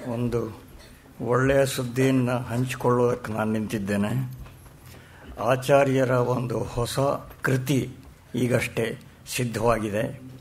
ಒಂದು ಒಳ್ಳೆಯ ಸುದ್ದಿಯನ್ನು ಹಂಚಿಕೊಳ್ಳೋದಕ್ಕೆ ನಾನು ನಿಂತಿದ್ದೇನೆ ಆಚಾರ್ಯರ ಒಂದು ಹೊಸ ಕೃತಿ ಈಗಷ್ಟೇ ಸಿದ್ಧವಾಗಿದೆ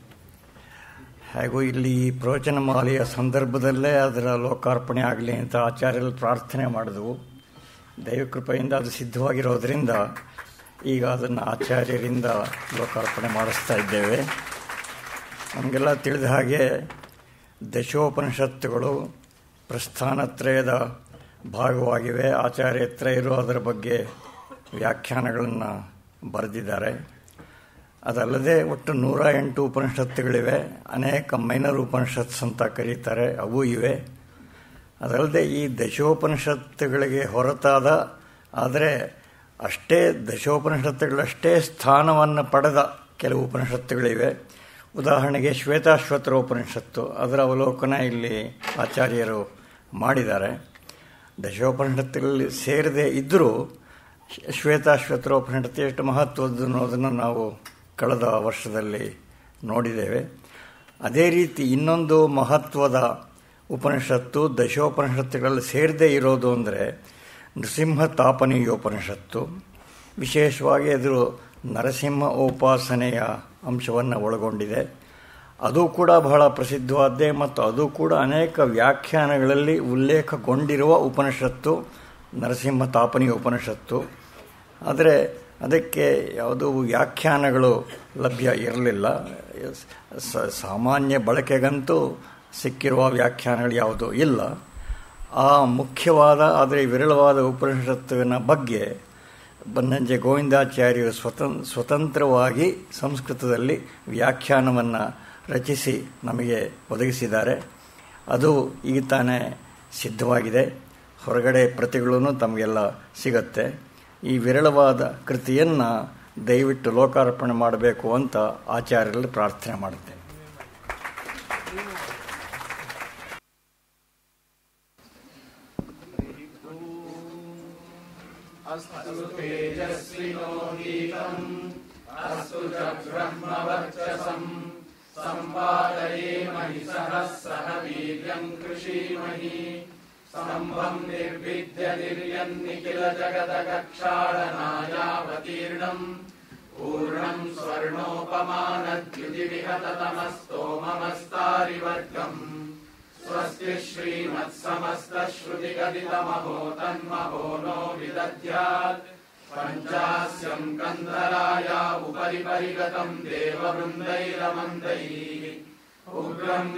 ಹಾಗೂ ಇಲ್ಲಿ ಈ ಪ್ರವಚನಮಾಲೆಯ ಸಂದರ್ಭದಲ್ಲೇ ಅದರ ಲೋಕಾರ್ಪಣೆ ಆಗಲಿ ಅಂತ ಆಚಾರ್ಯರು ಪ್ರಾರ್ಥನೆ ಮಾಡಿದವು ದೈವಕೃಪೆಯಿಂದ ಅದು ಸಿದ್ಧವಾಗಿರೋದ್ರಿಂದ ಈಗ ಅದನ್ನು ಆಚಾರ್ಯರಿಂದ ಲೋಕಾರ್ಪಣೆ ಮಾಡಿಸ್ತಾ ಇದ್ದೇವೆ ನಮಗೆಲ್ಲ ತಿಳಿದ ಹಾಗೆ ದಶೋಪನಿಷತ್ತುಗಳು ಪ್ರಸ್ಥಾನತ್ರಯದ ಭಾಗವಾಗಿವೆ ಆಚಾರ್ಯತ್ರಯರು ಅದರ ಬಗ್ಗೆ ವ್ಯಾಖ್ಯಾನಗಳನ್ನು ಬರೆದಿದ್ದಾರೆ ಅದಲ್ಲದೆ ಒಟ್ಟು ನೂರ ಎಂಟು ಉಪನಿಷತ್ತುಗಳಿವೆ ಅನೇಕ ಮೈನರ್ ಉಪನಿಷತ್ಸ್ ಅಂತ ಕರೀತಾರೆ ಅವು ಇವೆ ಅದಲ್ಲದೆ ಈ ದಶೋಪನಿಷತ್ತುಗಳಿಗೆ ಹೊರತಾದ ಆದರೆ ಅಷ್ಟೇ ದಶೋಪನಿಷತ್ತುಗಳಷ್ಟೇ ಸ್ಥಾನವನ್ನು ಪಡೆದ ಕೆಲವು ಉಪನಿಷತ್ತುಗಳಿವೆ ಉದಾಹರಣೆಗೆ ಶ್ವೇತಾಶ್ವತರ ಉಪನಿಷತ್ತು ಅದರ ಅವಲೋಕನ ಇಲ್ಲಿ ಆಚಾರ್ಯರು ಮಾಡಿದ್ದಾರೆ ದಶೋಪನಿಷತ್ತುಗಳಲ್ಲಿ ಸೇರದೆ ಇದ್ದರೂ ಶ್ವೇತಾಶ್ವತರ ಉಪನಿಷತ್ತು ಎಷ್ಟು ಮಹತ್ವದ್ದು ಅನ್ನೋದನ್ನು ನಾವು ಕಳೆದ ವರ್ಷದಲ್ಲಿ ನೋಡಿದ್ದೇವೆ ಅದೇ ರೀತಿ ಇನ್ನೊಂದು ಮಹತ್ವದ ಉಪನಿಷತ್ತು ದಶೋಪನಿಷತ್ತುಗಳಲ್ಲಿ ಸೇರದೇ ಇರೋದು ಅಂದರೆ ನೃಸಿಂಹ ತಾಪನೀಯೋಪನಿಷತ್ತು ವಿಶೇಷವಾಗಿ ಅದು ನರಸಿಂಹ ಉಪಾಸನೆಯ ಅಂಶವನ್ನು ಒಳಗೊಂಡಿದೆ ಅದು ಕೂಡ ಬಹಳ ಪ್ರಸಿದ್ಧವಾದ್ದೇ ಮತ್ತು ಅದು ಕೂಡ ಅನೇಕ ವ್ಯಾಖ್ಯಾನಗಳಲ್ಲಿ ಉಲ್ಲೇಖಗೊಂಡಿರುವ ಉಪನಿಷತ್ತು ನರಸಿಂಹ ತಾಪನಿ ಉಪನಿಷತ್ತು ಆದರೆ ಅದಕ್ಕೆ ಯಾವುದೂ ವ್ಯಾಖ್ಯಾನಗಳು ಲಭ್ಯ ಇರಲಿಲ್ಲ ಸಾಮಾನ್ಯ ಬಳಕೆಗಂತೂ ಸಿಕ್ಕಿರುವ ವ್ಯಾಖ್ಯಾನಗಳು ಯಾವುದೂ ಇಲ್ಲ ಆ ಮುಖ್ಯವಾದ ಆದರೆ ವಿರಳವಾದ ಉಪನಿಷತ್ತಿನ ಬಗ್ಗೆ ಬನ್ನಂಜೆ ಗೋವಿಂದಾಚಾರ್ಯರು ಸ್ವತಂ ಸ್ವತಂತ್ರವಾಗಿ ಸಂಸ್ಕೃತದಲ್ಲಿ ವ್ಯಾಖ್ಯಾನವನ್ನು ರಚಿಸಿ ನಮಗೆ ಒದಗಿಸಿದ್ದಾರೆ ಅದು ಈಗ ತಾನೇ ಸಿದ್ಧವಾಗಿದೆ ಹೊರಗಡೆ ಪ್ರತಿಗಳೂ ತಮಗೆಲ್ಲ ಸಿಗತ್ತೆ ಈ ವಿರಳವಾದ ಕೃತಿಯನ್ನು ದಯವಿಟ್ಟು ಲೋಕಾರ್ಪಣೆ ಮಾಡಬೇಕು ಅಂತ ಆಚಾರ್ಯರಲ್ಲಿ ಪ್ರಾರ್ಥನೆ ಮಾಡುತ್ತೇನೆ अस्तु तेजस्विनो दीपम् अस्तु च ब्रह्मवर्चसम् सम्पादये महि सहः वीर्यम् कृषीमहि स्तम्भम् निर्विद्य निर्यन्निखिल जगदगक्षाळनायावतीर्णम् पूर्णम् स्वर्णोपमानद्युतिविहततमस्तोममस्तारिवर्गम् स्वस्ति श्रीमत्समस्तश्रुतिगदितमहो तन्महो नो विदध्यात् पञ्चास्यम् कन्धराया उपरि परिगतम् देववृन्दैरमन्दैः उग्रम्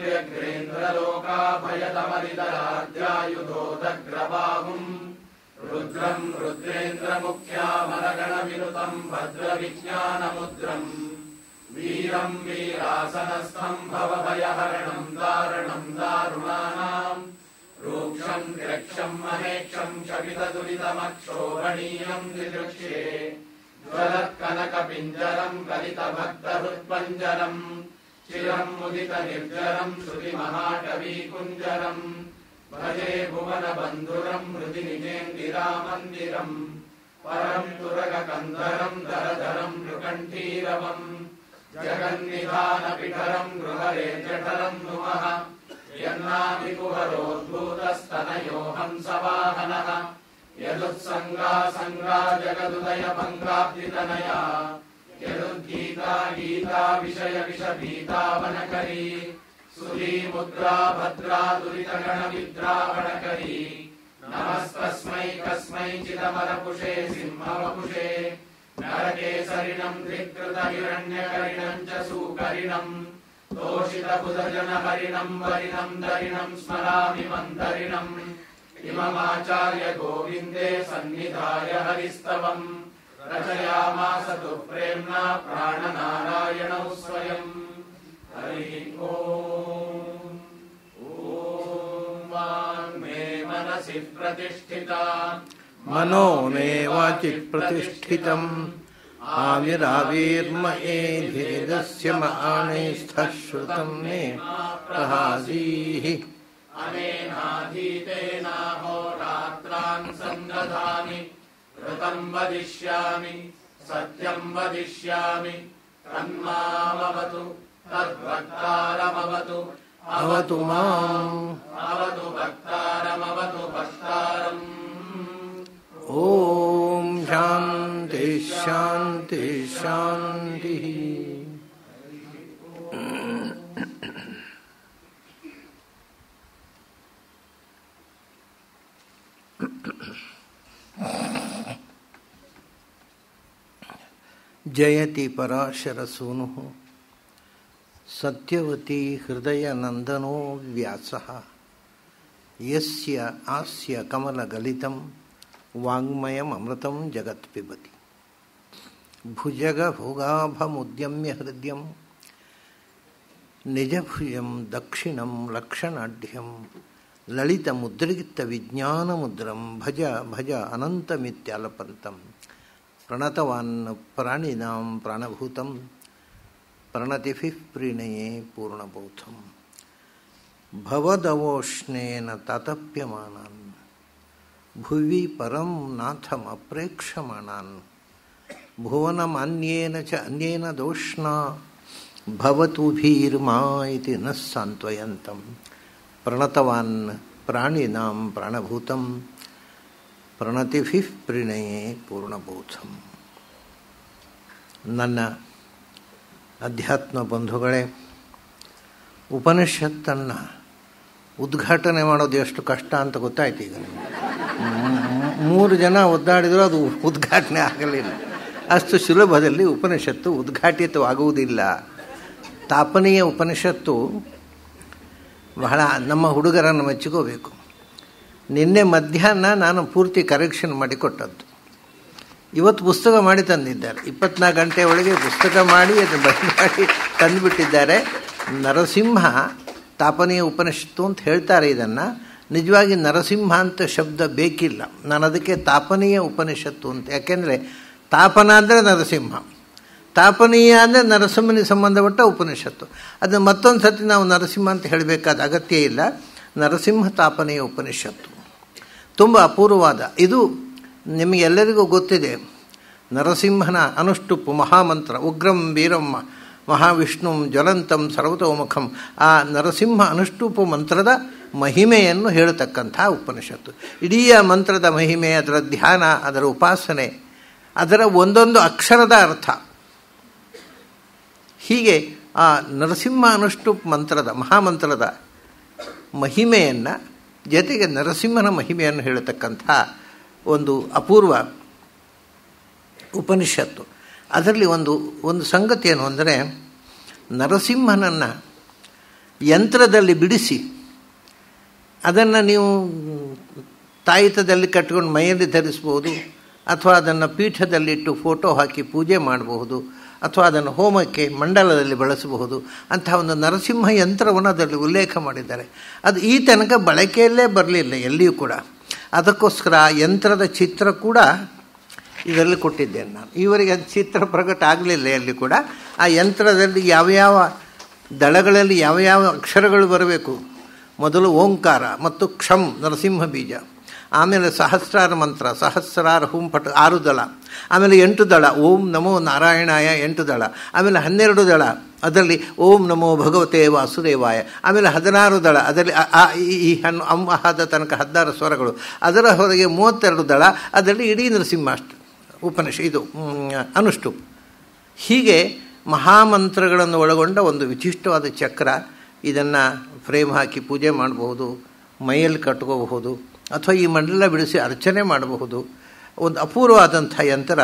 व्यग्रेन्द्रलोकाभयतमरितराध्यायुधोदग्रबाहुम् रुद्रम् रुद्रेन्द्रमुख्यामरगणविनुतम् भद्रविज्ञानमुद्रम् वीरम् वीरासनस्थम् भवभयहरणम् दारणम् दारुणानाम् रूक्षम् द्रक्षम् महेक्षम् शपितदुरितमक्षोभणीयम् दिदृक्ष्ये ज्वलत्कनकपिञ्जरम् कलितभक्तहृत्पञ्जरम् चिरम् मुदितनिर्जरम् श्रुतिमहाकवीकुञ्जरम् भजे भुवनबन्धुरम् हृदि निजेन्दिरामन्दिरम् परम् तुरगकन्धरम् दरधरम् नृकण्ठीरवम् जगन्निधानपिठरम् गृहरे जठरम् नुमः यन्नाभिकुहरोद्भूतस्तनयो हंसवाहनः यदुत्सङ्गा सङ्गा जगदुदयभङ्गाब्दितनया यदुद्गीता गीता विषय विषभीतावनकरी सुरीमुद्रा भद्रा दुरितगणविद्रावणकरी नमस्तस्मै कस्मैचिदमरपुषे सिंहवपुषे नरकेसरिणम् धिक्कृतहिरण्यकरिणम् च सुकरिणम् तोषितबुधजनहरिणम् वरिणम् दरिणम् स्मरामि मन्दरिणम् इममाचार्य गोविन्दे सन्निधाय हरिस्तवम् रचयामास तु प्रेम्णा प्राणनारायणौ स्वयम् हरिः ओम् ॐ वाङ्मे मनसि प्रतिष्ठिता मनो मे वाचि प्रतिष्ठितम् आविराविर्मयेधिरस्य माणेस्थः श्रुतम् मे प्रहासीः अनेनाधीतेनाहोरात्रान् सन्दधामि ऋतम् वदिष्यामि सत्यम् वदिष्यामि तन्मामवतु तद्वक्तारमवतु अवतु माम् अवतु भक्ता ಶಾಂತಿ ಶಾಂತಿ ಜಯತಿ ಪರಾಶರಸೂನು ಸತ್ಯವತಿ ಹೃದಯನಂದನೋ ವ್ಯಾಸ ಯಸ್ಯ ಆಸ್ಯ ಕಮಲಗಲಿತಂ ವಾङ्ಮಯಮೃತಂ ಜಗತ್ ಪಿಬತಿ ಭುಜಗಭೋಗಾಭಮುದ್ಯಮ್ಯ ಹೃದಯಂ ನಿಜಭುಜಂ ದಕ್ಷಿಣಂ ಲಕ್ಷಣಾಢ್ಯಂ ಲಲಿತಮುದ್ರಿಗಿತ್ತ ವಿಜ್ಞಾನಮುದ್ರಂ ಭಜ ಭಜ ಅನಂತಮಿತ್ಯಾಲಪಂತಂ ಪ್ರಣತವಾನ್ ಪ್ರಾಣಿನಾಂ ಪ್ರಾಣಭೂತಂ ಪ್ರಣತಿಭಿಃ ಪ್ರೀಣಯೇ ಪೂರ್ಣಬೋಧಂ ಭವದವೋಷ್ಣೇನ ತಾತಪ್ಯಮಾನಾನ್ ಭುವಿ ಪರಂ ನಾಥಮಪ್ರೇಕ್ಷಮಾಣಾನ್ ಭುವನಮನ್ಯೇನ ಚ ಅನ್ಯೇನ ದೋಷ್ಣಾ ಭವತು ಭೀರ್ಮಾ ಇತಿ ನ ಸಾಂತ್ವಯಂತಂ ಪ್ರಣತವಾನ್ ಪ್ರಾಣಿನಾಂ ಪ್ರಾಣಭೂತಂ ಪ್ರಣತಿಭಿಃ ಪ್ರಣಯೇ ಪೂರ್ಣಬೋಧಂ ನನ್ನ ಅಧ್ಯಾತ್ಮ ಬಂಧುಗಳೇ ಉಪನಿಷತ್ತನ್ನು ಉದ್ಘಾಟನೆ ಮಾಡೋದು ಎಷ್ಟು ಕಷ್ಟ ಅಂತ ಗೊತ್ತಾಯ್ತು ಈಗ ಮೂರು ಜನ ಒದ್ದಾಡಿದರೂ ಅದು ಉದ್ಘಾಟನೆ ಆಗಲಿಲ್ಲ ಅಷ್ಟು ಸುಲಭದಲ್ಲಿ ಉಪನಿಷತ್ತು ಉದ್ಘಾಟಿತವಾಗುವುದಿಲ್ಲ ತಾಪನೀಯ ಉಪನಿಷತ್ತು ಬಹಳ ನಮ್ಮ ಹುಡುಗರನ್ನು ಮೆಚ್ಚಿಕೋಬೇಕು ನಿನ್ನೆ ಮಧ್ಯಾಹ್ನ ನಾನು ಪೂರ್ತಿ ಕರೆಕ್ಷನ್ ಮಾಡಿಕೊಟ್ಟದ್ದು ಇವತ್ತು ಪುಸ್ತಕ ಮಾಡಿ ತಂದಿದ್ದಾರೆ ಇಪ್ಪತ್ನಾಲ್ಕು ಗಂಟೆ ಒಳಗೆ ಪುಸ್ತಕ ಮಾಡಿ ಅದನ್ನು ಬಂದ್ ಮಾಡಿ ತಂದುಬಿಟ್ಟಿದ್ದಾರೆ ನರಸಿಂಹ ತಾಪನೀಯ ಉಪನಿಷತ್ತು ಅಂತ ಹೇಳ್ತಾರೆ ಇದನ್ನು ನಿಜವಾಗಿ ನರಸಿಂಹ ಅಂತ ಶಬ್ದ ಬೇಕಿಲ್ಲ ನಾನು ಅದಕ್ಕೆ ತಾಪನೀಯ ಉಪನಿಷತ್ತು ಅಂತ ಯಾಕೆಂದರೆ ತಾಪನ ಅಂದರೆ ನರಸಿಂಹ ತಾಪನೀಯ ಅಂದರೆ ನರಸಿಂಹನಿಗೆ ಸಂಬಂಧಪಟ್ಟ ಉಪನಿಷತ್ತು ಅದನ್ನು ಮತ್ತೊಂದು ಸತಿ ನಾವು ನರಸಿಂಹ ಅಂತ ಹೇಳಬೇಕಾದ ಅಗತ್ಯ ಇಲ್ಲ ನರಸಿಂಹ ತಾಪನೀಯ ಉಪನಿಷತ್ತು ತುಂಬ ಅಪೂರ್ವವಾದ ಇದು ನಿಮಗೆಲ್ಲರಿಗೂ ಗೊತ್ತಿದೆ ನರಸಿಂಹನ ಅನುಷ್ಟುಪ್ಪು ಮಹಾಮಂತ್ರ ಉಗ್ರಂ ವೀರಂ ಮಹಾವಿಷ್ಣು ಜ್ವಲಂತಂ ಸರ್ವತೋಮುಖಂ ಆ ನರಸಿಂಹ ಅನುಷ್ಟುಪು ಮಂತ್ರದ ಮಹಿಮೆಯನ್ನು ಹೇಳತಕ್ಕಂಥ ಉಪನಿಷತ್ತು ಇಡೀ ಮಂತ್ರದ ಮಹಿಮೆ ಅದರ ಧ್ಯಾನ ಅದರ ಉಪಾಸನೆ ಅದರ ಒಂದೊಂದು ಅಕ್ಷರದ ಅರ್ಥ ಹೀಗೆ ಆ ನರಸಿಂಹ ಅನುಷ್ಟುಪ್ ಮಂತ್ರದ ಮಹಾಮಂತ್ರದ ಮಹಿಮೆಯನ್ನು ಜೊತೆಗೆ ನರಸಿಂಹನ ಮಹಿಮೆಯನ್ನು ಹೇಳತಕ್ಕಂಥ ಒಂದು ಅಪೂರ್ವ ಉಪನಿಷತ್ತು ಅದರಲ್ಲಿ ಒಂದು ಒಂದು ಸಂಗತಿ ಏನು ಅಂದರೆ ನರಸಿಂಹನನ್ನು ಯಂತ್ರದಲ್ಲಿ ಬಿಡಿಸಿ ಅದನ್ನು ನೀವು ತಾಯಿತದಲ್ಲಿ ಕಟ್ಕೊಂಡು ಮೈಯಲ್ಲಿ ಧರಿಸ್ಬೋದು ಅಥವಾ ಅದನ್ನು ಪೀಠದಲ್ಲಿಟ್ಟು ಫೋಟೋ ಹಾಕಿ ಪೂಜೆ ಮಾಡಬಹುದು ಅಥವಾ ಅದನ್ನು ಹೋಮಕ್ಕೆ ಮಂಡಲದಲ್ಲಿ ಬಳಸಬಹುದು ಅಂತಹ ಒಂದು ನರಸಿಂಹ ಯಂತ್ರವನ್ನು ಅದರಲ್ಲಿ ಉಲ್ಲೇಖ ಮಾಡಿದ್ದಾರೆ ಅದು ಈ ತನಕ ಬಳಕೆಯಲ್ಲೇ ಬರಲಿಲ್ಲ ಎಲ್ಲಿಯೂ ಕೂಡ ಅದಕ್ಕೋಸ್ಕರ ಯಂತ್ರದ ಚಿತ್ರ ಕೂಡ ಇದರಲ್ಲಿ ಕೊಟ್ಟಿದ್ದೇನೆ ನಾನು ಈವರೆಗೆ ಅದು ಚಿತ್ರ ಪ್ರಕಟ ಆಗಲಿಲ್ಲ ಎಲ್ಲಿ ಕೂಡ ಆ ಯಂತ್ರದಲ್ಲಿ ಯಾವ್ಯಾವ ದಳಗಳಲ್ಲಿ ಯಾವ ಯಾವ ಅಕ್ಷರಗಳು ಬರಬೇಕು ಮೊದಲು ಓಂಕಾರ ಮತ್ತು ಕ್ಷಂ ನರಸಿಂಹ ಬೀಜ ಆಮೇಲೆ ಸಹಸ್ರಾರ ಮಂತ್ರ ಸಹಸ್ರಾರ ಹುಂಪಟ ಆರು ದಳ ಆಮೇಲೆ ಎಂಟು ದಳ ಓಂ ನಮೋ ನಾರಾಯಣಾಯ ಎಂಟು ದಳ ಆಮೇಲೆ ಹನ್ನೆರಡು ದಳ ಅದರಲ್ಲಿ ಓಂ ನಮೋ ಭಗವತೆ ವಾಸುದೇವಾಯ ಆಮೇಲೆ ಹದಿನಾರು ದಳ ಅದರಲ್ಲಿ ಆ ಈ ಹಣ್ಣು ಅಮ್ಮಹಾದ ತನಕ ಹದಿನಾರು ಸ್ವರಗಳು ಅದರ ಹೊರಗೆ ಮೂವತ್ತೆರಡು ದಳ ಅದರಲ್ಲಿ ಇಡೀ ನರಸಿಂಹಾಷ್ಟ ಉಪನಿಷ ಇದು ಅನುಷ್ಟು ಹೀಗೆ ಮಹಾಮಂತ್ರಗಳನ್ನು ಒಳಗೊಂಡ ಒಂದು ವಿಶಿಷ್ಟವಾದ ಚಕ್ರ ಇದನ್ನು ಫ್ರೇಮ್ ಹಾಕಿ ಪೂಜೆ ಮಾಡಬಹುದು ಮೈಯಲ್ಲಿ ಕಟ್ಕೋಬಹುದು ಅಥವಾ ಈ ಮಂಡಲ ಬಿಡಿಸಿ ಅರ್ಚನೆ ಮಾಡಬಹುದು ಒಂದು ಅಪೂರ್ವವಾದಂಥ ಯಂತ್ರ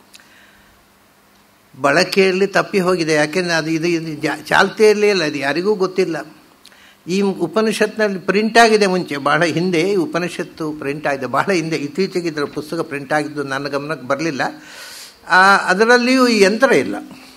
ಬಳಕೆಯಲ್ಲಿ ತಪ್ಪಿ ಹೋಗಿದೆ ಯಾಕೆಂದರೆ ಅದು ಇದು ಇದು ಚಾಲ್ತಿಯಲ್ಲೇ ಇಲ್ಲ ಅದು ಯಾರಿಗೂ ಗೊತ್ತಿಲ್ಲ ಈ ಉಪನಿಷತ್ನಲ್ಲಿ ಪ್ರಿಂಟ್ ಆಗಿದೆ ಮುಂಚೆ ಬಹಳ ಹಿಂದೆ ಈ ಉಪನಿಷತ್ತು ಪ್ರಿಂಟ್ ಆಗಿದೆ ಬಹಳ ಹಿಂದೆ ಇತ್ತೀಚೆಗೆ ಇದರ ಪುಸ್ತಕ ಪ್ರಿಂಟ್ ಆಗಿದ್ದು ನನ್ನ ಗಮನಕ್ಕೆ ಬರಲಿಲ್ಲ ಅದರಲ್ಲಿಯೂ ಈ ಯಂತ್ರ ಇಲ್ಲ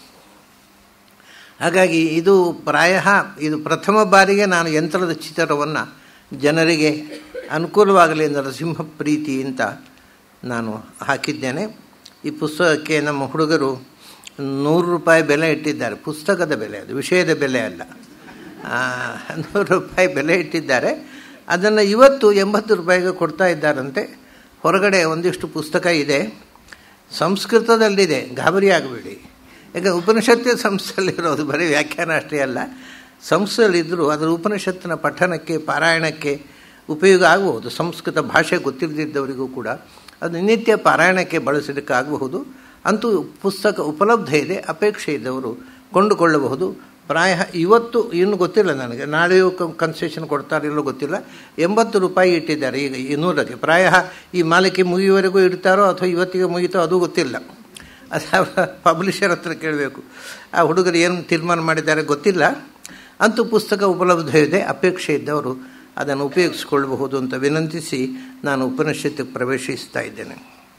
ಹಾಗಾಗಿ ಇದು ಪ್ರಾಯ ಇದು ಪ್ರಥಮ ಬಾರಿಗೆ ನಾನು ಯಂತ್ರದ ಚಿತ್ರವನ್ನು ಜನರಿಗೆ ಅನುಕೂಲವಾಗಲಿ ನರಸಿಂಹ ಪ್ರೀತಿ ಅಂತ ನಾನು ಹಾಕಿದ್ದೇನೆ ಈ ಪುಸ್ತಕಕ್ಕೆ ನಮ್ಮ ಹುಡುಗರು ನೂರು ರೂಪಾಯಿ ಬೆಲೆ ಇಟ್ಟಿದ್ದಾರೆ ಪುಸ್ತಕದ ಬೆಲೆ ಅದು ವಿಷಯದ ಬೆಲೆ ಅಲ್ಲ ನೂರು ರೂಪಾಯಿ ಬೆಲೆ ಇಟ್ಟಿದ್ದಾರೆ ಅದನ್ನು ಇವತ್ತು ಎಂಬತ್ತು ರೂಪಾಯಿಗೆ ಕೊಡ್ತಾ ಇದ್ದಾರಂತೆ ಹೊರಗಡೆ ಒಂದಿಷ್ಟು ಪುಸ್ತಕ ಇದೆ ಸಂಸ್ಕೃತದಲ್ಲಿದೆ ಗಾಬರಿ ಆಗಬೇಡಿ ಈಗ ಉಪನಿಷತ್ತು ಸಂಸ್ಥೆಯಲ್ಲಿರೋದು ಬರೀ ವ್ಯಾಖ್ಯಾನ ಅಷ್ಟೇ ಅಲ್ಲ ಸಂಸ್ಥೆಯಲ್ಲಿದ್ದರೂ ಅದರ ಉಪನಿಷತ್ತಿನ ಪಠನಕ್ಕೆ ಪಾರಾಯಣಕ್ಕೆ ಉಪಯೋಗ ಆಗಬಹುದು ಸಂಸ್ಕೃತ ಭಾಷೆ ಗೊತ್ತಿಲ್ಲದಿದ್ದವರಿಗೂ ಕೂಡ ಅದು ನಿತ್ಯ ಪಾರಾಯಣಕ್ಕೆ ಬಳಸಲಿಕ್ಕಾಗಬಹುದು ಅಂತೂ ಪುಸ್ತಕ ಉಪಲಬ್ಧ ಇದೆ ಅಪೇಕ್ಷೆ ಇದ್ದವರು ಕೊಂಡುಕೊಳ್ಳಬಹುದು ಪ್ರಾಯ ಇವತ್ತು ಇನ್ನು ಗೊತ್ತಿಲ್ಲ ನನಗೆ ನಾಳೆಯೂ ಕನ್ಸೆಷನ್ ಕೊಡ್ತಾರೆ ಇಲ್ಲೋ ಗೊತ್ತಿಲ್ಲ ಎಂಬತ್ತು ರೂಪಾಯಿ ಇಟ್ಟಿದ್ದಾರೆ ಈಗ ಇನ್ನೂರಕ್ಕೆ ಪ್ರಾಯ ಈ ಮಾಲಿಕೆ ಮುಗಿಯುವವರೆಗೂ ಇಡ್ತಾರೋ ಅಥವಾ ಇವತ್ತಿಗೆ ಮುಗಿತೋ ಅದು ಗೊತ್ತಿಲ್ಲ ಅದು ಪಬ್ಲಿಷರ್ ಹತ್ರ ಕೇಳಬೇಕು ಆ ಹುಡುಗರು ಏನು ತೀರ್ಮಾನ ಮಾಡಿದ್ದಾರೆ ಗೊತ್ತಿಲ್ಲ ಅಂತೂ ಪುಸ್ತಕ ಉಪಲಬ್ಧ ಇದೆ ಅಪೇಕ್ಷೆ ಇದ್ದವರು ಅದನ್ನು ಉಪಯೋಗಿಸಿಕೊಳ್ಳಬಹುದು ಅಂತ ವಿನಂತಿಸಿ ನಾನು ಉಪನಿಷತ್ತಿಗೆ ಪ್ರವೇಶಿಸ್ತಾ ಇದ್ದೇನೆ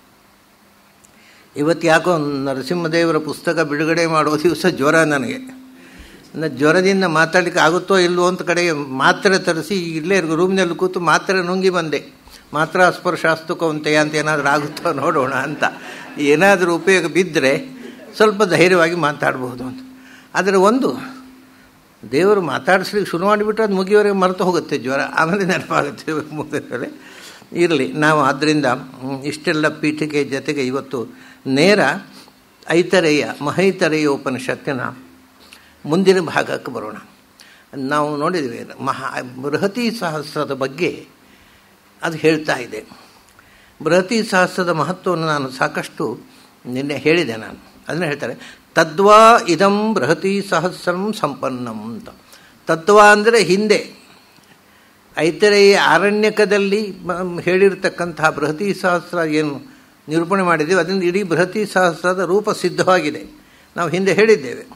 ಇವತ್ತು ಯಾಕೋ ನರಸಿಂಹದೇವರ ಪುಸ್ತಕ ಬಿಡುಗಡೆ ಮಾಡೋ ದಿವಸ ಜ್ವರ ನನಗೆ ಜ್ವರದಿಂದ ಮಾತಾಡಲಿಕ್ಕೆ ಆಗುತ್ತೋ ಇಲ್ವೋ ಅಂತ ಕಡೆಗೆ ಮಾತ್ರೆ ತರಿಸಿ ಇಲ್ಲೇ ರೂಮ್ನಲ್ಲಿ ಕೂತು ಮಾತ್ರೆ ನುಂಗಿ ಬಂದೆ ಮಾತ್ರ ಸ್ಪರ್ಶಾಸ್ತುಕವಂತೆಯ ಅಂತ ಏನಾದರೂ ಆಗುತ್ತೋ ನೋಡೋಣ ಅಂತ ಏನಾದರೂ ಉಪಯೋಗ ಬಿದ್ದರೆ ಸ್ವಲ್ಪ ಧೈರ್ಯವಾಗಿ ಮಾತಾಡಬಹುದು ಅಂತ ಆದರೆ ಒಂದು ದೇವರು ಮಾತಾಡಿಸ್ಲಿಕ್ಕೆ ಶುರು ಮಾಡಿಬಿಟ್ರೆ ಅದು ಮುಗಿಯವರೆಗೆ ಮರೆತು ಹೋಗುತ್ತೆ ಜ್ವರ ಆಮೇಲೆ ನೆನಪಾಗುತ್ತೆ ಮುಗಿದರೆ ಇರಲಿ ನಾವು ಆದ್ದರಿಂದ ಇಷ್ಟೆಲ್ಲ ಪೀಠಿಕೆ ಜೊತೆಗೆ ಇವತ್ತು ನೇರ ಐತರೇಯ ಮಹೈತರೇಯ ಉಪನಿಷತ್ತಿನ ಮುಂದಿನ ಭಾಗಕ್ಕೆ ಬರೋಣ ನಾವು ನೋಡಿದ್ವಿ ಮಹಾ ಬೃಹತಿ ಸಹಸ್ರದ ಬಗ್ಗೆ ಅದು ಹೇಳ್ತಾ ಇದೆ ಬೃಹತಿ ಸಹಸ್ರದ ಮಹತ್ವವನ್ನು ನಾನು ಸಾಕಷ್ಟು ನಿನ್ನೆ ಹೇಳಿದೆ ನಾನು ಅದನ್ನು ಹೇಳ್ತಾರೆ ತದ್ವಾ ಇದಂ ಬೃಹತಿ ಸಹಸ್ರಂ ಸಂಪನ್ನಂ ಅಂತ ತತ್ವ ಅಂದರೆ ಹಿಂದೆ ಐತರೇಯ ಆರಣ್ಯಕದಲ್ಲಿ ಹೇಳಿರ್ತಕ್ಕಂತಹ ಬೃಹತಿ ಸಹಸ್ರ ಏನು ನಿರೂಪಣೆ ಮಾಡಿದ್ದೀವಿ ಅದರಿಂದ ಇಡೀ ಬೃಹತಿ ಸಹಸ್ರದ ರೂಪ ಸಿದ್ಧವಾಗಿದೆ ನಾವು ಹಿಂದೆ ಹೇಳಿದ್ದೇವೆ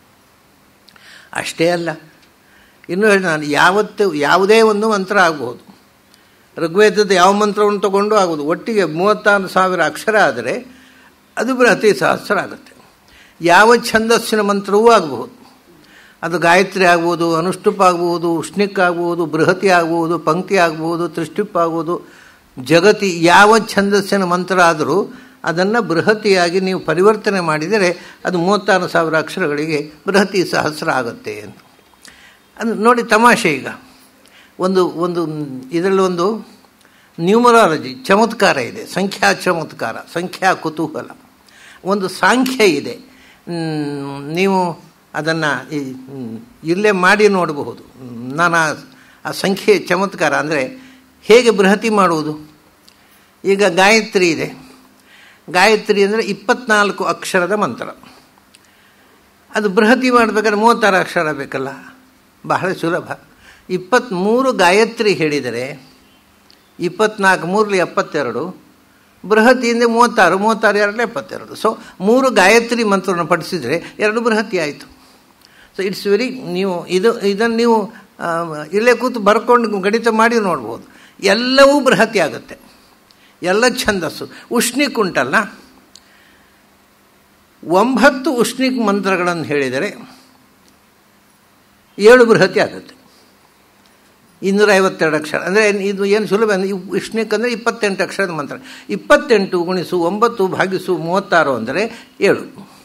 ಅಷ್ಟೇ ಅಲ್ಲ ಇನ್ನೂ ಹೇಳಿ ನಾನು ಯಾವತ್ತು ಯಾವುದೇ ಒಂದು ಮಂತ್ರ ಆಗ್ಬೋದು ಋಗ್ವೇದದ ಯಾವ ಮಂತ್ರವನ್ನು ತಗೊಂಡು ಆಗೋದು ಒಟ್ಟಿಗೆ ಮೂವತ್ತಾರು ಸಾವಿರ ಅಕ್ಷರ ಆದರೆ ಅದು ಬೃಹತಿ ಸಹಸ್ರ ಆಗುತ್ತೆ ಯಾವ ಛಂದಸ್ಸಿನ ಮಂತ್ರವೂ ಆಗಬಹುದು ಅದು ಗಾಯತ್ರಿ ಆಗ್ಬೋದು ಅನುಷ್ಠುಪ್ ಆಗ್ಬೋದು ಉಷ್ಣಿಕ್ ಆಗ್ಬೋದು ಬೃಹತಿ ಆಗ್ಬೋದು ಪಂಕ್ತಿ ಆಗ್ಬೋದು ತ್ರಿಷ್ಟಿಪ್ ಆಗ್ಬೋದು ಜಗತಿ ಯಾವ ಛಂದಸ್ಸಿನ ಮಂತ್ರ ಆದರೂ ಅದನ್ನು ಬೃಹತಿಯಾಗಿ ನೀವು ಪರಿವರ್ತನೆ ಮಾಡಿದರೆ ಅದು ಮೂವತ್ತಾರು ಸಾವಿರ ಅಕ್ಷರಗಳಿಗೆ ಬೃಹತಿ ಸಹಸ್ರ ಆಗುತ್ತೆ ಅಂತ ಅದು ನೋಡಿ ತಮಾಷೆ ಈಗ ಒಂದು ಒಂದು ಇದರಲ್ಲಿ ಒಂದು ನ್ಯೂಮರಾಲಜಿ ಚಮತ್ಕಾರ ಇದೆ ಸಂಖ್ಯಾ ಚಮತ್ಕಾರ ಸಂಖ್ಯಾ ಕುತೂಹಲ ಒಂದು ಸಾಂಖ್ಯ ಇದೆ ನೀವು ಅದನ್ನು ಇಲ್ಲೇ ಮಾಡಿ ನೋಡಬಹುದು ನಾನು ಆ ಸಂಖ್ಯೆ ಚಮತ್ಕಾರ ಅಂದರೆ ಹೇಗೆ ಬೃಹತಿ ಮಾಡುವುದು ಈಗ ಗಾಯತ್ರಿ ಇದೆ ಗಾಯತ್ರಿ ಅಂದರೆ ಇಪ್ಪತ್ನಾಲ್ಕು ಅಕ್ಷರದ ಮಂತ್ರ ಅದು ಬೃಹತಿ ಮಾಡಬೇಕಾದ್ರೆ ಮೂವತ್ತಾರು ಅಕ್ಷರ ಬೇಕಲ್ಲ ಬಹಳ ಸುಲಭ ಇಪ್ಪತ್ತ್ಮೂರು ಗಾಯತ್ರಿ ಹೇಳಿದರೆ ಇಪ್ಪತ್ನಾಲ್ಕು ಮೂರಲಿ ಎಪ್ಪತ್ತೆರಡು ಬೃಹತಿಯಿಂದ ಮೂವತ್ತಾರು ಮೂವತ್ತಾರು ಎರಡನೇ ಎಪ್ಪತ್ತೆರಡು ಸೊ ಮೂರು ಗಾಯತ್ರಿ ಮಂತ್ರವನ್ನು ಪಡಿಸಿದರೆ ಎರಡು ಬೃಹತಿ ಆಯಿತು ಸೊ ಇಟ್ಸ್ ವೆರಿ ನೀವು ಇದು ಇದನ್ನು ನೀವು ಇಲ್ಲೇ ಕೂತು ಬರ್ಕೊಂಡು ಗಣಿತ ಮಾಡಿ ನೋಡ್ಬೋದು ಎಲ್ಲವೂ ಬೃಹತಿ ಆಗುತ್ತೆ ಎಲ್ಲ ಛಂದಸ್ಸು ಉಷ್ಣಿಕ್ ಉಂಟಲ್ಲ ಒಂಬತ್ತು ಉಷ್ಣಿಕ್ ಮಂತ್ರಗಳನ್ನು ಹೇಳಿದರೆ ಏಳು ಬೃಹತಿ ಆಗುತ್ತೆ ಇನ್ನೂರ ಐವತ್ತೆರಡು ಅಕ್ಷರ ಅಂದರೆ ಇದು ಏನು ಸುಲಭ ಅಂದರೆ ಉಷ್ಣಿಕ್ ಅಂದರೆ ಇಪ್ಪತ್ತೆಂಟು ಅಕ್ಷರದ ಮಂತ್ರ ಇಪ್ಪತ್ತೆಂಟು ಗುಣಿಸು ಒಂಬತ್ತು ಭಾಗಿಸು ಮೂವತ್ತಾರು ಅಂದರೆ ಏಳು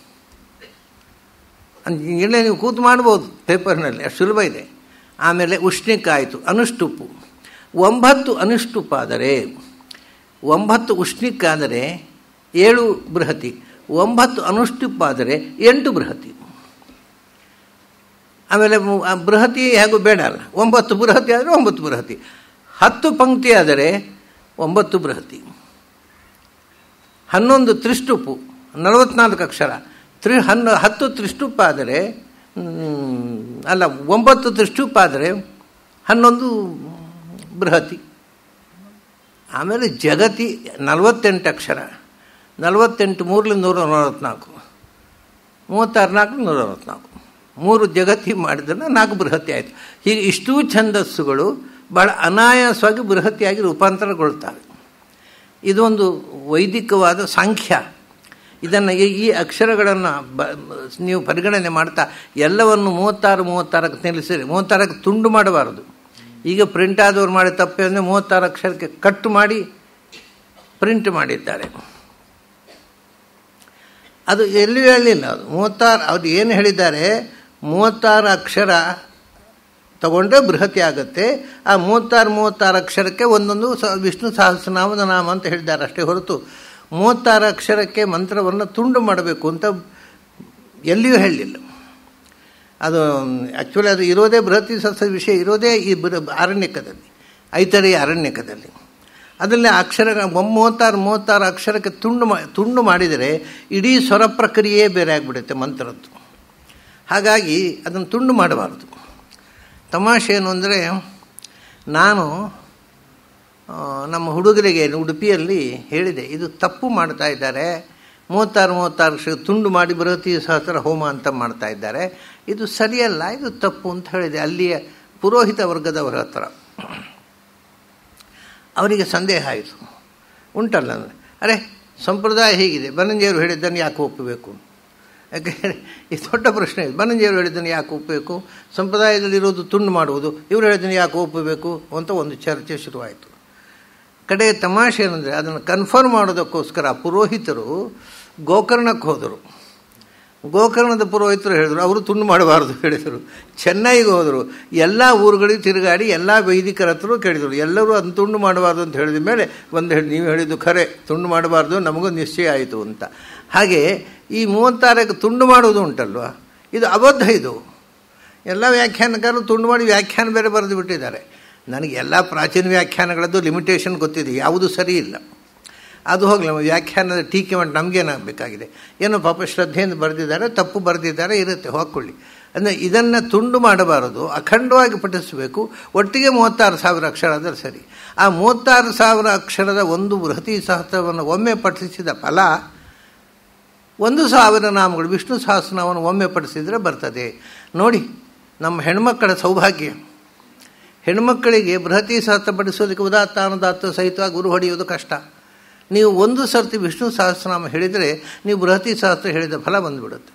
ಇಲ್ಲೇ ನೀವು ಕೂತು ಮಾಡ್ಬೋದು ಪೇಪರ್ನಲ್ಲಿ ಅಷ್ಟು ಸುಲಭ ಇದೆ ಆಮೇಲೆ ಉಷ್ಣಿಕ್ ಆಯಿತು ಅನುಷ್ಟುಪ್ಪು ಒಂಬತ್ತು ಅನುಷ್ಟುಪ್ಪಾದರೆ ಒಂಬತ್ತು ಉಷ್ಣಿಕ್ಕಾದರೆ ಏಳು ಬೃಹತಿ ಒಂಬತ್ತು ಅನುಷ್ಟುಪ್ಪಾದರೆ ಎಂಟು ಬೃಹತಿ ಆಮೇಲೆ ಬೃಹತಿ ಹೇಗೂ ಬೇಡ ಅಲ್ಲ ಒಂಬತ್ತು ಬೃಹತಿ ಆದರೆ ಒಂಬತ್ತು ಬೃಹತಿ ಹತ್ತು ಪಂಕ್ತಿ ಆದರೆ ಒಂಬತ್ತು ಬೃಹತಿ ಹನ್ನೊಂದು ತ್ರಿಷ್ಟುಪ್ಪು ನಲವತ್ನಾಲ್ಕು ಅಕ್ಷರ ತ್ರಿ ಹನ್ನ ಹತ್ತು ತ್ರಿಷ್ಟುಪ್ಪ ಆದರೆ ಅಲ್ಲ ಒಂಬತ್ತು ತ್ರಿಷ್ಟುಪ್ಪ ಆದರೆ ಹನ್ನೊಂದು ಬೃಹತಿ ಆಮೇಲೆ ಜಗತಿ ನಲವತ್ತೆಂಟು ಅಕ್ಷರ ನಲವತ್ತೆಂಟು ಮೂರಲಿ ನೂರ ನಲವತ್ನಾಲ್ಕು ಮೂವತ್ತಾರು ನಾಲ್ಕು ನೂರ ನಲವತ್ನಾಲ್ಕು ಮೂರು ಜಗತಿ ಮಾಡಿದ್ರೆ ನಾಲ್ಕು ಬೃಹತಿ ಆಯಿತು ಹೀಗೆ ಇಷ್ಟೂ ಛಂದಸ್ಸುಗಳು ಭಾಳ ಅನಾಯಾಸವಾಗಿ ಬೃಹತಿಯಾಗಿ ರೂಪಾಂತರಗೊಳ್ತವೆ ಇದೊಂದು ವೈದಿಕವಾದ ಸಾಂಖ್ಯ ಇದನ್ನು ಈ ಅಕ್ಷರಗಳನ್ನು ಬ ನೀವು ಪರಿಗಣನೆ ಮಾಡ್ತಾ ಎಲ್ಲವನ್ನು ಮೂವತ್ತಾರು ಮೂವತ್ತಾರಕ್ಕೆ ನಿಲ್ಲಿಸಿರಿ ಮೂವತ್ತಾರಕ್ಕೆ ತುಂಡು ಮಾಡಬಾರದು ಈಗ ಪ್ರಿಂಟ್ ಆದವ್ರು ಮಾಡಿ ತಪ್ಪೆ ಅಂದರೆ ಮೂವತ್ತಾರು ಅಕ್ಷರಕ್ಕೆ ಕಟ್ ಮಾಡಿ ಪ್ರಿಂಟ್ ಮಾಡಿದ್ದಾರೆ ಅದು ಎಲ್ಲಿಯೂ ಹೇಳಲಿಲ್ಲ ಅದು ಮೂವತ್ತಾರು ಅವ್ರು ಏನು ಹೇಳಿದ್ದಾರೆ ಮೂವತ್ತಾರು ಅಕ್ಷರ ತಗೊಂಡ್ರೆ ಬೃಹತಿ ಆಗುತ್ತೆ ಆ ಮೂವತ್ತಾರು ಮೂವತ್ತಾರು ಅಕ್ಷರಕ್ಕೆ ಒಂದೊಂದು ಸ ವಿಷ್ಣು ಸಹಸ್ರನಾಮದ ನಾಮ ಅಂತ ಹೇಳಿದ್ದಾರೆ ಅಷ್ಟೇ ಹೊರತು ಮೂವತ್ತಾರು ಅಕ್ಷರಕ್ಕೆ ಮಂತ್ರವನ್ನು ತುಂಡು ಮಾಡಬೇಕು ಅಂತ ಎಲ್ಲಿಯೂ ಹೇಳಲಿಲ್ಲ ಅದು ಆ್ಯಕ್ಚುಲಿ ಅದು ಇರೋದೇ ಬೃಹತಿ ಸಹಸ್ರ ವಿಷಯ ಇರೋದೇ ಈ ಬೃ ಅರಣ್ಯಕದಲ್ಲಿ ಐತರೆಯ ಅರಣ್ಯಕದಲ್ಲಿ ಅದರಲ್ಲಿ ಅಕ್ಷರ ಮೂವತ್ತಾರು ಮೂವತ್ತಾರು ಅಕ್ಷರಕ್ಕೆ ತುಂಡು ಮಾ ತುಂಡು ಮಾಡಿದರೆ ಇಡೀ ಸ್ವರ ಪ್ರಕ್ರಿಯೆ ಬೇರೆ ಆಗಿಬಿಡುತ್ತೆ ಮಂತ್ರದ್ದು ಹಾಗಾಗಿ ಅದನ್ನು ತುಂಡು ಮಾಡಬಾರ್ದು ತಮಾಷೆ ಏನು ಅಂದರೆ ನಾನು ನಮ್ಮ ಹುಡುಗರಿಗೆ ಉಡುಪಿಯಲ್ಲಿ ಹೇಳಿದೆ ಇದು ತಪ್ಪು ಮಾಡ್ತಾ ಇದ್ದಾರೆ ಮೂವತ್ತಾರು ಮೂವತ್ತಾರು ಅಕ್ಷರ ತುಂಡು ಮಾಡಿ ಬೃಹತಿ ಸಹಸ್ರ ಹೋಮ ಅಂತ ಮಾಡ್ತಾ ಇದ್ದಾರೆ ಇದು ಸರಿಯಲ್ಲ ಇದು ತಪ್ಪು ಅಂತ ಹೇಳಿದೆ ಅಲ್ಲಿಯ ಪುರೋಹಿತ ವರ್ಗದವರ ಹತ್ರ ಅವರಿಗೆ ಸಂದೇಹ ಆಯಿತು ಉಂಟಲ್ಲ ಅಂದರೆ ಅರೆ ಸಂಪ್ರದಾಯ ಹೀಗಿದೆ ಬನ್ನಂಜಿಯವರು ಹೇಳಿದ್ದನ್ನು ಯಾಕೆ ಒಪ್ಪಬೇಕು ಯಾಕೆಂದರೆ ಈ ದೊಡ್ಡ ಪ್ರಶ್ನೆ ಇದೆ ಬನ್ನಂಜಿಯವರು ಹೇಳಿದ್ದನ್ನು ಯಾಕೆ ಒಪ್ಪಬೇಕು ಸಂಪ್ರದಾಯದಲ್ಲಿರೋದು ತುಂಡು ಮಾಡುವುದು ಇವರು ಹೇಳಿದ್ದನ್ನು ಯಾಕೆ ಒಪ್ಪಬೇಕು ಅಂತ ಒಂದು ಚರ್ಚೆ ಶುರುವಾಯಿತು ಕಡೆ ತಮಾಷೆ ಏನಂದರೆ ಅದನ್ನು ಕನ್ಫರ್ಮ್ ಮಾಡೋದಕ್ಕೋಸ್ಕರ ಪುರೋಹಿತರು ಗೋಕರ್ಣಕ್ಕೆ ಹೋದರು ಗೋಕರ್ಣದ ಪುರೋಹಿತರು ಹೇಳಿದರು ಅವರು ತುಂಡು ಮಾಡಬಾರ್ದು ಹೇಳಿದರು ಚೆನ್ನೈಗೆ ಹೋದರು ಎಲ್ಲ ಊರುಗಳಿಗೆ ತಿರುಗಾಡಿ ಎಲ್ಲ ವೈದಿಕರ ಹತ್ರ ಕೇಳಿದರು ಎಲ್ಲರೂ ಅದನ್ನು ತುಂಡು ಮಾಡಬಾರ್ದು ಅಂತ ಹೇಳಿದ ಮೇಲೆ ಒಂದು ಹೇಳಿ ನೀವು ಹೇಳಿದ್ದು ಖರೆ ತುಂಡು ಮಾಡಬಾರ್ದು ನಮಗೂ ನಿಶ್ಚಯ ಆಯಿತು ಅಂತ ಹಾಗೆ ಈ ಮೂವತ್ತಾರಕ್ಕೆ ತುಂಡು ಮಾಡುವುದು ಉಂಟಲ್ವ ಇದು ಅಬದ್ಧ ಇದು ಎಲ್ಲ ವ್ಯಾಖ್ಯಾನಕಾರರು ತುಂಡು ಮಾಡಿ ವ್ಯಾಖ್ಯಾನ ಬೇರೆ ಬರೆದು ಬಿಟ್ಟಿದ್ದಾರೆ ನನಗೆ ಎಲ್ಲ ಪ್ರಾಚೀನ ವ್ಯಾಖ್ಯಾನಗಳದ್ದು ಲಿಮಿಟೇಷನ್ ಗೊತ್ತಿದೆ ಯಾವುದು ಸರಿ ಇಲ್ಲ ಅದು ಹೋಗಲಿ ನಮ್ಮ ವ್ಯಾಖ್ಯಾನದ ಟೀಕೆ ಮಾಡಿ ನಮಗೇನಾಗಬೇಕಾಗಿದೆ ಏನೋ ಪಾಪ ಶ್ರದ್ಧೆಯಿಂದ ಬರೆದಿದ್ದಾರೆ ತಪ್ಪು ಬರೆದಿದ್ದಾರೆ ಇರುತ್ತೆ ಹಾಕ್ಕೊಳ್ಳಿ ಅಂದರೆ ಇದನ್ನು ತುಂಡು ಮಾಡಬಾರದು ಅಖಂಡವಾಗಿ ಪಠಿಸಬೇಕು ಒಟ್ಟಿಗೆ ಮೂವತ್ತಾರು ಸಾವಿರ ಅಕ್ಷರ ಆದರೆ ಸರಿ ಆ ಮೂವತ್ತಾರು ಸಾವಿರ ಅಕ್ಷರದ ಒಂದು ಬೃಹತಿ ಸಹಸ್ರವನ್ನು ಒಮ್ಮೆ ಪಠಿಸಿದ ಫಲ ಒಂದು ಸಾವಿರ ನಾಮಗಳು ವಿಷ್ಣು ಸಹಸ್ರನಾಮವನ್ನು ಒಮ್ಮೆ ಪಡಿಸಿದರೆ ಬರ್ತದೆ ನೋಡಿ ನಮ್ಮ ಹೆಣ್ಮಕ್ಕಳ ಸೌಭಾಗ್ಯ ಹೆಣ್ಮಕ್ಕಳಿಗೆ ಬೃಹತಿ ಸಹಸ್ರ ಪಡಿಸೋದಕ್ಕೆ ಉದಾತ್ತ ಅನುದಾತ್ತ ಸಹಿತ ಗುರು ಹೊಡೆಯೋದು ಕಷ್ಟ ನೀವು ಒಂದು ಸರ್ತಿ ವಿಷ್ಣು ಸಹಸ್ರನಾಮ ಹೇಳಿದರೆ ನೀವು ಬೃಹತಿ ಸಹಸ್ರ ಹೇಳಿದ ಫಲ ಬಂದುಬಿಡುತ್ತೆ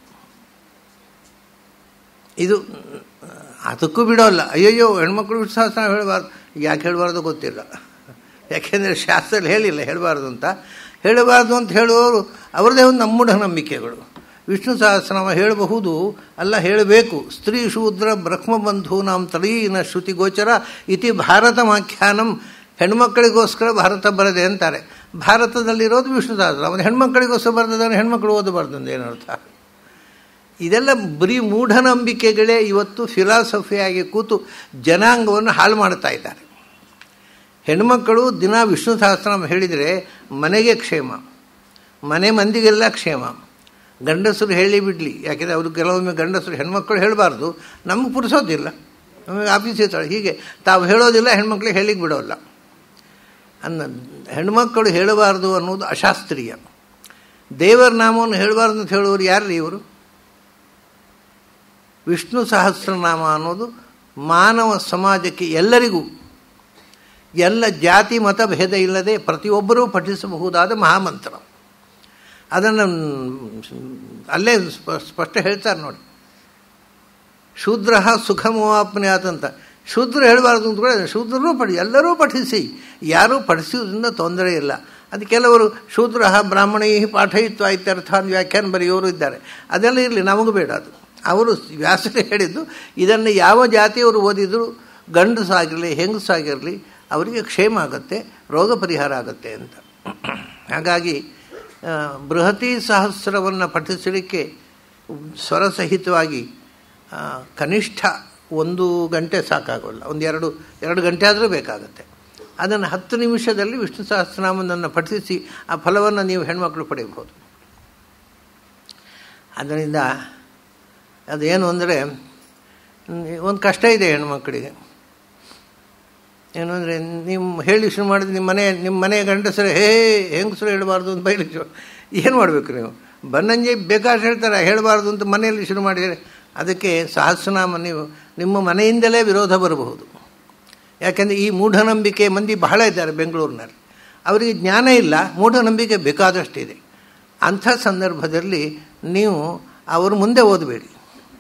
ಇದು ಅದಕ್ಕೂ ಬಿಡೋಲ್ಲ ಅಯ್ಯಯ್ಯೋ ಹೆಣ್ಮಕ್ಳು ವಿಷ್ಣು ಸಹಸ್ರನಾಮ ಹೇಳಬಾರ್ದು ಯಾಕೆ ಹೇಳಬಾರ್ದು ಗೊತ್ತಿಲ್ಲ ಯಾಕೆಂದರೆ ಶಾಸ್ತ್ರದಲ್ಲಿ ಹೇಳಿಲ್ಲ ಹೇಳಬಾರ್ದು ಅಂತ ಹೇಳಬಾರ್ದು ಅಂತ ಹೇಳುವವರು ಅವರದೇ ಒಂದು ನಮ್ಮೂಢ ನಂಬಿಕೆಗಳು ವಿಷ್ಣು ಸಹಸ್ರನಾಮ ಹೇಳಬಹುದು ಅಲ್ಲ ಹೇಳಬೇಕು ಸ್ತ್ರೀ ಶೂದ್ರ ಬ್ರಹ್ಮಬಂಧು ನಾಂ ತಳೀನ ಶ್ರುತಿ ಗೋಚರ ಇತಿ ಭಾರತಮಾಖ್ಯಾನಂ ಹೆಣ್ಮಕ್ಕಳಿಗೋಸ್ಕರ ಭಾರತ ಬರದೆ ಅಂತಾರೆ ಭಾರತದಲ್ಲಿರೋದು ವಿಷ್ಣು ಸಹಸ್ರ ಅವನು ಹೆಣ್ಮಕ್ಕಳಿಗೋಸ್ಕರ ಬರೆದಿದ್ದಾನೆ ಹೆಣ್ಮಕ್ಳು ಓದಬಾರ್ದು ಅಂತ ಏನರ್ಥ ಇದೆಲ್ಲ ಬರೀ ಮೂಢನಂಬಿಕೆಗಳೇ ಇವತ್ತು ಫಿಲಾಸಫಿಯಾಗಿ ಕೂತು ಜನಾಂಗವನ್ನು ಹಾಳು ಮಾಡ್ತಾ ಇದ್ದಾರೆ ಹೆಣ್ಮಕ್ಕಳು ದಿನ ವಿಷ್ಣು ಸಹಸ್ರನಾಮ ಹೇಳಿದರೆ ಮನೆಗೆ ಕ್ಷೇಮ ಮನೆ ಮಂದಿಗೆಲ್ಲ ಕ್ಷೇಮ ಗಂಡಸರು ಹೇಳಿ ಬಿಡಲಿ ಯಾಕೆಂದರೆ ಅವರು ಕೆಲವೊಮ್ಮೆ ಗಂಡಸರು ಹೆಣ್ಮಕ್ಳು ಹೇಳಬಾರ್ದು ನಮಗೆ ಪುರುಸೋದಿಲ್ಲ ನಮಗೆ ಆಫೀಸ್ ಇರ್ತಾಳೆ ಹೀಗೆ ತಾವು ಹೇಳೋದಿಲ್ಲ ಹೆಣ್ಮಕ್ಳಿಗೆ ಹೇಳಿಕ್ಕೆ ಬಿಡೋಲ್ಲ ಅನ್ನ ಹೆಣ್ಮಕ್ಕಳು ಹೇಳಬಾರ್ದು ಅನ್ನೋದು ಅಶಾಸ್ತ್ರೀಯ ದೇವರ ನಾಮವನ್ನು ಹೇಳಬಾರ್ದು ಅಂತ ಹೇಳುವವರು ಯಾರು ಇವರು ವಿಷ್ಣು ಸಹಸ್ರನಾಮ ಅನ್ನೋದು ಮಾನವ ಸಮಾಜಕ್ಕೆ ಎಲ್ಲರಿಗೂ ಎಲ್ಲ ಜಾತಿ ಮತ ಭೇದ ಇಲ್ಲದೆ ಪ್ರತಿಯೊಬ್ಬರೂ ಪಠಿಸಬಹುದಾದ ಮಹಾಮಂತ್ರ ಅದನ್ನು ಅಲ್ಲೇ ಸ್ಪಷ್ಟ ಹೇಳ್ತಾರೆ ನೋಡಿ ಶೂದ್ರ ಸುಖಮವಾಪ್ನ್ಯಾತ್ ಅಂತ ಶೂದ್ರ ಹೇಳಬಾರ್ದು ಅಂತ ಕೂಡ ಶೂದ್ರರೂ ಪಠಿ ಎಲ್ಲರೂ ಪಠಿಸಿ ಯಾರೂ ಪಠಿಸೋದ್ರಿಂದ ತೊಂದರೆ ಇಲ್ಲ ಅದು ಕೆಲವರು ಶೂದ್ರ ಬ್ರಾಹ್ಮಣೈ ಪಾಠಯಿತ್ವ ಇತ್ಯರ್ಥ ಅಂತ ವ್ಯಾಖ್ಯಾನ ಬರೆಯೋರು ಇದ್ದಾರೆ ಅದೆಲ್ಲ ಇರಲಿ ನಮಗೂ ಬೇಡ ಅದು ಅವರು ವ್ಯಾಸರು ಹೇಳಿದ್ದು ಇದನ್ನು ಯಾವ ಜಾತಿಯವರು ಓದಿದರೂ ಗಂಡಸಾಗಿರಲಿ ಹೆಂಗಸಾಗಿರಲಿ ಅವರಿಗೆ ಕ್ಷೇಮ ಆಗುತ್ತೆ ರೋಗ ಪರಿಹಾರ ಆಗುತ್ತೆ ಅಂತ ಹಾಗಾಗಿ ಬೃಹತಿ ಸಹಸ್ರವನ್ನು ಪಠಿಸಲಿಕ್ಕೆ ಸ್ವರಸಹಿತವಾಗಿ ಕನಿಷ್ಠ ಒಂದು ಗಂಟೆ ಸಾಕಾಗೋಲ್ಲ ಒಂದು ಎರಡು ಎರಡು ಗಂಟೆ ಆದರೂ ಬೇಕಾಗುತ್ತೆ ಅದನ್ನು ಹತ್ತು ನಿಮಿಷದಲ್ಲಿ ವಿಷ್ಣು ಸಹಸ್ರನಾಮನನ್ನು ಪಠಿಸಿ ಆ ಫಲವನ್ನು ನೀವು ಹೆಣ್ಮಕ್ಳು ಪಡೆಯಬಹುದು ಅದರಿಂದ ಅದೇನು ಅಂದರೆ ಒಂದು ಕಷ್ಟ ಇದೆ ಹೆಣ್ಮಕ್ಕಳಿಗೆ ಏನು ಅಂದರೆ ನಿಮ್ಮ ಹೇಳಿ ಶುರು ಮಾಡಿದ್ರೆ ನಿಮ್ಮ ಮನೆ ನಿಮ್ಮ ಮನೆ ಗಂಡಸರು ಹೇ ಹೆಂಗಸರು ಹೇಳಬಾರ್ದು ಅಂತ ಬೈಲಿ ಏನು ಮಾಡಬೇಕು ನೀವು ಬನ್ನಂಜಿ ಬೇಕಾದ್ರೆ ಹೇಳ್ತಾರೆ ಹೇಳಬಾರ್ದು ಅಂತ ಮನೆಯಲ್ಲಿ ಶುರು ಮಾಡಿದರೆ ಅದಕ್ಕೆ ಸಹಸ್ರನಾಮ ನೀವು ನಿಮ್ಮ ಮನೆಯಿಂದಲೇ ವಿರೋಧ ಬರಬಹುದು ಯಾಕೆಂದರೆ ಈ ಮೂಢನಂಬಿಕೆ ಮಂದಿ ಬಹಳ ಇದ್ದಾರೆ ಬೆಂಗಳೂರಿನಲ್ಲಿ ಅವರಿಗೆ ಜ್ಞಾನ ಇಲ್ಲ ಮೂಢನಂಬಿಕೆ ಬೇಕಾದಷ್ಟಿದೆ ಅಂಥ ಸಂದರ್ಭದಲ್ಲಿ ನೀವು ಅವರು ಮುಂದೆ ಓದಬೇಡಿ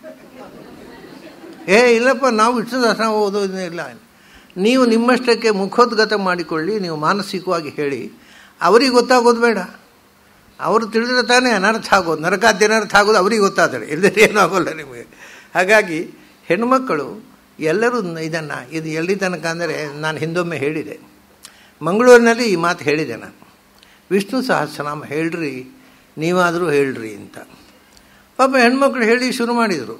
ಏ ಇಲ್ಲಪ್ಪ ನಾವು ವಿಷ್ಣು ಸಹಸ್ರ ಓದೋದೇ ಇಲ್ಲ ನೀವು ನಿಮ್ಮಷ್ಟಕ್ಕೆ ಮುಖೋದ್ಗತ ಮಾಡಿಕೊಳ್ಳಿ ನೀವು ಮಾನಸಿಕವಾಗಿ ಹೇಳಿ ಅವರಿಗೆ ಗೊತ್ತಾಗೋದು ಬೇಡ ಅವರು ತಿಳಿದ್ರೆ ತಾನೇ ಅನರ್ಥ ಆಗೋದು ನರಕಾದ್ಯ ಅನರ್ಥ ಆಗೋದು ಅವರಿಗೆ ಗೊತ್ತಾದರೆ ಇಲ್ಲದೇ ಏನೂ ಆಗೋಲ್ಲ ನಿಮಗೆ ಹಾಗಾಗಿ ಹೆಣ್ಮಕ್ಕಳು ಎಲ್ಲರೂ ಇದನ್ನು ಇದು ಎಲ್ಲಿ ತನಕ ಅಂದರೆ ನಾನು ಹಿಂದೊಮ್ಮೆ ಹೇಳಿದೆ ಮಂಗಳೂರಿನಲ್ಲಿ ಈ ಮಾತು ಹೇಳಿದೆ ನಾನು ವಿಷ್ಣು ಸಹಸ್ರನಾಮ ಹೇಳ್ರಿ ನೀವಾದರೂ ಹೇಳ್ರಿ ಅಂತ ಪಾಪ ಹೆಣ್ಮಕ್ಳು ಹೇಳಿ ಶುರು ಮಾಡಿದರು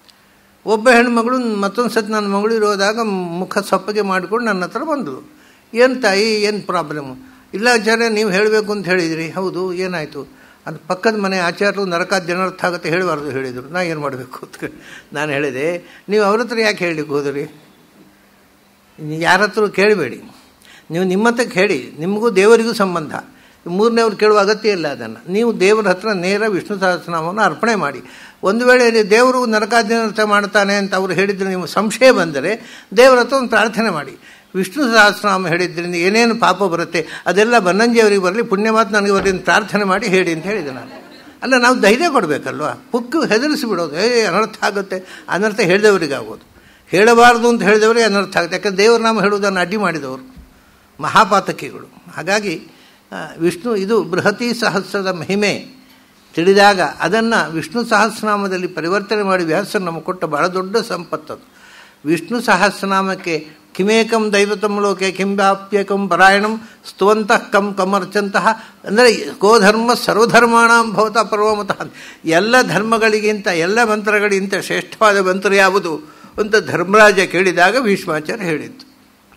ಒಬ್ಬ ಹೆಣ್ಮಗಳು ಮತ್ತೊಂದು ಸತಿ ನನ್ನ ಮಗಳು ಇರೋದಾಗ ಮುಖ ಸಪ್ಪಗೆ ಮಾಡಿಕೊಂಡು ನನ್ನ ಹತ್ರ ಬಂದಳು ಏನು ತಾಯಿ ಏನು ಪ್ರಾಬ್ಲಮ್ಮು ಇಲ್ಲ ಆಚಾರ್ಯ ನೀವು ಹೇಳಬೇಕು ಅಂತ ಹೇಳಿದಿರಿ ಹೌದು ಏನಾಯಿತು ಅದು ಪಕ್ಕದ ಮನೆ ಆಚಾರ್ಯರು ನರಕ ಜನರ್ಥ ಆಗುತ್ತೆ ಹೇಳಬಾರ್ದು ಹೇಳಿದರು ನಾ ಏನು ಮಾಡಬೇಕು ಅಂತ ನಾನು ಹೇಳಿದೆ ನೀವು ಅವ್ರ ಹತ್ರ ಯಾಕೆ ಹೇಳಲಿಕ್ಕೆ ಹೋದ್ರಿ ಯಾರ ಹತ್ರ ಕೇಳಬೇಡಿ ನೀವು ನಿಮ್ಮ ಹತ್ರ ಹೇಳಿ ನಿಮಗೂ ದೇವರಿಗೂ ಸಂಬಂಧ ಮೂರನೇವ್ರು ಕೇಳುವ ಅಗತ್ಯ ಇಲ್ಲ ಅದನ್ನು ನೀವು ದೇವರ ಹತ್ರ ನೇರ ವಿಷ್ಣು ಸಹಸ್ರನಾಮವನ್ನು ಅರ್ಪಣೆ ಮಾಡಿ ಒಂದು ವೇಳೆ ದೇವರು ನರಕಾದ್ಯನರ್ಥ ಮಾಡ್ತಾನೆ ಅಂತ ಅವರು ಹೇಳಿದರೆ ನೀವು ಸಂಶಯ ಬಂದರೆ ದೇವರ ಹತ್ರ ಒಂದು ಪ್ರಾರ್ಥನೆ ಮಾಡಿ ವಿಷ್ಣು ಸಹಸ್ರನಾಮ ಹೇಳಿದ್ರಿಂದ ಏನೇನು ಪಾಪ ಬರುತ್ತೆ ಅದೆಲ್ಲ ಬನ್ನಂಜಿಯವರಿಗೆ ಬರಲಿ ಪುಣ್ಯ ಮಾತು ನನಗೆ ಬರಲಿ ಪ್ರಾರ್ಥನೆ ಮಾಡಿ ಹೇಳಿ ಅಂತ ಹೇಳಿದೆ ನಾನು ಅಲ್ಲ ನಾವು ಧೈರ್ಯ ಕೊಡಬೇಕಲ್ವ ಪುಕ್ಕು ಹೆದರಿಸಿ ಬಿಡೋದು ಏ ಅನರ್ಥ ಆಗುತ್ತೆ ಅನರ್ಥ ಹೇಳಿದವರಿಗೆ ಆಗೋದು ಹೇಳಬಾರ್ದು ಅಂತ ಹೇಳಿದವರಿಗೆ ಅನರ್ಥ ಆಗುತ್ತೆ ಯಾಕಂದ್ರೆ ದೇವ್ರ ನಾಮ ಹೇಳುವುದನ್ನು ಅಡ್ಡಿ ಮಾಡಿದವರು ಮಹಾಪಾತಕಿಗಳು ಹಾಗಾಗಿ ವಿಷ್ಣು ಇದು ಬೃಹತಿ ಸಹಸ್ರದ ಮಹಿಮೆ ತಿಳಿದಾಗ ಅದನ್ನು ವಿಷ್ಣು ಸಹಸ್ರನಾಮದಲ್ಲಿ ಪರಿವರ್ತನೆ ಮಾಡಿ ವ್ಯಾಸರು ನಮಗೆ ಕೊಟ್ಟ ಬಹಳ ದೊಡ್ಡ ಸಂಪತ್ತದು ವಿಷ್ಣು ಸಹಸ್ರನಾಮಕ್ಕೆ ಕಿಮೇಕಂ ದೈವತಂ ಲೋಕೆ ಕಿಂಬಾಪ್ಯಕಂ ಪರಾಯಣಂ ಸ್ತುವಂತಃ ಕಂ ಕಮರ್ಚಂತಹ ಅಂದರೆ ಗೋಧರ್ಮ ಸರ್ವಧರ್ಮಾಣಂ ಭವತ ಪರ್ವಮತಃ ಎಲ್ಲ ಧರ್ಮಗಳಿಗಿಂತ ಎಲ್ಲ ಮಂತ್ರಗಳಿಗಿಂತ ಶ್ರೇಷ್ಠವಾದ ಮಂತ್ರ ಯಾವುದು ಅಂತ ಧರ್ಮರಾಜ ಕೇಳಿದಾಗ ಭೀಷ್ಮಾಚಾರ್ಯ ಹೇಳಿತ್ತು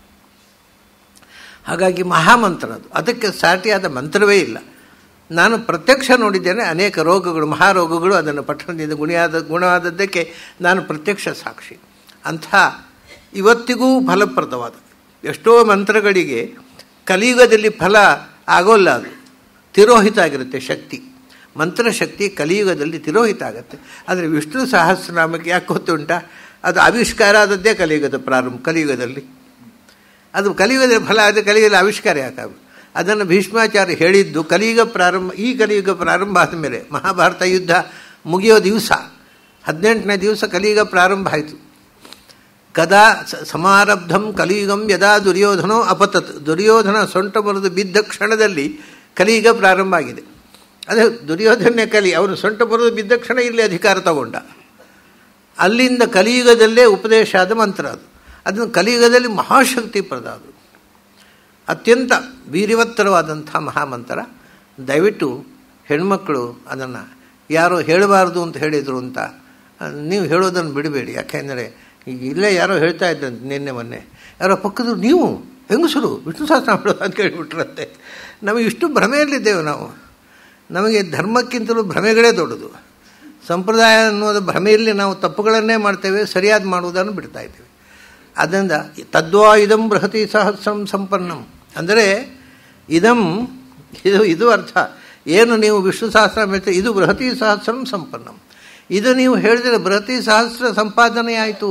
ಹಾಗಾಗಿ ಮಹಾಮಂತ್ರ ಅದು ಅದಕ್ಕೆ ಸಾಟಿಯಾದ ಮಂತ್ರವೇ ಇಲ್ಲ ನಾನು ಪ್ರತ್ಯಕ್ಷ ನೋಡಿದ್ದೇನೆ ಅನೇಕ ರೋಗಗಳು ಮಹಾರೋಗಗಳು ಅದನ್ನು ಪಟ್ಟಣದಿಂದ ಗುಣಿಯಾದ ಗುಣವಾದದ್ದಕ್ಕೆ ನಾನು ಪ್ರತ್ಯಕ್ಷ ಸಾಕ್ಷಿ ಅಂಥ ಇವತ್ತಿಗೂ ಫಲಪ್ರದವಾದ ಎಷ್ಟೋ ಮಂತ್ರಗಳಿಗೆ ಕಲಿಯುಗದಲ್ಲಿ ಫಲ ಆಗೋಲ್ಲ ಅದು ತಿರೋಹಿತ ಆಗಿರುತ್ತೆ ಶಕ್ತಿ ಮಂತ್ರಶಕ್ತಿ ಕಲಿಯುಗದಲ್ಲಿ ತಿರೋಹಿತ ಆಗುತ್ತೆ ಆದರೆ ವಿಷ್ಣು ಸಹಸ್ರನಾಮಕ್ಕೆ ಯಾಕೆ ಗೊತ್ತುಂಟ ಅದು ಆವಿಷ್ಕಾರ ಆದದ್ದೇ ಕಲಿಯುಗದ ಪ್ರಾರಂಭ ಕಲಿಯುಗದಲ್ಲಿ ಅದು ಕಲಿಯುಗದ ಫಲ ಅದು ಕಲಿಯುಗದ ಆವಿಷ್ಕಾರ ಯಾಕಾಗ ಅದನ್ನು ಭೀಷ್ಮಾಚಾರ್ಯ ಹೇಳಿದ್ದು ಕಲಿಯುಗ ಪ್ರಾರಂಭ ಈ ಕಲಿಯುಗ ಪ್ರಾರಂಭ ಆದಮೇಲೆ ಮಹಾಭಾರತ ಯುದ್ಧ ಮುಗಿಯೋ ದಿವಸ ಹದಿನೆಂಟನೇ ದಿವಸ ಕಲಿಯುಗ ಪ್ರಾರಂಭ ಆಯಿತು ಕದಾ ಸಮಾರಬ್ಧಂ ಕಲಿಯುಗಂ ಯದಾ ದುರ್ಯೋಧನೋ ಅಪತತ್ ದುರ್ಯೋಧನ ಸೊಂಟ ಬರೆದು ಬಿದ್ದ ಕ್ಷಣದಲ್ಲಿ ಕಲಿಯುಗ ಪ್ರಾರಂಭ ಆಗಿದೆ ಅದೇ ದುರ್ಯೋಧನ ಕಲಿ ಅವನು ಸೊಂಟ ಬರೆದು ಬಿದ್ದ ಕ್ಷಣ ಇಲ್ಲಿ ಅಧಿಕಾರ ತಗೊಂಡ ಅಲ್ಲಿಂದ ಕಲಿಯುಗದಲ್ಲೇ ಉಪದೇಶ ಆದ ಮಂತ್ರ ಅದು ಅದನ್ನು ಕಲಿಯುಗದಲ್ಲಿ ಮಹಾಶಕ್ತಿ ಪ್ರದ ಅದು ಅತ್ಯಂತ ವೀರ್ಯವತ್ತರವಾದಂಥ ಮಹಾಮಂತ್ರ ದಯವಿಟ್ಟು ಹೆಣ್ಮಕ್ಕಳು ಅದನ್ನು ಯಾರೋ ಹೇಳಬಾರ್ದು ಅಂತ ಹೇಳಿದರು ಅಂತ ನೀವು ಹೇಳೋದನ್ನು ಬಿಡಬೇಡಿ ಯಾಕೆಂದರೆ ಈಗ ಇಲ್ಲೇ ಯಾರೋ ಹೇಳ್ತಾ ಇದ್ದಂತೆ ನಿನ್ನೆ ಮೊನ್ನೆ ಯಾರೋ ಪಕ್ಕದ ನೀವು ಹೆಂಗಸರು ವಿಷ್ಣು ಸಹಸ್ರ ಮಾಡೋದು ಅಂತ ಕೇಳಿಬಿಟ್ರಂತೆ ನಮಗೆ ಇಷ್ಟು ಭ್ರಮೆಯಲ್ಲಿದ್ದೇವೆ ನಾವು ನಮಗೆ ಧರ್ಮಕ್ಕಿಂತಲೂ ಭ್ರಮೆಗಳೇ ದೊಡ್ಡದು ಸಂಪ್ರದಾಯ ಅನ್ನೋದು ಭ್ರಮೆಯಲ್ಲಿ ನಾವು ತಪ್ಪುಗಳನ್ನೇ ಮಾಡ್ತೇವೆ ಸರಿಯಾದ ಮಾಡುವುದನ್ನು ಬಿಡ್ತಾ ಇದ್ದೇವೆ ಆದ್ದರಿಂದ ತದ್ವಾ ಇದಂ ಬೃಹತಿ ಸಹಸ್ರಂ ಸಂಪನ್ನಂ ಅಂದರೆ ಇದಂ ಇದು ಇದು ಅರ್ಥ ಏನು ನೀವು ವಿಷ್ಣು ಸಹಸ್ರ ಹೇಳ್ತೀರಿ ಇದು ಬೃಹತಿ ಸಹಸ್ರಂ ಸಂಪನ್ನಂ ಇದು ನೀವು ಹೇಳಿದರೆ ಬೃಹತಿ ಸಹಸ್ರ ಸಂಪಾದನೆ ಆಯಿತು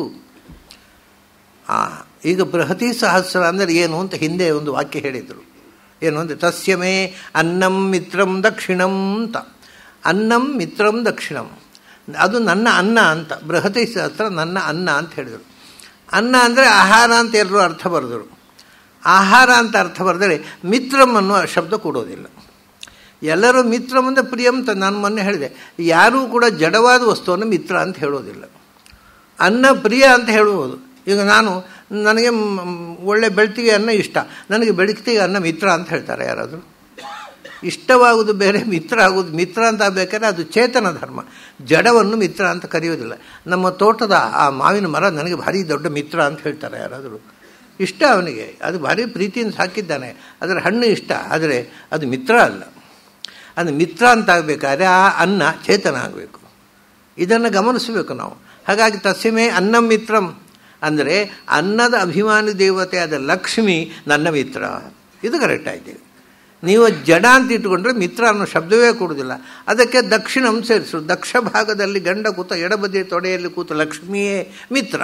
ಈಗ ಬೃಹತಿ ಸಹಸ್ರ ಅಂದರೆ ಏನು ಅಂತ ಹಿಂದೆ ಒಂದು ವಾಕ್ಯ ಹೇಳಿದರು ಏನು ಅಂದರೆ ತಸ್ಯಮೇ ಅನ್ನಂ ಮಿತ್ರಂ ದಕ್ಷಿಣಂ ಅಂತ ಅನ್ನಂ ಮಿತ್ರಂ ದಕ್ಷಿಣಂ ಅದು ನನ್ನ ಅನ್ನ ಅಂತ ಬೃಹತಿ ಸಹಸ್ರ ನನ್ನ ಅನ್ನ ಅಂತ ಹೇಳಿದರು ಅನ್ನ ಅಂದರೆ ಆಹಾರ ಅಂತ ಎಲ್ಲರೂ ಅರ್ಥ ಬರೆದರು ಆಹಾರ ಅಂತ ಅರ್ಥ ಬರೆದರೆ ಮಿತ್ರಂ ಅನ್ನುವ ಶಬ್ದ ಕೊಡೋದಿಲ್ಲ ಎಲ್ಲರೂ ಮಿತ್ರ ಮುಂದೆ ಪ್ರಿಯಂ ಅಂತ ನಾನು ಮೊನ್ನೆ ಹೇಳಿದೆ ಯಾರೂ ಕೂಡ ಜಡವಾದ ವಸ್ತುವನ್ನು ಮಿತ್ರ ಅಂತ ಹೇಳೋದಿಲ್ಲ ಅನ್ನ ಪ್ರಿಯ ಅಂತ ಹೇಳುವುದು ಈಗ ನಾನು ನನಗೆ ಒಳ್ಳೆ ಬೆಳ್ತಿಗೆ ಅನ್ನ ಇಷ್ಟ ನನಗೆ ಬೆಳತಿಗೆ ಅನ್ನ ಮಿತ್ರ ಅಂತ ಹೇಳ್ತಾರೆ ಯಾರಾದರೂ ಇಷ್ಟವಾಗುವುದು ಬೇರೆ ಮಿತ್ರ ಆಗುವುದು ಮಿತ್ರ ಅಂತ ಆಗಬೇಕಾದ್ರೆ ಅದು ಚೇತನ ಧರ್ಮ ಜಡವನ್ನು ಮಿತ್ರ ಅಂತ ಕರೆಯೋದಿಲ್ಲ ನಮ್ಮ ತೋಟದ ಆ ಮಾವಿನ ಮರ ನನಗೆ ಭಾರಿ ದೊಡ್ಡ ಮಿತ್ರ ಅಂತ ಹೇಳ್ತಾರೆ ಯಾರಾದರೂ ಇಷ್ಟ ಅವನಿಗೆ ಅದು ಭಾರಿ ಪ್ರೀತಿಯಿಂದ ಸಾಕಿದ್ದಾನೆ ಅದರ ಹಣ್ಣು ಇಷ್ಟ ಆದರೆ ಅದು ಮಿತ್ರ ಅಲ್ಲ ಅದು ಮಿತ್ರ ಅಂತ ಆಗಬೇಕಾದ್ರೆ ಆ ಅನ್ನ ಚೇತನ ಆಗಬೇಕು ಇದನ್ನು ಗಮನಿಸಬೇಕು ನಾವು ಹಾಗಾಗಿ ತಸ್ಯಮೇ ಅನ್ನಂ ಮಿತ್ರಂ ಅಂದರೆ ಅನ್ನದ ಅಭಿಮಾನಿ ದೇವತೆಯಾದ ಲಕ್ಷ್ಮಿ ನನ್ನ ಮಿತ್ರ ಇದು ಕರೆಕ್ಟ್ ಆಯ್ತು ನೀವು ಜಡ ಅಂತ ಇಟ್ಟುಕೊಂಡ್ರೆ ಮಿತ್ರ ಅನ್ನೋ ಶಬ್ದವೇ ಕೊಡುವುದಿಲ್ಲ ಅದಕ್ಕೆ ದಕ್ಷಿಣಂ ಸೇರಿಸು ದಕ್ಷ ಭಾಗದಲ್ಲಿ ಗಂಡ ಕೂತ ಎಡಬದಿಯ ತೊಡೆಯಲ್ಲಿ ಕೂತ ಲಕ್ಷ್ಮಿಯೇ ಮಿತ್ರ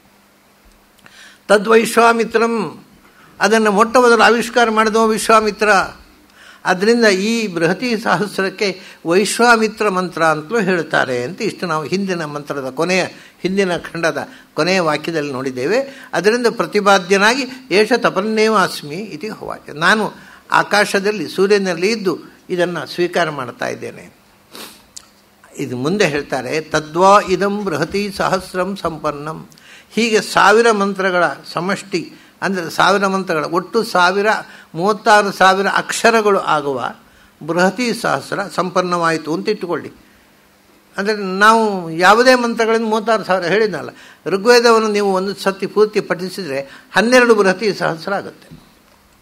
ತದ್ವೈಶ್ವಾಮಿತ್ರಂ ಅದನ್ನು ಮೊಟ್ಟ ಮೊದಲು ಆವಿಷ್ಕಾರ ಮಾಡಿದವ ವಿಶ್ವಾಮಿತ್ರ ಆದ್ದರಿಂದ ಈ ಬೃಹತಿ ಸಹಸ್ರಕ್ಕೆ ವೈಶ್ವಾಮಿತ್ರ ಮಂತ್ರ ಅಂತಲೂ ಹೇಳ್ತಾರೆ ಅಂತ ಇಷ್ಟು ನಾವು ಹಿಂದಿನ ಮಂತ್ರದ ಕೊನೆಯ ಹಿಂದಿನ ಖಂಡದ ಕೊನೆಯ ವಾಕ್ಯದಲ್ಲಿ ನೋಡಿದ್ದೇವೆ ಅದರಿಂದ ಪ್ರತಿಪಾದ್ಯನಾಗಿ ಏಷ ತಪನ್ನೇವ ಅಸ್ಮಿ ಇತಿ ಹೋವಾಕ್ಯ ನಾನು ಆಕಾಶದಲ್ಲಿ ಸೂರ್ಯನಲ್ಲಿ ಇದ್ದು ಇದನ್ನು ಸ್ವೀಕಾರ ಮಾಡ್ತಾ ಇದ್ದೇನೆ ಇದು ಮುಂದೆ ಹೇಳ್ತಾರೆ ತದ್ವಾ ಇದಂ ಬೃಹತಿ ಸಹಸ್ರಂ ಸಂಪನ್ನಂ ಹೀಗೆ ಸಾವಿರ ಮಂತ್ರಗಳ ಸಮಷ್ಟಿ ಅಂದರೆ ಸಾವಿರ ಮಂತ್ರಗಳ ಒಟ್ಟು ಸಾವಿರ ಮೂವತ್ತಾರು ಸಾವಿರ ಅಕ್ಷರಗಳು ಆಗುವ ಬೃಹತಿ ಸಹಸ್ರ ಸಂಪನ್ನವಾಯಿತು ಅಂತ ಇಟ್ಟುಕೊಳ್ಳಿ ಅಂದರೆ ನಾವು ಯಾವುದೇ ಮಂತ್ರಗಳಿಂದ ಮೂವತ್ತಾರು ಸಾವಿರ ಹೇಳಿದ್ನಲ್ಲ ಋಗ್ವೇದವನ್ನು ನೀವು ಒಂದು ಸತಿ ಪೂರ್ತಿ ಪಠಿಸಿದರೆ ಹನ್ನೆರಡು ಬೃಹತಿ ಸಹಸ್ರ ಆಗುತ್ತೆ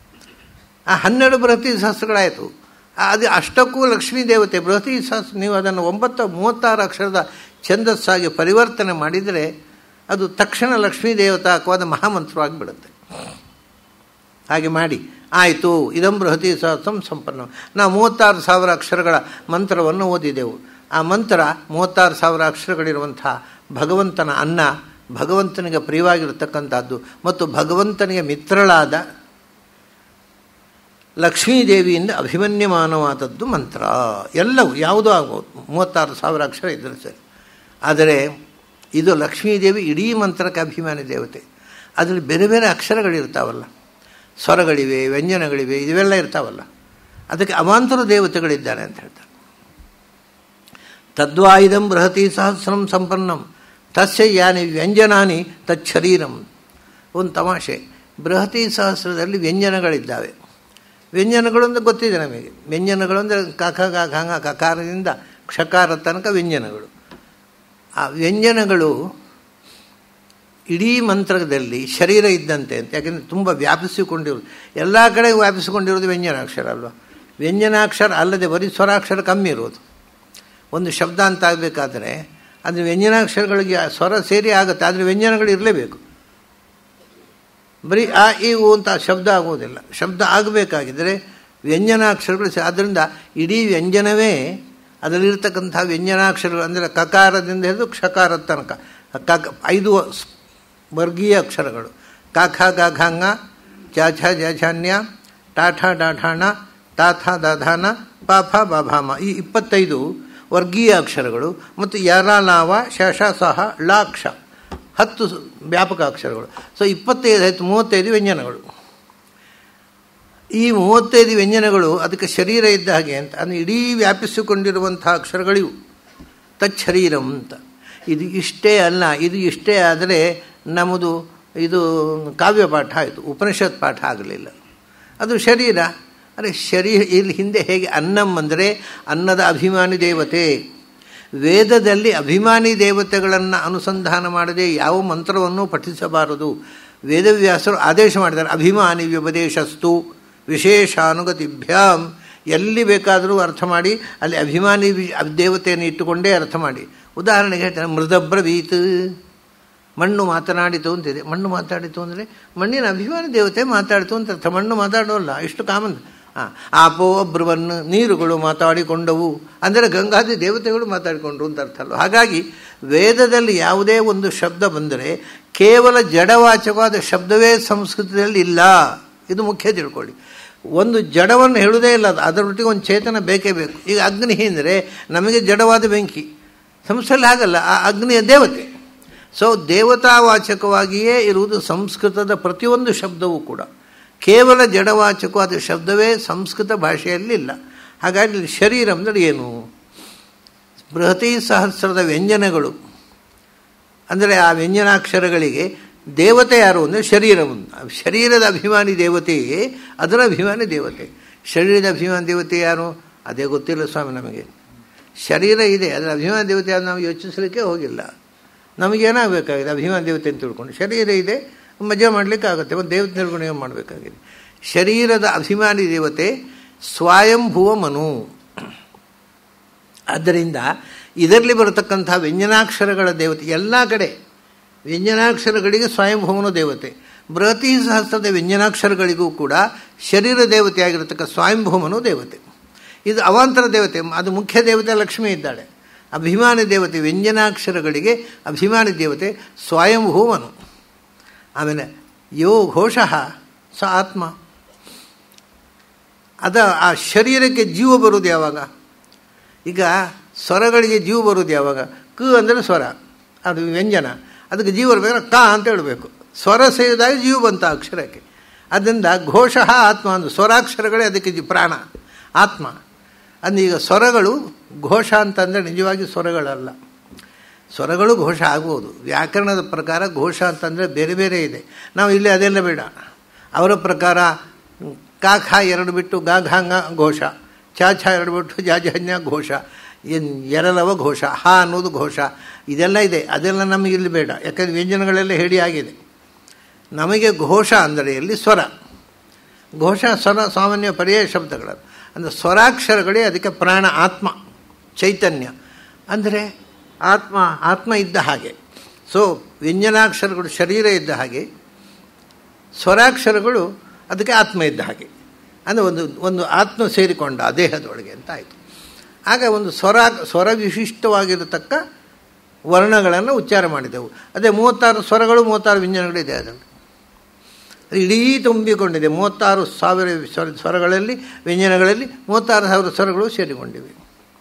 ಆ ಹನ್ನೆರಡು ಬೃಹತಿ ಸಹಸ್ರಗಳಾಯಿತು ಅದು ಅಷ್ಟಕ್ಕೂ ಲಕ್ಷ್ಮೀ ದೇವತೆ ಬೃಹತಿ ಸಹಸ್ರ ನೀವು ಅದನ್ನು ಒಂಬತ್ತು ಮೂವತ್ತಾರು ಅಕ್ಷರದ ಛಂದಸ್ಸಾಗಿ ಪರಿವರ್ತನೆ ಮಾಡಿದರೆ ಅದು ತಕ್ಷಣ ಲಕ್ಷ್ಮೀ ದೇವತಾಕವಾದ ಮಹಾಮಂತ್ರವಾಗಿಬಿಡುತ್ತೆ ಹಾಗೆ ಮಾಡಿ ಆಯಿತು ಇದಂ ಬೃಹತಿ ಸಹಸ್ರಂ ಸಂಪನ್ನ ನಾವು ಮೂವತ್ತಾರು ಸಾವಿರ ಅಕ್ಷರಗಳ ಮಂತ್ರವನ್ನು ಓದಿದೆವು ಆ ಮಂತ್ರ ಮೂವತ್ತಾರು ಸಾವಿರ ಅಕ್ಷರಗಳಿರುವಂಥ ಭಗವಂತನ ಅನ್ನ ಭಗವಂತನಿಗೆ ಪ್ರಿಯವಾಗಿರತಕ್ಕಂಥದ್ದು ಮತ್ತು ಭಗವಂತನಿಗೆ ಮಿತ್ರಳಾದ ಲಕ್ಷ್ಮೀದೇವಿಯಿಂದ ಅಭಿಮನ್ಯಮಾನವಾದದ್ದು ಮಂತ್ರ ಎಲ್ಲವೂ ಯಾವುದೂ ಆಗ್ಬೋದು ಮೂವತ್ತಾರು ಸಾವಿರ ಅಕ್ಷರ ಇದ್ದರೆ ಸರಿ ಆದರೆ ಇದು ಲಕ್ಷ್ಮೀದೇವಿ ಇಡೀ ಮಂತ್ರಕ್ಕೆ ಅಭಿಮಾನಿ ದೇವತೆ ಅದರಲ್ಲಿ ಬೇರೆ ಬೇರೆ ಅಕ್ಷರಗಳಿರ್ತಾವಲ್ಲ ಸ್ವರಗಳಿವೆ ವ್ಯಂಜನಗಳಿವೆ ಇವೆಲ್ಲ ಇರ್ತಾವಲ್ಲ ಅದಕ್ಕೆ ಅವಾಂತರ ದೇವತೆಗಳಿದ್ದಾರೆ ಅಂತ ಹೇಳ್ತಾರೆ ತದ್ವಾಯುಧಂ ಬೃಹತಿ ಸಹಸ್ರಂ ಸಂಪನ್ನಂ ತಸ್ಯ ಯಾನಿ ವ್ಯಂಜನಾನಿ ತಚ್ಛರೀರಂ ಒಂದು ತಮಾಷೆ ಬೃಹತಿ ಸಹಸ್ರದಲ್ಲಿ ವ್ಯಂಜನಗಳಿದ್ದಾವೆ ವ್ಯಂಜನಗಳು ಅಂತ ಗೊತ್ತಿದೆ ನಮಗೆ ವ್ಯಂಜನಗಳು ಅಂದರೆ ಕಖ ಗಾಘಾಂಗ ಕಕಾರದಿಂದ ಕ್ಷಕಾರ ತನಕ ವ್ಯಂಜನಗಳು ಆ ವ್ಯಂಜನಗಳು ಇಡೀ ಮಂತ್ರದಲ್ಲಿ ಶರೀರ ಇದ್ದಂತೆ ಅಂತ ಯಾಕೆಂದರೆ ತುಂಬ ವ್ಯಾಪಿಸಿಕೊಂಡಿರೋದು ಎಲ್ಲ ಕಡೆ ವ್ಯಾಪಿಸಿಕೊಂಡಿರೋದು ವ್ಯಂಜನಾಕ್ಷರ ಅಲ್ವಾ ವ್ಯಂಜನಾಕ್ಷರ ಅಲ್ಲದೆ ಬರೀ ಸ್ವರಾಕ್ಷರ ಕಮ್ಮಿ ಇರೋದು ಒಂದು ಶಬ್ದ ಅಂತ ಆಗಬೇಕಾದ್ರೆ ಅದು ವ್ಯಂಜನಾಕ್ಷರಗಳಿಗೆ ಸ್ವರ ಸೇರಿ ಆಗುತ್ತೆ ಆದರೆ ವ್ಯಂಜನಗಳು ಇರಲೇಬೇಕು ಬರೀ ಆ ಈ ಊ ಅಂತ ಶಬ್ದ ಆಗುವುದಿಲ್ಲ ಶಬ್ದ ಆಗಬೇಕಾಗಿದ್ದರೆ ವ್ಯಂಜನಾಕ್ಷರಗಳು ಆದ್ದರಿಂದ ಇಡೀ ವ್ಯಂಜನವೇ ಅದರಲ್ಲಿರ್ತಕ್ಕಂಥ ವ್ಯಂಜನಾಕ್ಷರಗಳು ಅಂದರೆ ಕಕಾರದಿಂದ ಹಿಡಿದು ಕ್ಷಕಾರದ ತನಕ ಕಕ ಐದು ವರ್ಗೀಯ ಅಕ್ಷರಗಳು ಕಾಖ ಗಾಘಾಂಗ ಚಾಛ ಜಾಛಾನ್ಯ ಟಾಠ ಡಾಠಾಣ ತಾಥ ದಾಧಾನ ಪಾಫ ಬಾಭಾಮ ಈ ಇಪ್ಪತ್ತೈದು ವರ್ಗೀಯ ಅಕ್ಷರಗಳು ಮತ್ತು ಯರ ಲಾವ ಶಶ ಸಹ ಲಾಕ್ಷ ಹತ್ತು ವ್ಯಾಪಕ ಅಕ್ಷರಗಳು ಸೊ ಇಪ್ಪತ್ತೈದು ಆಯಿತು ಮೂವತ್ತೈದು ವ್ಯಂಜನಗಳು ಈ ಮೂವತ್ತೈದು ವ್ಯಂಜನಗಳು ಅದಕ್ಕೆ ಶರೀರ ಇದ್ದ ಹಾಗೆ ಅಂತ ಅಂದರೆ ಇಡೀ ವ್ಯಾಪಿಸಿಕೊಂಡಿರುವಂಥ ಅಕ್ಷರಗಳಿವು ತಚ್ಛರೀರಂ ಅಂತ ಇದು ಇಷ್ಟೇ ಅಲ್ಲ ಇದು ಇಷ್ಟೇ ಆದರೆ ನಮ್ಮದು ಇದು ಕಾವ್ಯ ಪಾಠ ಆಯಿತು ಉಪನಿಷತ್ ಪಾಠ ಆಗಲಿಲ್ಲ ಅದು ಶರೀರ ಅರೆ ಶರೀರ ಇಲ್ಲಿ ಹಿಂದೆ ಹೇಗೆ ಅನ್ನಂ ಅಂದರೆ ಅನ್ನದ ಅಭಿಮಾನಿ ದೇವತೆ ವೇದದಲ್ಲಿ ಅಭಿಮಾನಿ ದೇವತೆಗಳನ್ನು ಅನುಸಂಧಾನ ಮಾಡದೆ ಯಾವ ಮಂತ್ರವನ್ನು ಪಠಿಸಬಾರದು ವೇದವ್ಯಾಸರು ಆದೇಶ ಮಾಡಿದ್ದಾರೆ ಅಭಿಮಾನಿ ವ್ಯಪದೇಶಸ್ತು ವಿಶೇಷಾನುಗತಿಭ್ಯಾಂ ಎಲ್ಲಿ ಬೇಕಾದರೂ ಅರ್ಥ ಮಾಡಿ ಅಲ್ಲಿ ಅಭಿಮಾನಿ ದೇವತೆಯನ್ನು ಇಟ್ಟುಕೊಂಡೇ ಅರ್ಥ ಮಾಡಿ ಉದಾಹರಣೆಗೆ ಹೇಳ್ತಾರೆ ಮೃದಬ್ರವೀತ್ ಮಣ್ಣು ಮಾತನಾಡಿತು ಅಂತಿದೆ ಮಣ್ಣು ಮಾತಾಡಿತು ಅಂದರೆ ಮಣ್ಣಿನ ಅಭಿಮಾನಿ ದೇವತೆ ಮಾತಾಡಿತು ಅಂತ ಅರ್ಥ ಮಣ್ಣು ಮಾತಾಡೋಲ್ಲ ಇಷ್ಟು ಕಾಮನ್ ಹಾಂ ಆಪೋ ಒಬ್ರುವನ್ನು ನೀರುಗಳು ಮಾತಾಡಿಕೊಂಡವು ಅಂದರೆ ಗಂಗಾದಿ ದೇವತೆಗಳು ಮಾತಾಡಿಕೊಂಡ್ರು ಅಂತ ಅರ್ಥ ಅಲ್ಲ ಹಾಗಾಗಿ ವೇದದಲ್ಲಿ ಯಾವುದೇ ಒಂದು ಶಬ್ದ ಬಂದರೆ ಕೇವಲ ಜಡವಾಚಕವಾದ ಶಬ್ದವೇ ಸಂಸ್ಕೃತದಲ್ಲಿ ಇಲ್ಲ ಇದು ಮುಖ್ಯ ತಿಳ್ಕೊಳ್ಳಿ ಒಂದು ಜಡವನ್ನು ಹೇಳುವುದೇ ಇಲ್ಲ ಅದು ಅದರೊಟ್ಟಿಗೆ ಒಂದು ಚೇತನ ಬೇಕೇ ಬೇಕು ಈಗ ಅಗ್ನಿ ಅಂದರೆ ನಮಗೆ ಜಡವಾದ ಬೆಂಕಿ ಸಂಸ್ಥೆಯಲ್ಲಿ ಹಾಗಲ್ಲ ಆ ಅಗ್ನಿಯ ದೇವತೆ ಸೊ ದೇವತಾವಾಚಕವಾಗಿಯೇ ಇರುವುದು ಸಂಸ್ಕೃತದ ಪ್ರತಿಯೊಂದು ಶಬ್ದವೂ ಕೂಡ ಕೇವಲ ಜಡವಾಚಕವಾದ ಶಬ್ದವೇ ಸಂಸ್ಕೃತ ಭಾಷೆಯಲ್ಲಿಲ್ಲ ಹಾಗಾಗಿ ಶರೀರ ಅಂದರೆ ಏನು ಬೃಹತಿ ಸಹಸ್ರದ ವ್ಯಂಜನಗಳು ಅಂದರೆ ಆ ವ್ಯಂಜನಾಕ್ಷರಗಳಿಗೆ ದೇವತೆ ಯಾರು ಅಂದರೆ ಶರೀರವನ್ನು ಶರೀರದ ಅಭಿಮಾನಿ ದೇವತೆಯೇ ಅದರ ಅಭಿಮಾನಿ ದೇವತೆ ಶರೀರದ ಅಭಿಮಾನಿ ದೇವತೆ ಯಾರು ಅದೇ ಗೊತ್ತಿಲ್ಲ ಸ್ವಾಮಿ ನಮಗೆ ಶರೀರ ಇದೆ ಅದರ ಅಭಿಮಾನಿ ದೇವತೆ ಯಾರು ನಾವು ಯೋಚಿಸಲಿಕ್ಕೆ ಹೋಗಿಲ್ಲ ನಮಗೇನಾಗಬೇಕಾಗಿದೆ ಅಭಿಮಾನಿ ದೇವತೆ ಅಂತ ತಿಳ್ಕೊಂಡು ಶರೀರ ಇದೆ ಮಜಾ ಮಾಡಲಿಕ್ಕೆ ಆಗುತ್ತೆ ಒಂದು ದೇವತೆ ತಿಳ್ಕೊಂಡು ಏನು ಮಾಡಬೇಕಾಗಿದೆ ಶರೀರದ ಅಭಿಮಾನಿ ದೇವತೆ ಸ್ವಯಂಭುವ ಮನು ಆದ್ದರಿಂದ ಇದರಲ್ಲಿ ಬರತಕ್ಕಂಥ ವ್ಯಂಜನಾಕ್ಷರಗಳ ದೇವತೆ ಎಲ್ಲ ಕಡೆ ವ್ಯಂಜನಾಕ್ಷರಗಳಿಗೆ ಸ್ವಯಂಭುವನ ದೇವತೆ ಬೃಹತಿ ಸಹಸ್ರದ ವ್ಯಂಜನಾಕ್ಷರಗಳಿಗೂ ಕೂಡ ಶರೀರ ದೇವತೆಯಾಗಿರತಕ್ಕ ಸ್ವಯಂಭೂಮನು ದೇವತೆ ಇದು ಅವಾಂತರ ದೇವತೆ ಅದು ಮುಖ್ಯ ದೇವತೆ ಲಕ್ಷ್ಮಿ ಇದ್ದಾಳೆ ಅಭಿಮಾನಿ ದೇವತೆ ವ್ಯಂಜನಾಕ್ಷರಗಳಿಗೆ ಅಭಿಮಾನಿ ದೇವತೆ ಸ್ವಯಂಭೂಮನು ಆಮೇಲೆ ಯೋ ಘೋಷಃ ಸ ಆತ್ಮ ಅದ ಆ ಶರೀರಕ್ಕೆ ಜೀವ ಬರುವುದು ಯಾವಾಗ ಈಗ ಸ್ವರಗಳಿಗೆ ಜೀವ ಬರುವುದು ಯಾವಾಗ ಕ ಅಂದರೆ ಸ್ವರ ಅದು ವ್ಯಂಜನ ಅದಕ್ಕೆ ಜೀವ ಬರಬೇಕಾದ್ರೆ ಕ ಅಂತ ಹೇಳಬೇಕು ಸ್ವರ ಸೇರಿದಾಗ ಜೀವ ಬಂತ ಅಕ್ಷರಕ್ಕೆ ಅದರಿಂದ ಘೋಷಃ ಆತ್ಮ ಅಂದು ಸ್ವರಾಕ್ಷರಗಳೇ ಅದಕ್ಕೆ ಜಿ ಪ್ರಾಣ ಆತ್ಮ ಅಂದ್ರೆ ಈಗ ಸ್ವರಗಳು ಘೋಷ ಅಂತಂದರೆ ನಿಜವಾಗಿ ಸ್ವರಗಳಲ್ಲ ಸ್ವರಗಳು ಘೋಷ ಆಗ್ಬೋದು ವ್ಯಾಕರಣದ ಪ್ರಕಾರ ಘೋಷ ಅಂತಂದರೆ ಬೇರೆ ಬೇರೆ ಇದೆ ನಾವು ಇಲ್ಲಿ ಅದೆಲ್ಲ ಬೇಡ ಅವರ ಪ್ರಕಾರ ಕಾಖ ಎರಡು ಬಿಟ್ಟು ಗಾಘಾಂಗ ಘೋಷ ಛಾಛ ಎರಡು ಬಿಟ್ಟು ಜಾಜನ್ಯ ಘೋಷ ಏನು ಎರಲವ ಘೋಷ ಹಾ ಅನ್ನೋದು ಘೋಷ ಇದೆಲ್ಲ ಇದೆ ಅದೆಲ್ಲ ನಮಗೆ ಇಲ್ಲಿ ಬೇಡ ಯಾಕಂದರೆ ವ್ಯಂಜನಗಳೆಲ್ಲ ಹೇಳಿ ಆಗಿದೆ ನಮಗೆ ಘೋಷ ಅಂದರೆ ಎಲ್ಲಿ ಸ್ವರ ಘೋಷ ಸ್ವರ ಸಾಮಾನ್ಯ ಪರ್ಯಾಯ ಶಬ್ದಗಳು ಅಂದರೆ ಸ್ವರಾಕ್ಷರಗಳೇ ಅದಕ್ಕೆ ಪ್ರಾಣ ಆತ್ಮ ಚೈತನ್ಯ ಅಂದರೆ ಆತ್ಮ ಆತ್ಮ ಇದ್ದ ಹಾಗೆ ಸೊ ವ್ಯಂಜನಾಕ್ಷರಗಳು ಶರೀರ ಇದ್ದ ಹಾಗೆ ಸ್ವರಾಕ್ಷರಗಳು ಅದಕ್ಕೆ ಆತ್ಮ ಇದ್ದ ಹಾಗೆ ಅಂದರೆ ಒಂದು ಒಂದು ಆತ್ಮ ಸೇರಿಕೊಂಡ ಆ ದೇಹದೊಳಗೆ ಅಂತ ಆಯಿತು ಆಗ ಒಂದು ಸ್ವರ ಸ್ವರ ವಿಶಿಷ್ಟವಾಗಿರತಕ್ಕ ವರ್ಣಗಳನ್ನು ಉಚ್ಚಾರ ಮಾಡಿದೆವು ಅದೇ ಮೂವತ್ತಾರು ಸ್ವರಗಳು ಮೂವತ್ತಾರು ವ್ಯಂಜನಗಳಿದೆ ಅದನ್ನು ಇಡೀ ತುಂಬಿಕೊಂಡಿದೆ ಮೂವತ್ತಾರು ಸಾವಿರ ಸ್ವರ ಸ್ವರಗಳಲ್ಲಿ ವ್ಯಂಜನಗಳಲ್ಲಿ ಮೂವತ್ತಾರು ಸಾವಿರ ಸ್ವರಗಳು ಸೇರಿಕೊಂಡಿವೆ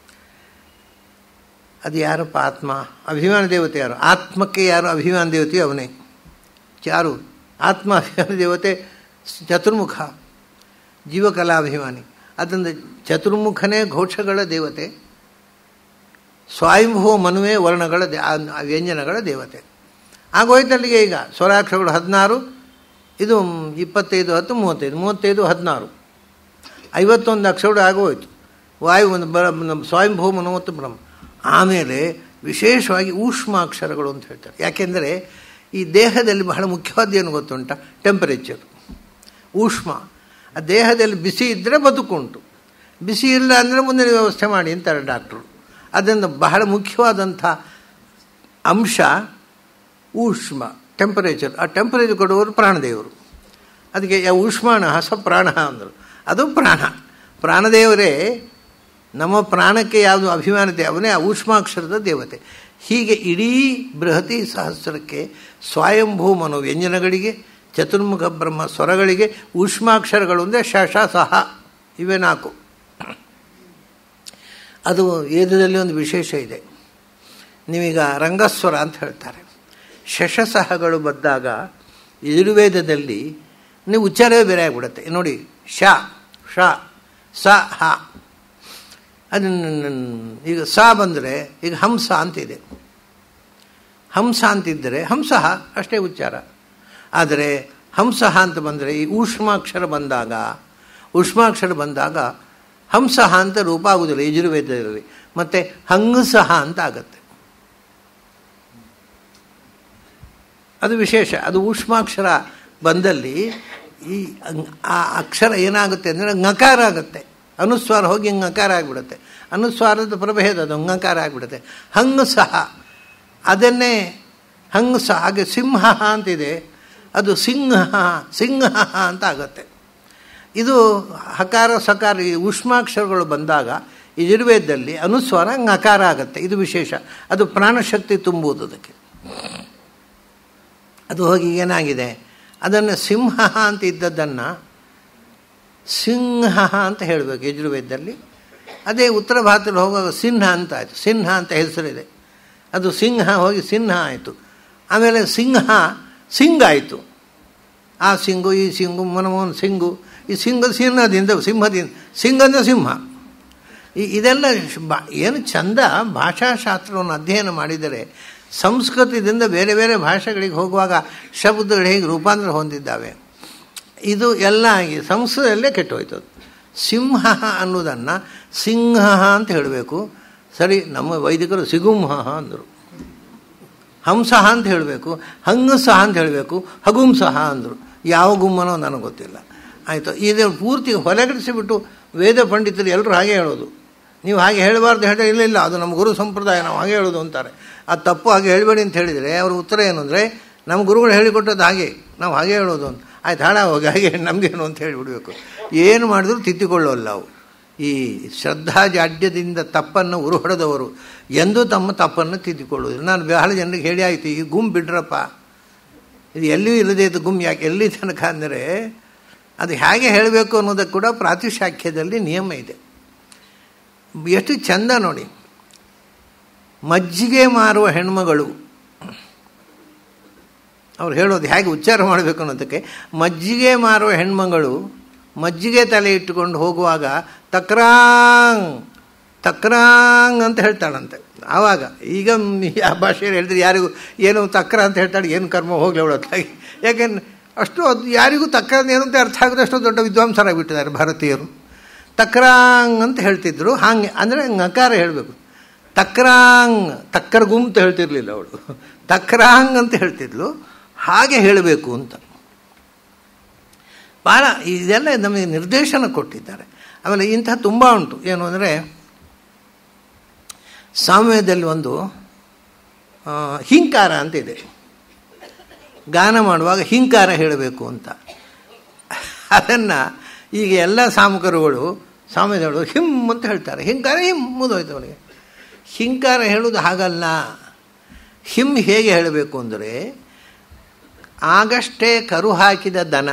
ಅದು ಯಾರಪ್ಪ ಆತ್ಮ ಅಭಿಮಾನ ದೇವತೆ ಯಾರು ಆತ್ಮಕ್ಕೆ ಯಾರು ಅಭಿಮಾನ ದೇವತೆ ಅವನೇ ಯಾರು ಆತ್ಮ ಅಭಿಮಾನ ದೇವತೆ ಚತುರ್ಮುಖ ಜೀವಕಲಾಭಿಮಾನಿ ಅದರಿಂದ ಚತುರ್ಮುಖನೇ ಘೋಷಗಳ ದೇವತೆ ಸ್ವಯಂಭೂ ಮನುವೆ ವರ್ಣಗಳ ದೇ ವ್ಯಂಜನಗಳ ದೇವತೆ ಆಗೋಯ್ತಲ್ಲಿಗೆ ಈಗ ಸ್ವರಾಕ್ಷರಗಳು ಹದಿನಾರು ಇದು ಇಪ್ಪತ್ತೈದು ಹತ್ತು ಮೂವತ್ತೈದು ಮೂವತ್ತೈದು ಹದಿನಾರು ಐವತ್ತೊಂದು ಅಕ್ಷರಗಳು ಆಗೋಯ್ತು ವಾಯು ಒಂದು ಬರ ಸ್ವಯಂಭೂ ಮನು ಮತ್ತು ಬ್ರಹ್ಮ ಆಮೇಲೆ ವಿಶೇಷವಾಗಿ ಊಷ್ಮಾಕ್ಷರಗಳು ಅಂತ ಹೇಳ್ತಾರೆ ಯಾಕೆಂದರೆ ಈ ದೇಹದಲ್ಲಿ ಬಹಳ ಮುಖ್ಯವಾದ ಏನು ಗೊತ್ತುಂಟ ಟೆಂಪರೇಚರ್ ಊಷ್ಮ ಆ ದೇಹದಲ್ಲಿ ಬಿಸಿ ಇದ್ದರೆ ಬದುಕುಂಟು ಬಿಸಿ ಇಲ್ಲ ಅಂದರೆ ಮುಂದಿನ ವ್ಯವಸ್ಥೆ ಮಾಡಿ ಅಂತಾರೆ ಡಾಕ್ಟ್ರು ಅದರಿಂದ ಬಹಳ ಮುಖ್ಯವಾದಂಥ ಅಂಶ ಊಷ್ಮ ಟೆಂಪರೇಚರ್ ಆ ಟೆಂಪರೇಚರ್ ಕೊಡುವವರು ಪ್ರಾಣದೇವರು ಅದಕ್ಕೆ ಊಷ್ಮಾಣ ಸ ಪ್ರಾಣ ಅಂದರು ಅದು ಪ್ರಾಣ ಪ್ರಾಣದೇವರೇ ನಮ್ಮ ಪ್ರಾಣಕ್ಕೆ ಯಾವುದು ಅಭಿಮಾನತೆ ಅವನೇ ಆ ಊಷ್ಮಾಕ್ಷರದ ದೇವತೆ ಹೀಗೆ ಇಡೀ ಬೃಹತಿ ಸಹಸ್ರಕ್ಕೆ ಸ್ವಯಂಭೂ ಮನೋ ವ್ಯಂಜನಗಳಿಗೆ ಚತುರ್ಮುಖ ಬ್ರಹ್ಮ ಸ್ವರಗಳಿಗೆ ಊಷ್ಮಾಕ್ಷರಗಳು ಅಂದರೆ ಶಶ ಸಹ ಇವೇ ನಾಲ್ಕು ಅದು ವೇದದಲ್ಲಿ ಒಂದು ವಿಶೇಷ ಇದೆ ನೀವೀಗ ರಂಗಸ್ವರ ಅಂತ ಹೇಳ್ತಾರೆ ಶಶಸಹಗಳು ಬಂದಾಗ ಯಜುರ್ವೇದದಲ್ಲಿ ನೀವು ಉಚ್ಚಾರವೇ ಬೇರೆ ಆಗಿಬಿಡುತ್ತೆ ನೋಡಿ ಶ ಶ ಸ ಹ ಅದನ್ನು ಈಗ ಸ ಬಂದರೆ ಈಗ ಹಂಸ ಅಂತಿದೆ ಹಂಸ ಅಂತಿದ್ದರೆ ಹಂಸಃ ಅಷ್ಟೇ ಉಚ್ಚಾರ ಆದರೆ ಹಂಸಃ ಅಂತ ಬಂದರೆ ಈ ಊಷ್ಮಾಕ್ಷರ ಬಂದಾಗ ಊಷ್ಮಾಕ್ಷರ ಬಂದಾಗ ಹಂಸಃ ಅಂತ ರೂಪ ಆಗುವುದಿಲ್ಲ ಯಜುರ್ವೇದದಲ್ಲಿ ಮತ್ತು ಹಂಗಸಹ ಅಂತ ಆಗತ್ತೆ ಅದು ವಿಶೇಷ ಅದು ಊಷ್ಮಾಕ್ಷರ ಬಂದಲ್ಲಿ ಈ ಆ ಅಕ್ಷರ ಏನಾಗುತ್ತೆ ಅಂದರೆ ngಕಾರ ಆಗುತ್ತೆ ಅನುಸ್ವಾರ ಹೋಗಿ ngಕಾರ ಆಗಿಬಿಡುತ್ತೆ ಅನುಸ್ವಾರದ ಪ್ರಭೇದ ಅದು ngಕಾರ ಆಗಿಬಿಡುತ್ತೆ ಹಂಗ ಸಹ ಅದನ್ನೇ ಹಂಗ ಸಹ ಹಾಗೆ ಸಿಂಹ ಅಂತಿದೆ ಅದು ಸಿಂಹ ಸಿಂಹ ಅಂತ ಆಗುತ್ತೆ ಇದು ಹಕಾರ ಸಕಾರ ಈ ಉಷ್ಮಾಕ್ಷರಗಳು ಬಂದಾಗ ಯಜುರ್ವೇದದಲ್ಲಿ ಅನುಸ್ವಾರ ngಕಾರ ಆಗುತ್ತೆ ಇದು ವಿಶೇಷ ಅದು ಪ್ರಾಣಶಕ್ತಿ ತುಂಬುವುದು ಅದಕ್ಕೆ ಅದು ಹೋಗಿ ಏನಾಗಿದೆ ಅದನ್ನು ಸಿಂಹ ಅಂತ ಇದ್ದದ್ದನ್ನು ಸಿಂಹ ಅಂತ ಹೇಳಬೇಕು ಯಜುರ್ವೇದದಲ್ಲಿ ಅದೇ ಉತ್ತರ ಭಾರತದಲ್ಲಿ ಹೋಗುವಾಗ ಸಿಂಹ ಅಂತ ಆಯಿತು ಸಿಂಹ ಅಂತ ಹೆಸರಿದೆ ಅದು ಸಿಂಹ ಹೋಗಿ ಸಿಂಹ ಆಯಿತು ಆಮೇಲೆ ಸಿಂಹ ಸಿಂಗ್ ಆಯಿತು ಆ ಸಿಂಗು ಈ ಸಿಂಗು ಮನಮೋಹನ್ ಸಿಂಗು ಈ ಸಿಂಗ ಸಿಂಹದಿಂದ ಸಿಂಹದಿಂದ ಸಿಂಗ್ ಅಂದರೆ ಸಿಂಹ ಈ ಇದೆಲ್ಲ ಏನು ಚಂದ ಭಾಷಾಶಾಸ್ತ್ರವನ್ನು ಅಧ್ಯಯನ ಮಾಡಿದರೆ ಸಂಸ್ಕೃತದಿಂದ ಬೇರೆ ಬೇರೆ ಭಾಷೆಗಳಿಗೆ ಹೋಗುವಾಗ ಶಬ್ದಗಳು ಹೇಗೆ ರೂಪಾಂತರ ಹೊಂದಿದ್ದಾವೆ ಇದು ಎಲ್ಲ ಸಂಸ್ಕೃತದಲ್ಲೇ ಕೆಟ್ಟೋಯ್ತದು ಸಿಂಹ ಅನ್ನೋದನ್ನು ಸಿಂಹ ಅಂತ ಹೇಳಬೇಕು ಸರಿ ನಮ್ಮ ವೈದಿಕರು ಸಿಗುಂಹ ಅಂದರು ಹಂಸಹ ಅಂತ ಹೇಳಬೇಕು ಹಂಗಸಹ ಅಂತ ಹೇಳಬೇಕು ಹಗುಂಸಹ ಅಂದರು ಯಾವ ಗುಮ್ಮನೋ ನನಗೆ ಗೊತ್ತಿಲ್ಲ ಆಯಿತು ಇದು ಪೂರ್ತಿ ಹೊರಗಡಿಸಿಬಿಟ್ಟು ವೇದ ಪಂಡಿತರು ಎಲ್ಲರೂ ಹಾಗೆ ಹೇಳೋದು ನೀವು ಹಾಗೆ ಹೇಳಬಾರ್ದು ಹೇಳಿ ಇಲ್ಲ ಇಲ್ಲ ಅದು ನಮ್ಮ ಗುರು ಸಂಪ್ರದಾಯ ನಾವು ಹಾಗೆ ಹೇಳೋದು ಅಂತಾರೆ ಅದು ತಪ್ಪು ಹಾಗೆ ಹೇಳಬೇಡಿ ಅಂತ ಹೇಳಿದರೆ ಅವ್ರ ಉತ್ತರ ಏನು ಅಂದರೆ ನಮ್ಮ ಗುರುಗಳು ಹೇಳಿಕೊಟ್ಟದ್ದು ಹಾಗೆ ನಾವು ಹಾಗೆ ಹೇಳೋದು ಅಂತ ಆಯ್ತು ಹಾಳ ಹೋಗಿ ಹಾಗೆ ನಮಗೇನು ಅಂತ ಹೇಳಿಬಿಡ್ಬೇಕು ಏನು ಮಾಡಿದ್ರು ತಿದ್ದಿಕೊಳ್ಳೋಲ್ಲ ಅವು ಈ ಶ್ರದ್ಧಾ ಜಾಡ್ಯದಿಂದ ತಪ್ಪನ್ನು ಉರುಹೊಡೆದವರು ಎಂದೂ ತಮ್ಮ ತಪ್ಪನ್ನು ತಿದ್ದಿಕೊಳ್ಳುವುದಿಲ್ಲ ನಾನು ಬಹಳ ಜನರಿಗೆ ಹೇಳಿ ಆಯಿತು ಈ ಗುಮ್ ಬಿಡ್ರಪ್ಪ ಇದು ಎಲ್ಲಿಯೂ ಇಲ್ಲದೆ ಇದು ಗುಮ್ ಯಾಕೆ ಎಲ್ಲಿ ತನಕ ಅಂದರೆ ಅದು ಹೇಗೆ ಹೇಳಬೇಕು ಅನ್ನೋದಕ್ಕೆ ಕೂಡ ಪ್ರಾತಿಶಾಖ್ಯದಲ್ಲಿ ನಿಯಮ ಇದೆ ಎಷ್ಟು ಚಂದ ನೋಡಿ ಮಜ್ಜಿಗೆ ಮಾರುವ ಹೆಣ್ಮಗಳು ಅವ್ರು ಹೇಳೋದು ಹೇಗೆ ಉಚ್ಚಾರ ಮಾಡಬೇಕು ಅನ್ನೋದಕ್ಕೆ ಮಜ್ಜಿಗೆ ಮಾರುವ ಹೆಣ್ಮಗಳು ಮಜ್ಜಿಗೆ ತಲೆ ಇಟ್ಟುಕೊಂಡು ಹೋಗುವಾಗ ತಕ್ರಾಂಗ್ ತಕ್ರಾಂಗ್ ಅಂತ ಹೇಳ್ತಾಳಂತೆ ಆವಾಗ ಈಗ ಆ ಭಾಷೆಯಲ್ಲಿ ಹೇಳಿದ್ರೆ ಯಾರಿಗೂ ಏನು ತಕ್ರ ಅಂತ ಹೇಳ್ತಾಳೆ ಏನು ಕರ್ಮ ಹೋಗ್ಲಿ ಅವಳತ್ತಾಗಿ ಯಾಕೆಂದ್ರೆ ಅಷ್ಟು ಅದು ಯಾರಿಗೂ ತಕ್ರ ಏನು ಅಂತ ಅರ್ಥ ಆಗೋದಷ್ಟು ದೊಡ್ಡ ವಿದ್ವಾಂಸರಾಗಿಬಿಟ್ಟಿದ್ದಾರೆ ಭಾರತೀಯರು ತಕ್ರಾಂಗ್ ಅಂತ ಹೇಳ್ತಿದ್ರು ಹಾಗೆ ಅಂದರೆ ನಕಾರ ಹೇಳಬೇಕು ತಕ್ರಾಂಗ್ ತಕ್ಕರ್ ಗುಂತ ಹೇಳ್ತಿರ್ಲಿಲ್ಲ ಅವಳು ತಕ್ರಾಂಗ್ ಅಂತ ಹೇಳ್ತಿದ್ಲು ಹಾಗೆ ಹೇಳಬೇಕು ಅಂತ ಭಾಳ ಇದೆಲ್ಲ ನಮಗೆ ನಿರ್ದೇಶನ ಕೊಟ್ಟಿದ್ದಾರೆ ಆಮೇಲೆ ಇಂತಹ ತುಂಬ ಉಂಟು ಏನು ಅಂದರೆ ಸಾಮ್ಯದಲ್ಲಿ ಒಂದು ಆ, ಹಿಂಕಾರ ಅಂತ ಇದೆ ಗಾನ ಮಾಡುವಾಗ ಹಿಂಕಾರ ಹೇಳಬೇಕು ಅಂತ ಅದನ್ನು ಈಗ ಎಲ್ಲ ಸಾಮಕರುಗಳು ಸಾಮ್ಯದವರು ಹಿಮ್ ಅಂತ ಹೇಳ್ತಾರೆ ಹಿಂಕಾರ ಹಿಮ್ ಮುದೋಯ್ತು ಅವನಿಗೆ ಹಿಂಕಾರ ಹೇಳೋದು ಹಾಗಲ್ಲ ಹಿಮ್ ಹೇಗೆ ಹೇಳಬೇಕು ಅಂದರೆ ಆಗಷ್ಟೇ ಕರು ಹಾಕಿದ ದನ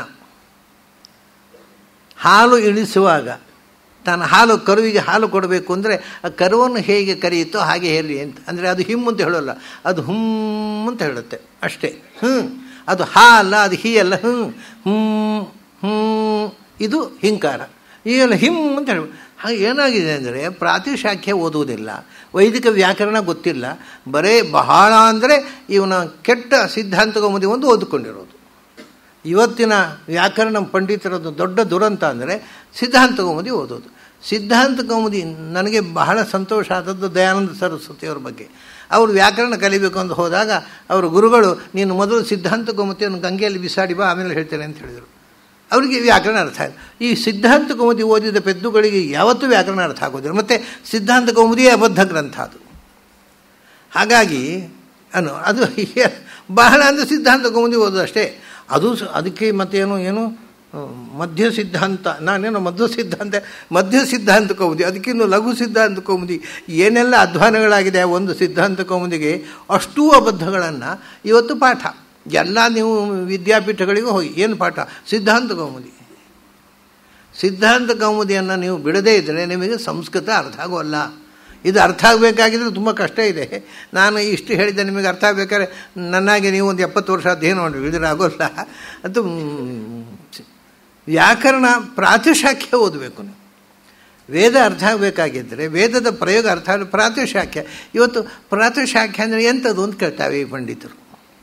ಹಾಲು ಇಳಿಸುವಾಗ ತಾನು ಹಾಲು ಕರುವಿಗೆ ಹಾಲು ಕೊಡಬೇಕು ಅಂದರೆ ಆ ಕರುವನ್ನು ಹೇಗೆ ಕರೆಯುತ್ತೋ ಹಾಗೆ ಹೇಳಿ ಅಂತ ಅಂದರೆ ಅದು ಹಿಮ್ ಅಂತ ಹೇಳೋಲ್ಲ ಅದು ಹುಮ್ ಅಂತ ಹೇಳುತ್ತೆ ಅಷ್ಟೇ ಹ್ಞೂ ಅದು ಹಾ ಅಲ್ಲ ಅದು ಹೀ ಅಲ್ಲ ಹ್ಞೂ ಹ್ಞೂ ಹ್ಞೂ ಇದು ಹಿಂಕಾರ ಈಗೆಲ್ಲ ಹಿಮ್ ಅಂತ ಹೇಳ ಹಾಗೆ ಏನಾಗಿದೆ ಅಂದರೆ ಪ್ರಾತಿಶಾಖ್ಯ ಓದುವುದಿಲ್ಲ ವೈದಿಕ ವ್ಯಾಕರಣ ಗೊತ್ತಿಲ್ಲ ಬರೇ ಬಹಳ ಅಂದರೆ ಇವನ ಕೆಟ್ಟ ಸಿದ್ಧಾಂತ ಕೌಮುದಿ ಒಂದು ಓದಿಕೊಂಡಿರೋದು ಇವತ್ತಿನ ವ್ಯಾಕರಣ ಪಂಡಿತರದ್ದು ದೊಡ್ಡ ದುರಂತ ಅಂದರೆ ಸಿದ್ಧಾಂತ ಕೌಮುದಿ ಓದೋದು ಸಿದ್ಧಾಂತ ಕೌಮುದಿ ನನಗೆ ಬಹಳ ಸಂತೋಷ ಆದದ್ದು ದಯಾನಂದ ಸರಸ್ವತಿಯವರ ಬಗ್ಗೆ ಅವರು ವ್ಯಾಕರಣ ಕಲಿಬೇಕು ಅಂತ ಹೋದಾಗ ಅವರ ಗುರುಗಳು ನೀನು ಮೊದಲು ಸಿದ್ಧಾಂತ ಕೌಮುದಿಯನ್ನು ಗಂಗೆಯಲ್ಲಿ ಬಿಸಾಡಿ ಬಾ ಆಮೇಲೆ ಹೇಳ್ತೇನೆ ಅಂತ ಹೇಳಿದರು ಅವರಿಗೆ ವ್ಯಾಕರಣ ಅರ್ಥ ಆಯಿತು ಈ ಸಿದ್ಧಾಂತ ಕೌಮುದಿ ಓದಿದ ಪೆದ್ದುಗಳಿಗೆ ಯಾವತ್ತೂ ವ್ಯಾಕರಣ ಅರ್ಥ ಆಗೋದಿಲ್ಲ ಮತ್ತು ಸಿದ್ಧಾಂತ ಕೌಮುದಿಯೇ ಅಬದ್ಧ ಗ್ರಂಥ ಅದು ಹಾಗಾಗಿ ಅನು ಅದು ಬಹಳ ಅಂದರೆ ಸಿದ್ಧಾಂತ ಕೌಮುದಿ ಓದೋದು ಅಷ್ಟೇ ಅದು ಸ- ಅದಕ್ಕೆ ಮತ್ತೇನು ಏನು ಆ, ಮಧ್ಯ ಸಿದ್ಧಾಂತ ನಾನೇನು ಮಧ್ಯ ಸಿದ್ಧಾಂತ ಮಧ್ಯ ಸಿದ್ಧಾಂತ ಕೌಮುದಿ ಅದಕ್ಕಿನ್ನು ಲಘು ಸಿದ್ಧಾಂತ ಕೌಮುದಿ ಏನೆಲ್ಲ ಅಧ್ವಾನಗಳಾಗಿದೆ ಆ ಒಂದು ಸಿದ್ಧಾಂತ ಕೌಮುದಿಗೆ ಅಷ್ಟೂ ಅಬದ್ಧಗಳನ್ನು ಇವತ್ತು ಪಾಠ ಎಲ್ಲ ನೀವು ವಿದ್ಯಾಪೀಠಗಳಿಗೂ ಹೋಗಿ ಏನು ಪಾಠ ಸಿದ್ಧಾಂತ ಕೌಮುದಿ ಸಿದ್ಧಾಂತ ಕೌಮುದಿಯನ್ನು ನೀವು ಬಿಡದೇ ಇದ್ದರೆ ನಿಮಗೆ ಸಂಸ್ಕೃತ ಅರ್ಥ ಆಗೋಲ್ಲ ಇದು ಅರ್ಥ ಆಗಬೇಕಾಗಿದ್ರೆ ತುಂಬ ಕಷ್ಟ ಇದೆ ನಾನು ಇಷ್ಟು ಹೇಳಿದ್ದೆ ನಿಮಗೆ ಅರ್ಥ ಆಗಬೇಕಾದ್ರೆ ನನ್ನಾಗೆ ನೀವು ಒಂದು ಎಪ್ಪತ್ತು ವರ್ಷ ಅಧ್ಯಯನ ಮಾಡಿ ಇದ್ರೆ ಆಗೋಲ್ಲ ಅದು ಮ್, ವ್ಯಾಕರಣ ಪ್ರಾತಿಶಾಖ್ಯ ಓದಬೇಕು ನೀವು ವೇದ ಅರ್ಥ ಆಗಬೇಕಾಗಿದ್ದರೆ ವೇದದ ಪ್ರಯೋಗ ಅರ್ಥ ಆಗ ಪ್ರಾತಿಶಾಖ್ಯ ಇವತ್ತು ಪ್ರಾತಿಶಾಖ್ಯ ಅಂದರೆ ಎಂಥದ್ದು ಅಂತ ಕೇಳ್ತಾವೆ ಈ ಪಂಡಿತರು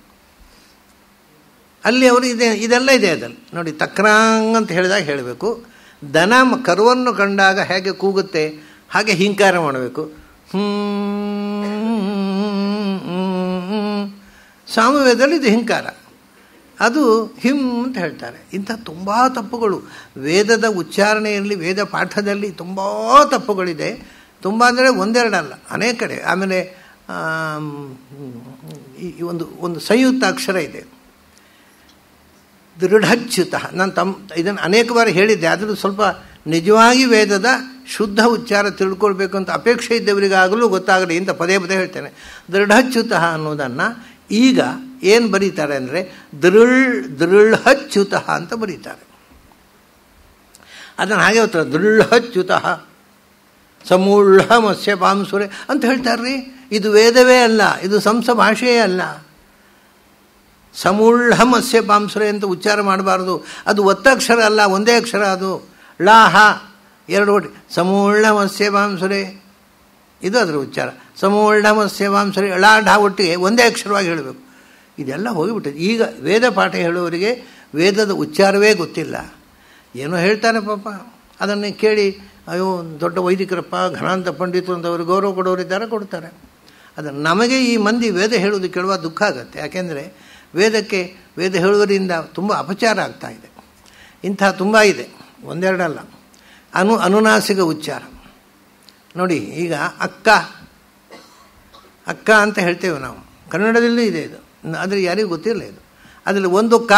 ಅಲ್ಲಿ ಅವರು ಇದೆ ಇದೆಲ್ಲ ಇದೆ ಅದಲ್ಲಿ ನೋಡಿ ತಕ್ರಾಂಗ್ ಅಂತ ಹೇಳಿದಾಗ ಹೇಳಬೇಕು ದನ ಮ- ಕರುವನ್ನು ಕಂಡಾಗ ಹೇಗೆ ಕೂಗುತ್ತೆ ಹಾಗೆ ಹಿಂಕಾರ ಮಾಡಬೇಕು ಸಾಮವೇದದಲ್ಲಿ ಇದು ಹಿಂಕಾರ ಅದು ಹಿಮ್ ಅಂತ ಹೇಳ್ತಾರೆ ಇಂಥ ತುಂಬ ತಪ್ಪುಗಳು ವೇದದ ಉಚ್ಚಾರಣೆಯಲ್ಲಿ ವೇದ ಪಾಠದಲ್ಲಿ ತುಂಬ ತಪ್ಪುಗಳಿದೆ ತುಂಬ ಅಂದರೆ ಒಂದೆರಡಲ್ಲ ಅನೇಕ ಕಡೆ ಆಮೇಲೆ ಆಮ್, ಈ ಈ ಒಂದು ಒಂದು ಸಂಯುಕ್ತ ಅಕ್ಷರ ಇದೆ ದೃಢಚ್ಯುತ ನಾನು ತಮ್ಮ ಇದನ್ನು ಅನೇಕ ಬಾರಿ ಹೇಳಿದ್ದೆ ಆದರೂ ಸ್ವಲ್ಪ ನಿಜವಾಗಿ ವೇದದ ಶುದ್ಧ ಉಚ್ಚಾರ ತಿಳ್ಕೊಳ್ಬೇಕು ಅಂತ ಅಪೇಕ್ಷೆ ಇದ್ದವರಿಗಾಗಲೂ ಗೊತ್ತಾಗಲಿ ಅಂತ ಪದೇ ಪದೇ ಹೇಳ್ತೇನೆ ದೃಢಚ್ಯುತ ಅನ್ನೋದನ್ನು ಈಗ ಏನು ಬರೀತಾರೆ ಅಂದರೆ ದೃಳ್ ದೃಢಚ್ಯುತ ಅಂತ ಬರೀತಾರೆ ಅದನ್ನು ಹಾಗೆ ಹೋಗ್ತಾರೆ ದೃಢಚ್ಯುತ ಸಮೂಢ ಮತ್ಸ್ಯ ಪಾಂಸುರೆ ಅಂತ ಹೇಳ್ತಾರ್ರಿ ಇದು ವೇದವೇ ಅಲ್ಲ ಇದು ಸಂಸ ಭಾಷೆಯೇ ಅಲ್ಲ ಸಮೂಢ ಮತ್ಸ್ಯ ಪಾಂಸುರೆ ಅಂತ ಉಚ್ಚಾರ ಮಾಡಬಾರ್ದು ಅದು ಒತ್ತಕ್ಷರ ಅಲ್ಲ ಒಂದೇ ಅಕ್ಷರ ಅದು ಲಾಹ ಎರಡು ಒಟ್ಟು ಸಮೂಢ ಮತ್ಸ್ಯ ಪಾಂಸುರೆ ಇದು ಅದರ ಉಚ್ಚಾರ ಸಮೂಢ ಮತ್ಸ್ಯ ಪಾಂಸುರೆ ಳಾ ಢಾ ಒಟ್ಟಿಗೆ ಒಂದೇ ಅಕ್ಷರವಾಗಿ ಹೇಳಬೇಕು ಇದೆಲ್ಲ ಹೋಗಿಬಿಟ್ಟಿದೆ ಈಗ ವೇದ ಪಾಠ ಹೇಳುವವರಿಗೆ ವೇದದ ಉಚ್ಚಾರವೇ ಗೊತ್ತಿಲ್ಲ ಏನೋ ಹೇಳ್ತಾರೆ ಪಾಪ ಅದನ್ನು ಕೇಳಿ ಅಯ್ಯೋ ದೊಡ್ಡ ವೈದಿಕರಪ್ಪ ಘನಾಂತ ಪಂಡಿತರು ಅಂತ ಅವರು ಗೌರವ ಕೊಡೋರಿದ್ದಾರೆ ಕೊಡ್ತಾರೆ ಅದನ್ನು ನಮಗೆ ಈ ಮಂದಿ ವೇದ ಹೇಳೋದು ಕೇಳುವ ದುಃಖ ಆಗುತ್ತೆ ಯಾಕೆಂದರೆ ವೇದಕ್ಕೆ ವೇದ ಹೇಳುವುದರಿಂದ ತುಂಬ ಅಪಚಾರ ಆಗ್ತಾ ಇದೆ ಇಂಥ ತುಂಬ ಇದೆ ಒಂದೆರಡಲ್ಲ ಅನು ಅನುನಾಸಿಕ ಉಚ್ಚಾರ ನೋಡಿ ಈಗ ಅಕ್ಕ ಅಕ್ಕ ಅಂತ ಹೇಳ್ತೇವೆ ನಾವು ಕನ್ನಡದಲ್ಲೂ ಇದೆ ಇದು ಆದರೆ ಯಾರಿಗೂ ಗೊತ್ತಿಲ್ಲ ಇದು ಅದರಲ್ಲಿ ಒಂದು ಕ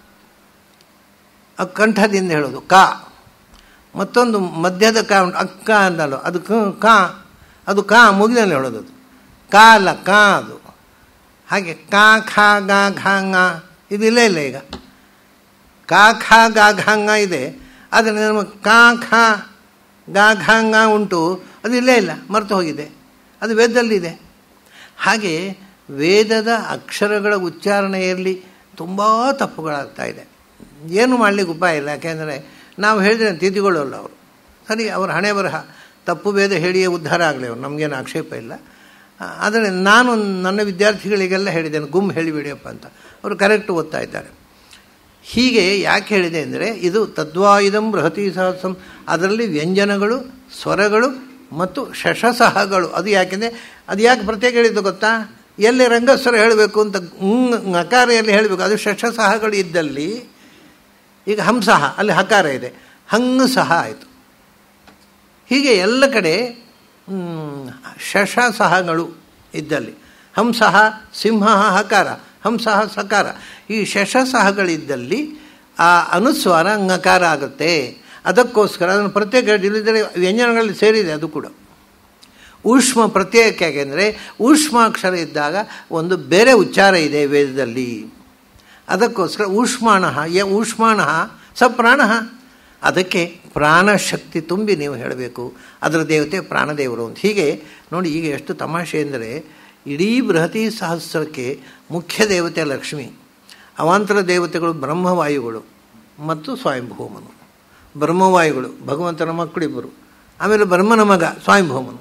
ಆ ಕಂಠದಿಂದ ಹೇಳೋದು ಕ ಮತ್ತೊಂದು ಮಧ್ಯದ ಕ ಉಂಟು ಅಕ್ಕ ಅಂದಲ್ಲ ಅದು ಕ ಕಾ ಅದು ಕಾ ಮುಗಿದಲ್ಲಿ ಹೇಳೋದು ಅದು ಕಾ ಅಲ್ಲ ಕಾ ಅದು ಹಾಗೆ ಕಾ ಖಾ ಗಾ ಘಾ ಂಗ ಇದು ಇಲ್ಲ ಇಲ್ಲ ಈಗ ಕಾ ಖಾ ಗಾ ಘಾಂಗ ಇದೆ ಆದರೆ ನಮ್ಮ ಕಾ ಖಾ ಗಾ ಘಾಂಗ ಉಂಟು ಅದು ಇಲ್ಲೇ ಇಲ್ಲ ಮರೆತು ಹೋಗಿದೆ ಅದು ವೇದದಲ್ಲಿದೆ ಹಾಗೆ ವೇದದ ಅಕ್ಷರಗಳ ಉಚ್ಚಾರಣೆಯಲ್ಲಿ ತುಂಬ ತಪ್ಪುಗಳಾಗ್ತಾ ಇದೆ ಏನು ಮಾಡಲಿಕ್ಕೆ ಉಪಾಯ ಇಲ್ಲ ಯಾಕೆಂದರೆ ನಾವು ಹೇಳಿದ್ರೆ ತಿದ್ದುಕೊಳ್ಳಲ್ಲ ಅವರು ಸರಿ ಅವರ ಹಣೆ ಬರಹ ತಪ್ಪು ವೇದ ಹೇಳಿಯೇ ಉದ್ಧಾರ ಆಗಲಿ ಅವರು ನಮಗೇನು ಆಕ್ಷೇಪ ಇಲ್ಲ ಆದರೆ ನಾನು ನನ್ನ ವಿದ್ಯಾರ್ಥಿಗಳಿಗೆಲ್ಲ ಹೇಳಿದ್ದೇನೆ ಗುಮ್ ಹೇಳಿಬಿಡಿಯಪ್ಪ ಅಂತ ಅವರು ಕರೆಕ್ಟ್ ಓದ್ತಾ ಇದ್ದಾರೆ ಹೀಗೆ ಯಾಕೆ ಹೇಳಿದೆ ಅಂದರೆ ಇದು ತದ್ವಾಯುಧಂ ಬೃಹತಿ ಸಹಸ್ರಂ ಅದರಲ್ಲಿ ವ್ಯಂಜನಗಳು ಸ್ವರಗಳು ಮತ್ತು ಶಶಸಹಗಳು ಅದು ಯಾಕೆಂದರೆ ಅದು ಯಾಕೆ ಪ್ರತ್ಯೇಕ ಹೇಳಿದ್ದು ಗೊತ್ತಾ ಎಲ್ಲಿ ರಂಗಸ್ವರ ಹೇಳಬೇಕು ಅಂತ ನಕಾರೆಯಲ್ಲಿ ಹೇಳಬೇಕು ಅದು ಶಶಸಹಗಳು ಇದ್ದಲ್ಲಿ ಈಗ ಹಂಸಹ ಅಲ್ಲಿ ಹಕಾರ ಇದೆ ಹಂಗ ಸಹ ಆಯಿತು ಹೀಗೆ ಎಲ್ಲ ಕಡೆ ಶಶ ಸಹಗಳು ಇದ್ದಲ್ಲಿ ಹಂಸಹ ಸಿಂಹ ಹಕಾರ ಹಂಸಹ ಸಕಾರ ಈ ಶಶ ಸಹಗಳಿದ್ದಲ್ಲಿ ಆ ಅನುಸ್ವಾರ ಅಂಗಕಾರ ಆಗುತ್ತೆ ಅದಕ್ಕೋಸ್ಕರ ಅದನ್ನು ಪ್ರತ್ಯೇಕ ಇಲ್ಲದಿದ್ದರೆ ವ್ಯಂಜನಗಳಲ್ಲಿ ಸೇರಿದೆ ಅದು ಕೂಡ ಊಷ್ಮ ಪ್ರತ್ಯೇಕ ಯಾಕೆಂದರೆ ಊಷ್ಮಾಕ್ಷರ ಇದ್ದಾಗ ಒಂದು ಬೇರೆ ಉಚ್ಚಾರ ಇದೆ ವೇದದಲ್ಲಿ ಅದಕ್ಕೋಸ್ಕರ ಊಷ್ಮಾಣ ಯ ಊಷ್ಮಾಣ ಸ ಪ್ರಾಣ ಅದಕ್ಕೆ ಪ್ರಾಣಶಕ್ತಿ ತುಂಬಿ ನೀವು ಹೇಳಬೇಕು ಅದರ ದೇವತೆ ಪ್ರಾಣದೇವರು ಅಂತ ಹೀಗೆ ನೋಡಿ ಈಗ ಎಷ್ಟು ತಮಾಷೆ ಎಂದರೆ ಇಡೀ ಬೃಹತಿ ಸಹಸ್ರಕ್ಕೆ ಮುಖ್ಯ ದೇವತೆ ಲಕ್ಷ್ಮಿ ಅವಾಂತರ ದೇವತೆಗಳು ಬ್ರಹ್ಮವಾಯುಗಳು ಮತ್ತು ಸ್ವಯಂಭೂಮನು ಬ್ರಹ್ಮವಾಯುಗಳು ಭಗವಂತನ ಮಕ್ಕಳಿಬ್ಬರು ಆಮೇಲೆ ಬ್ರಹ್ಮನ ಮಗ ಸ್ವಯಂಭೂಮನು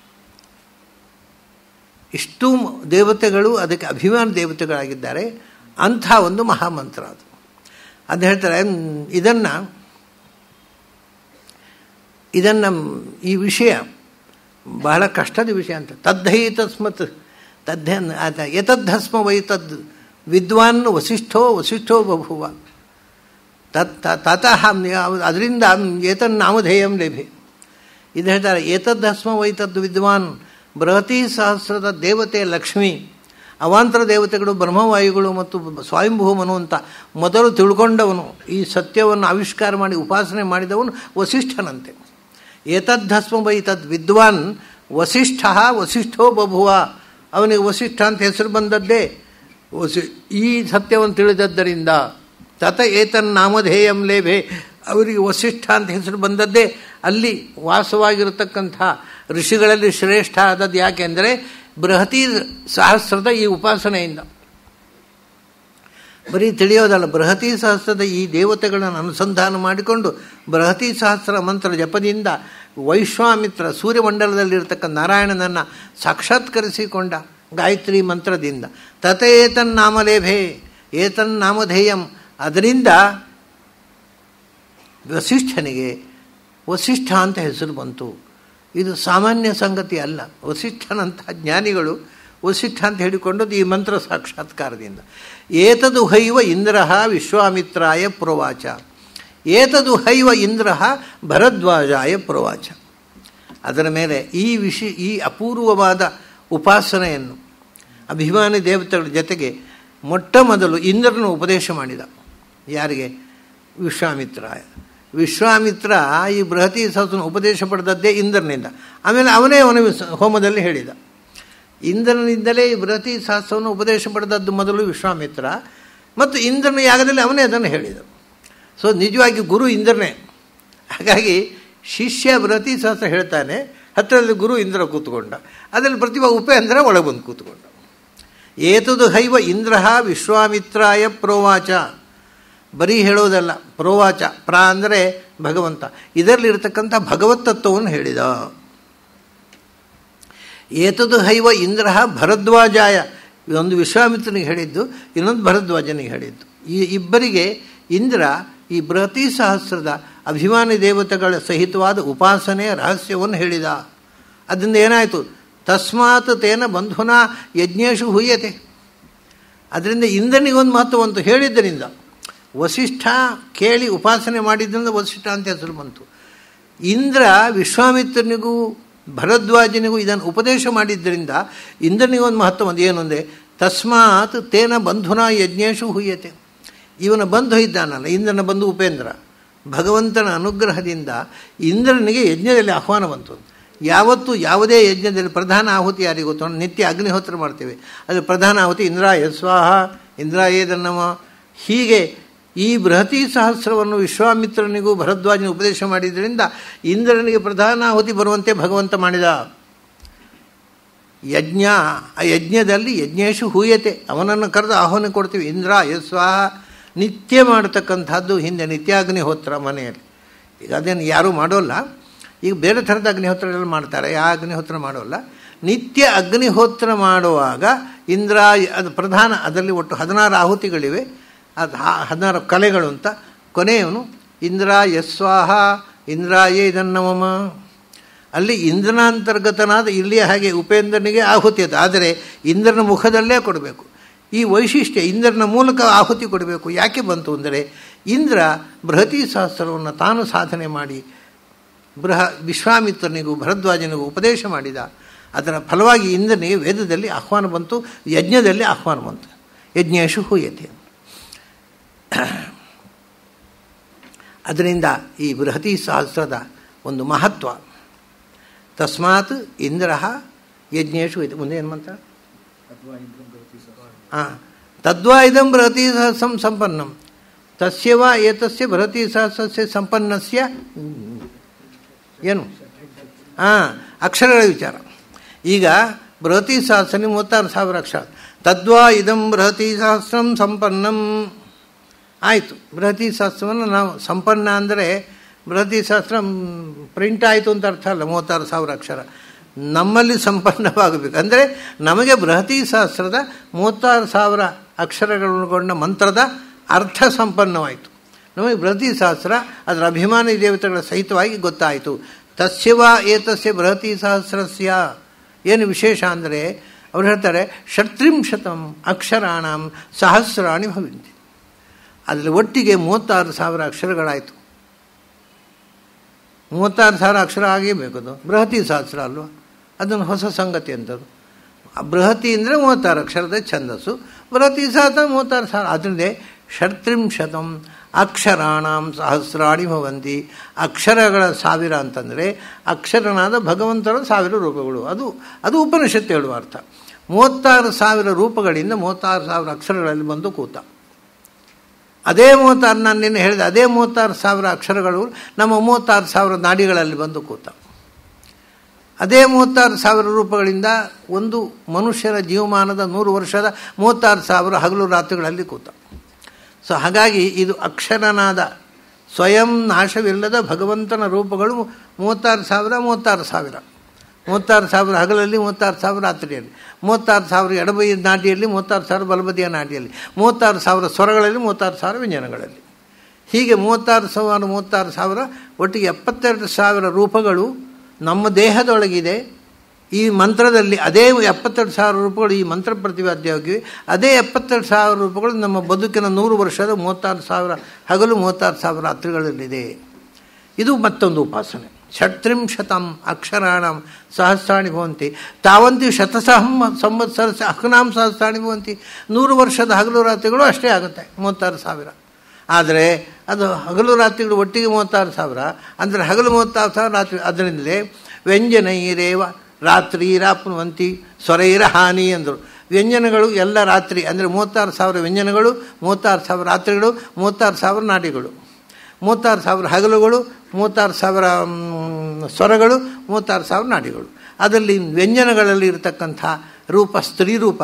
ಇಷ್ಟು ದೇವತೆಗಳು ಅದಕ್ಕೆ ಅಭಿಮಾನ ದೇವತೆಗಳಾಗಿದ್ದಾರೆ ಅಂಥ ಒಂದು ಮಹಾಮಂತ್ರ ಅದು ಅದು ಹೇಳ್ತಾರೆ ಇದನ್ನು ಇದನ್ನು ಈ ವಿಷಯ ಬಹಳ ಕಷ್ಟದ ವಿಷಯ ಅಂತ ತದ್ಧೈ ತಸ್ಮತ್ ತದ್ಧ ಯತದ್ಧಸ್ಮ ವೈ ತದ್ ವಿದ್ವಾನ್ ವಸಿಷ್ಠೋ ವಸಿಷ್ಠೋ ಬಭುವ ತತ್ ತತಃ ಅದರಿಂದ ಏತನ್ ನಾಮಧೇಯಂ ಲೇಭೆ ಇದು ಹೇಳ್ತಾರೆ ಏತದ್ಧಸ್ಮ ವೈ ತದ್ ವಿದ್ವಾನ್ ಬೃಹತಿ ಸಹಸ್ರದ ದೇವತೆ ಲಕ್ಷ್ಮಿ ಅವಾಂತರ ದೇವತೆಗಳು ಬ್ರಹ್ಮವಾಯುಗಳು ಮತ್ತು ಸ್ವಯಂಭೂಮನು ಅಂತ ಮೊದಲು ತಿಳ್ಕೊಂಡವನು ಈ ಸತ್ಯವನ್ನು ಆವಿಷ್ಕಾರ ಮಾಡಿ ಉಪಾಸನೆ ಮಾಡಿದವನು ವಸಿಷ್ಠನಂತೆ ಏತದ್ಧಸ್ಮ ವೈ ತದ್ ವಿದ್ವಾನ್ ವಸಿಷ್ಠ ವಸಿಷ್ಠೋ ಬಭುವ ಅವನಿಗೆ ವಸಿಷ್ಠ ಅಂತ ಹೆಸರು ಬಂದದ್ದೇ ವಸಿ ಈ ಸತ್ಯವನ್ನು ತಿಳಿದದ್ದರಿಂದ ತತ ಏತನ್ ನಾಮಧೇಯಂ ಲೇಭೆ ಅವರಿಗೆ ವಸಿಷ್ಠ ಅಂತ ಹೆಸರು ಬಂದದ್ದೇ ಅಲ್ಲಿ ವಾಸವಾಗಿರತಕ್ಕಂಥ ಋಷಿಗಳಲ್ಲಿ ಶ್ರೇಷ್ಠ ಆದದ್ದು ಯಾಕೆಂದರೆ ಬೃಹತಿ ಸಹಸ್ರದ ಈ ಉಪಾಸನೆಯಿಂದ ಬರೀ ತಿಳಿಯೋದಲ್ಲ ಬೃಹತಿ ಸಹಸ್ರದ ಈ ದೇವತೆಗಳನ್ನು ಅನುಸಂಧಾನ ಮಾಡಿಕೊಂಡು ಬೃಹತಿ ಸಹಸ್ರ ಮಂತ್ರ ಜಪದಿಂದ ವೈಶ್ವಾಮಿತ್ರ ಸೂರ್ಯಮಂಡಲದಲ್ಲಿರ್ತಕ್ಕಂಥ ನಾರಾಯಣನನ್ನು ಸಾಕ್ಷಾತ್ಕರಿಸಿಕೊಂಡ ಗಾಯತ್ರಿ ಮಂತ್ರದಿಂದ ತತ ಏತನ್ ನಾಮಲೇಭೆ ಏತನ್ ನಾಮಧೇಯಂ ಅದರಿಂದ ವಸಿಷ್ಠನಿಗೆ ವಸಿಷ್ಠ ಅಂತ ಹೆಸರು ಬಂತು ಇದು ಸಾಮಾನ್ಯ ಸಂಗತಿ ಅಲ್ಲ ವಸಿಷ್ಠನಂಥ ಜ್ಞಾನಿಗಳು ವಸಿಷ್ಠ ಅಂತ ಹೇಳಿಕೊಂಡದ್ದು ಈ ಮಂತ್ರ ಸಾಕ್ಷಾತ್ಕಾರದಿಂದ ಏತದು ಹೈವ ಇಂದ್ರ ವಿಶ್ವಾಮಿತ್ರಾಯ ಪ್ರವಾಚ ಏತದು ಹೈವ ಇಂದ್ರ ಭರದ್ವಾಜಾಯ ಪ್ರವಾಚ ಅದರ ಮೇಲೆ ಈ ವಿಷಯ ಈ ಅಪೂರ್ವವಾದ ಉಪಾಸನೆಯನ್ನು ಅಭಿಮಾನಿ ದೇವತೆಗಳ ಜೊತೆಗೆ ಮೊಟ್ಟ ಮೊದಲು ಇಂದ್ರನು ಉಪದೇಶ ಮಾಡಿದ ಯಾರಿಗೆ ವಿಶ್ವಾಮಿತ್ರಾಯ ವಿಶ್ವಾಮಿತ್ರ ಈ ಬೃಹತಿ ಸಹಸ್ರನ ಉಪದೇಶ ಪಡೆದದ್ದೇ ಇಂದ್ರನಿಂದ ಆಮೇಲೆ ಅವನೇ ಅವನ ಹೋಮದಲ್ಲಿ ಹೇಳಿದ ಇಂದ್ರನಿಂದಲೇ ಈ ಬೃಹತಿ ಸಹಸ್ರವನ್ನು ಉಪದೇಶ ಪಡೆದದ್ದು ಮೊದಲು ವಿಶ್ವಾಮಿತ್ರ ಮತ್ತು ಇಂದ್ರನ ಯಾಗದಲ್ಲಿ ಅವನೇ ಅದನ್ನು ಹೇಳಿದ ಸೊ ನಿಜವಾಗಿ ಗುರು ಇಂದ್ರನೇ ಹಾಗಾಗಿ ಶಿಷ್ಯ ಬೃಹತಿ ಸಹಸ್ರ ಹೇಳ್ತಾನೆ ಹತ್ತಿರದಲ್ಲಿ ಗುರು ಇಂದ್ರ ಕೂತ್ಕೊಂಡ ಅದರಲ್ಲಿ ಪ್ರತಿಭಾ ಉಪೇಂದ್ರ ಒಳಗೆ ಬಂದು ಕೂತ್ಕೊಂಡ ಏತದು ಹೈವ ಇಂದ್ರ ವಿಶ್ವಾಮಿತ್ರಾಯ ಪ್ರೋವಾಚ ಬರೀ ಹೇಳೋದಲ್ಲ ಪ್ರೋವಾಚ ಪ್ರ ಅಂದರೆ ಭಗವಂತ ಇದರಲ್ಲಿರ್ತಕ್ಕಂಥ ಭಗವತ್ ತತ್ವವನ್ನು ಹೇಳಿದ ಏತದು ಹೈವ ಇಂದ್ರ ಭರದ್ವಾಜಾಯ ಒಂದು ವಿಶ್ವಾಮಿತ್ರನಿಗೆ ಹೇಳಿದ್ದು ಇನ್ನೊಂದು ಭರದ್ವಾಜನಿಗೆ ಹೇಳಿದ್ದು ಈ ಇಬ್ಬರಿಗೆ ಇಂದ್ರ ಈ ಬೃಹತಿ ಸಹಸ್ರದ ಅಭಿಮಾನಿ ದೇವತೆಗಳ ಸಹಿತವಾದ ಉಪಾಸನೆಯ ರಹಸ್ಯವನ್ನು ಹೇಳಿದ ಅದರಿಂದ ಏನಾಯಿತು ತಸ್ಮಾತ್ ತೇನ ಬಂಧುನಾ ಯಜ್ಞೇಶು ಹುಯ್ಯತೆ ಅದರಿಂದ ಇಂದ್ರನಿಗೊಂದು ಮಹತ್ವವಂತು ಹೇಳಿದ್ದರಿಂದ ವಸಿಷ್ಠ ಕೇಳಿ ಉಪಾಸನೆ ಮಾಡಿದ್ದರಿಂದ ವಸಿಷ್ಠ ಅಂತ ಹೆಸರು ಬಂತು ಇಂದ್ರ ವಿಶ್ವಾಮಿತ್ರನಿಗೂ ಭರದ್ವಾಜನಿಗೂ ಇದನ್ನು ಉಪದೇಶ ಮಾಡಿದ್ದರಿಂದ ಇಂದ್ರನಿಗೊಂದು ಮಹತ್ವ ಒಂದು ಏನು ಅಂದರೆ ತಸ್ಮಾತ್ ತೇನ ಬಂಧುನ ಯಜ್ಞೇಶು ಹುಯ್ಯತೆ ಇವನ ಬಂಧು ಇದ್ದಾನಲ್ಲ ಇಂದ್ರನ ಬಂಧು ಉಪೇಂದ್ರ ಭಗವಂತನ ಅನುಗ್ರಹದಿಂದ ಇಂದ್ರನಿಗೆ ಯಜ್ಞದಲ್ಲಿ ಆಹ್ವಾನ ಬಂತು ಯಾವತ್ತು ಯಾವುದೇ ಯಜ್ಞದಲ್ಲಿ ಪ್ರಧಾನ ಆಹುತಿ ಯಾರಿಗೆ ಗೊತ್ತು ನಿತ್ಯ ಅಗ್ನಿಹೋತ್ರ ಮಾಡ್ತೇವೆ ಅದು ಪ್ರಧಾನ ಆಹುತಿ ಇಂದ್ರಾಯ ಸ್ವಾಹ ಇಂದ್ರಾಯೇದನ್ನಮ ಹೀಗೆ ಈ ಬೃಹತಿ ಸಹಸ್ರವನ್ನು ವಿಶ್ವಾಮಿತ್ರನಿಗೂ ಭರದ್ವಾಜನ ಉಪದೇಶ ಮಾಡಿದ್ರಿಂದ ಇಂದ್ರನಿಗೆ ಪ್ರಧಾನ ಆಹುತಿ ಬರುವಂತೆ ಭಗವಂತ ಮಾಡಿದ ಯಜ್ಞ ಆ ಯಜ್ಞದಲ್ಲಿ ಯಜ್ಞೇಶು ಹೂಯತೆ ಅವನನ್ನು ಕರೆದು ಆಹ್ವಾನ ಕೊಡ್ತೀವಿ ಇಂದ್ರ ಯಸ್ವಾಹ ನಿತ್ಯ ಮಾಡತಕ್ಕಂಥದ್ದು ಹಿಂದೆ ನಿತ್ಯಾಗ್ನಿಹೋತ್ರ ಮನೆಯಲ್ಲಿ ಈಗ ಅದೇನು ಯಾರೂ ಮಾಡೋಲ್ಲ ಈಗ ಬೇರೆ ಥರದ ಅಗ್ನಿಹೋತ್ರಗಳು ಮಾಡ್ತಾರೆ ಯಾವ ಅಗ್ನಿಹೋತ್ರ ಮಾಡೋಲ್ಲ ನಿತ್ಯ ಅಗ್ನಿಹೋತ್ರ ಮಾಡುವಾಗ ಇಂದ್ರ ಅದು ಪ್ರಧಾನ ಅದರಲ್ಲಿ ಒಟ್ಟು ಹದಿನಾರು ಆಹುತಿಗಳಿವೆ ಅದು ಹದಿನಾರು ಕಲೆಗಳು ಅಂತ ಕೊನೆಯವನು ಇಂದ್ರ ಯಸ್ವಾಹ ಇಂದ್ರಾಯೇ ಇದನ್ನಮಮ ಅಲ್ಲಿ ಇಂದ್ರನಾಂತರ್ಗತನಾದ ಇಲ್ಲಿಯ ಹಾಗೆ ಉಪೇಂದ್ರನಿಗೆ ಆಹುತಿ ಅದು ಆದರೆ ಇಂದ್ರನ ಮುಖದಲ್ಲೇ ಕೊಡಬೇಕು ಈ ವೈಶಿಷ್ಟ್ಯ ಇಂದ್ರನ ಮೂಲಕ ಆಹುತಿ ಕೊಡಬೇಕು ಯಾಕೆ ಬಂತು ಅಂದರೆ ಇಂದ್ರ ಬೃಹತಿ ಸಹಸ್ರವನ್ನು ತಾನು ಸಾಧನೆ ಮಾಡಿ ಬೃಹ ವಿಶ್ವಾಮಿತ್ರನಿಗೂ ಭರದ್ವಾಜನಿಗೂ ಉಪದೇಶ ಮಾಡಿದ ಅದರ ಫಲವಾಗಿ ಇಂದ್ರನಿಗೆ ವೇದದಲ್ಲಿ ಆಹ್ವಾನ ಬಂತು ಯಜ್ಞದಲ್ಲಿ ಆಹ್ವಾನ ಬಂತು ಯಜ್ಞೇಶು ಹೂಯತೆ ಅದರಿಂದ ಈ ಬೃಹತಿ ಸಹಸ್ರದ ಒಂದು ಮಹತ್ವ ತಸ್ಮಾತ್ ಇಂದ್ರ ಯಜ್ಞೇಶು ಇದೆ ಮುಂದೆ ಏನು ಮಂತ್ರ ಹಾಂ ತದ್ವಾ ಇದಂ ಬೃಹತಿ ಸಹಸ್ರಂ ಸಂಪನ್ನಂ ತಸ್ಯ ವಾ ಏತಸ್ಯ ಬೃಹತಿ ಸಹಸ್ರಸ್ಯ ಸಂಪನ್ನಸ್ಯ ಏನು ಹಾಂ ಅಕ್ಷರಗಳ ವಿಚಾರ ಈಗ ಬೃಹತಿ ಸಹಸ್ರ ಮೂವತ್ತಾರು ಸಾವಿರ ಅಕ್ಷರ ತದ್ವಾ ಇದಂ ಬೃಹತಿ ಸಹಸ್ರಂ ಸಂಪನ್ನಂ ಆಯಿತು ಬೃಹತಿ ಸಹಸ್ರವನ್ನು ನಾವು ಸಂಪನ್ನ ಅಂದರೆ ಬೃಹತಿ ಸಹಸ್ರ ಪ್ರಿಂಟ್ ಆಯಿತು ಅಂತ ಅರ್ಥ ಅಲ್ಲ ಮೂವತ್ತಾರು ಸಾವಿರ ಅಕ್ಷರ ನಮ್ಮಲ್ಲಿ ಸಂಪನ್ನವಾಗಬೇಕು ಅಂದರೆ ನಮಗೆ ಬೃಹತಿ ಸಹಸ್ರದ ಮೂವತ್ತಾರು ಸಾವಿರ ಅಕ್ಷರಗಳೊಳಗೊಂಡ ಮಂತ್ರದ ಅರ್ಥ ಸಂಪನ್ನವಾಯಿತು ನಮಗೆ ಬೃಹತಿ ಸಹಸ್ರ ಅದರ ಅಭಿಮಾನಿ ದೇವತೆಗಳ ಸಹಿತವಾಗಿ ಗೊತ್ತಾಯಿತು ತಸ್ಯವ ಏತಸ್ಯ ಬೃಹತಿ ಸಹಸ್ರಸ್ಯ ಏನು ವಿಶೇಷ ಅಂದರೆ ಅವ್ರು ಹೇಳ್ತಾರೆ ಷಟ್ರಿಂಶತಂ ಅಕ್ಷರಾಣಂ ಸಹಸ್ರಾಣಿ ಭವಂತಿ ಅದರಲ್ಲಿ ಒಟ್ಟಿಗೆ ಮೂವತ್ತಾರು ಸಾವಿರ ಅಕ್ಷರಗಳಾಯಿತು ಮೂವತ್ತಾರು ಸಾವಿರ ಅಕ್ಷರ ಆಗೇ ಬೇಕದು ಬೃಹತಿ ಸಹಸ್ರ ಅಲ್ವಾ ಅದನ್ನು ಹೊಸ ಸಂಗತಿ ಅಂತದ್ದು ಬೃಹತಿ ಅಂದರೆ ಮೂವತ್ತಾರು ಅಕ್ಷರದ ಛಂದಸ್ಸು ಬೃಹತಿ ಸಹಸ್ರ ಮೂವತ್ತಾರು ಸಾವಿರ ಅದರಿಂದ ಷಟ್ರಿಂಶತಂ ಅಕ್ಷರಾಣಂ ಸಹಸ್ರಾಣಿ ಭವಂತಿ ಅಕ್ಷರಗಳ ಸಾವಿರ ಅಂತಂದರೆ ಅಕ್ಷರನಾದ ಭಗವಂತನ ಸಾವಿರ ರೂಪಗಳು ಅದು ಅದು ಉಪನಿಷತ್ತು ಹೇಳುವ ಅರ್ಥ ಮೂವತ್ತಾರು ಸಾವಿರ ರೂಪಗಳಿಂದ ಮೂವತ್ತಾರು ಸಾವಿರ ಅಕ್ಷರಗಳಲ್ಲಿ ಬಂದು ಕೂತ ಅದೇ ಮೂವತ್ತಾರು ನಾನು ನಿನ್ನೆ ಹೇಳಿದೆ ಅದೇ ಮೂವತ್ತಾರು ಸಾವಿರ ಅಕ್ಷರಗಳು ನಮ್ಮ ಮೂವತ್ತಾರು ಸಾವಿರ ನಾಡಿಗಳಲ್ಲಿ ಬಂದು ಕೂತ ಅದೇ ಮೂವತ್ತಾರು ಸಾವಿರ ರೂಪಗಳಿಂದ ಒಂದು ಮನುಷ್ಯರ ಜೀವಮಾನದ ನೂರು ವರ್ಷದ ಮೂವತ್ತಾರು ಸಾವಿರ ಹಗಲು ರಾತ್ರಿಗಳಲ್ಲಿ ಕೂತ ಸೊ ಹಾಗಾಗಿ ಇದು ಅಕ್ಷರನಾದ ಸ್ವಯಂ ನಾಶವಿಲ್ಲದ ಭಗವಂತನ ರೂಪಗಳು ಮೂವತ್ತಾರು ಸಾವಿರ ಮೂವತ್ತಾರು ಸಾವಿರ ಮೂವತ್ತಾರು ಸಾವಿರ ಹಗಲಲ್ಲಿ ಮೂವತ್ತಾರು ಸಾವಿರ ರಾತ್ರಿಯಲ್ಲಿ ಮೂವತ್ತಾರು ಸಾವಿರ ಎಡಬದಿಯ ನಾಟಿಯಲ್ಲಿ ಮೂವತ್ತಾರು ಸಾವಿರ ಬಲಬದಿಯ ನಾಟಿಯಲ್ಲಿ ಮೂವತ್ತಾರು ಸಾವಿರ ಸ್ವರಗಳಲ್ಲಿ ಮೂವತ್ತಾರು ಸಾವಿರ ವ್ಯಂಜನಗಳಲ್ಲಿ ಹೀಗೆ ಮೂವತ್ತಾರು ಸಾವಿರ ಮೂವತ್ತಾರು ಸಾವಿರ ಒಟ್ಟಿಗೆ ಎಪ್ಪತ್ತೆರಡು ಸಾವಿರ ರೂಪಗಳು ನಮ್ಮ ದೇಹದೊಳಗಿದೆ ಈ ಮಂತ್ರದಲ್ಲಿ ಅದೇ ಎಪ್ಪತ್ತೆರಡು ಸಾವಿರ ರೂಪಗಳು ಈ ಮಂತ್ರ ಪ್ರತಿಪಾದ್ಯವಾಗಿವೆ ಅದೇ ಎಪ್ಪತ್ತೆರಡು ಸಾವಿರ ರೂಪಗಳು ನಮ್ಮ ಬದುಕಿನ ನೂರು ವರ್ಷದ ಮೂವತ್ತಾರು ಸಾವಿರ ಹಗಲು ಮೂವತ್ತಾರು ಸಾವಿರ ರಾತ್ರಿಗಳಲ್ಲಿದೆ ಇದು ಮತ್ತೊಂದು ಉಪಾಸನೆ ಷಟ್ರಿಂಶತಂ ಅಕ್ಷರಾಣಂ ಸಹಸ್ರಾಣಿ ಭವಂತಿ ತಾವಂತಿ ಶತಸಹಂ ಸಂವತ್ಸರ ಅಹನಾಂ ಸಹಸ್ರಾಣಿ ಭವಂತಿ ನೂರು ವರ್ಷದ ಹಗಲು ರಾತ್ರಿಗಳು ಅಷ್ಟೇ ಆಗುತ್ತೆ ಮೂವತ್ತಾರು ಸಾವಿರ ಆದರೆ ಅದು ಹಗಲು ರಾತ್ರಿಗಳು ಒಟ್ಟಿಗೆ ಮೂವತ್ತಾರು ಸಾವಿರ ಅಂದರೆ ಹಗಲು ಮೂವತ್ತಾರು ಸಾವಿರ ರಾತ್ರಿ ಅದರಿಂದಲೇ ವ್ಯಂಜನೈರೇವ ರಾತ್ರಿರಾಪ್ನುವಂತಿ ಸ್ವರೈರ ಹಾನಿ ಅಂದರು ವ್ಯಂಜನಗಳು ಎಲ್ಲ ರಾತ್ರಿ ಅಂದರೆ ಮೂವತ್ತಾರು ಸಾವಿರ ವ್ಯಂಜನಗಳು ಮೂವತ್ತಾರು ಸಾವಿರ ರಾತ್ರಿಗಳು ಮೂವತ್ತಾರು ಸಾವಿರ ನಾಟಿಗಳು ಮೂವತ್ತಾರು ಸಾವಿರ ಹಗಲುಗಳು ಮೂವತ್ತಾರು ಸಾವಿರ ಸ್ವರಗಳು ಮೂವತ್ತಾರು ಸಾವಿರ ನಾಡಿಗಳು ಅದರಲ್ಲಿ ವ್ಯಂಜನಗಳಲ್ಲಿ ಇರತಕ್ಕಂಥ ರೂಪ ಸ್ತ್ರೀ ರೂಪ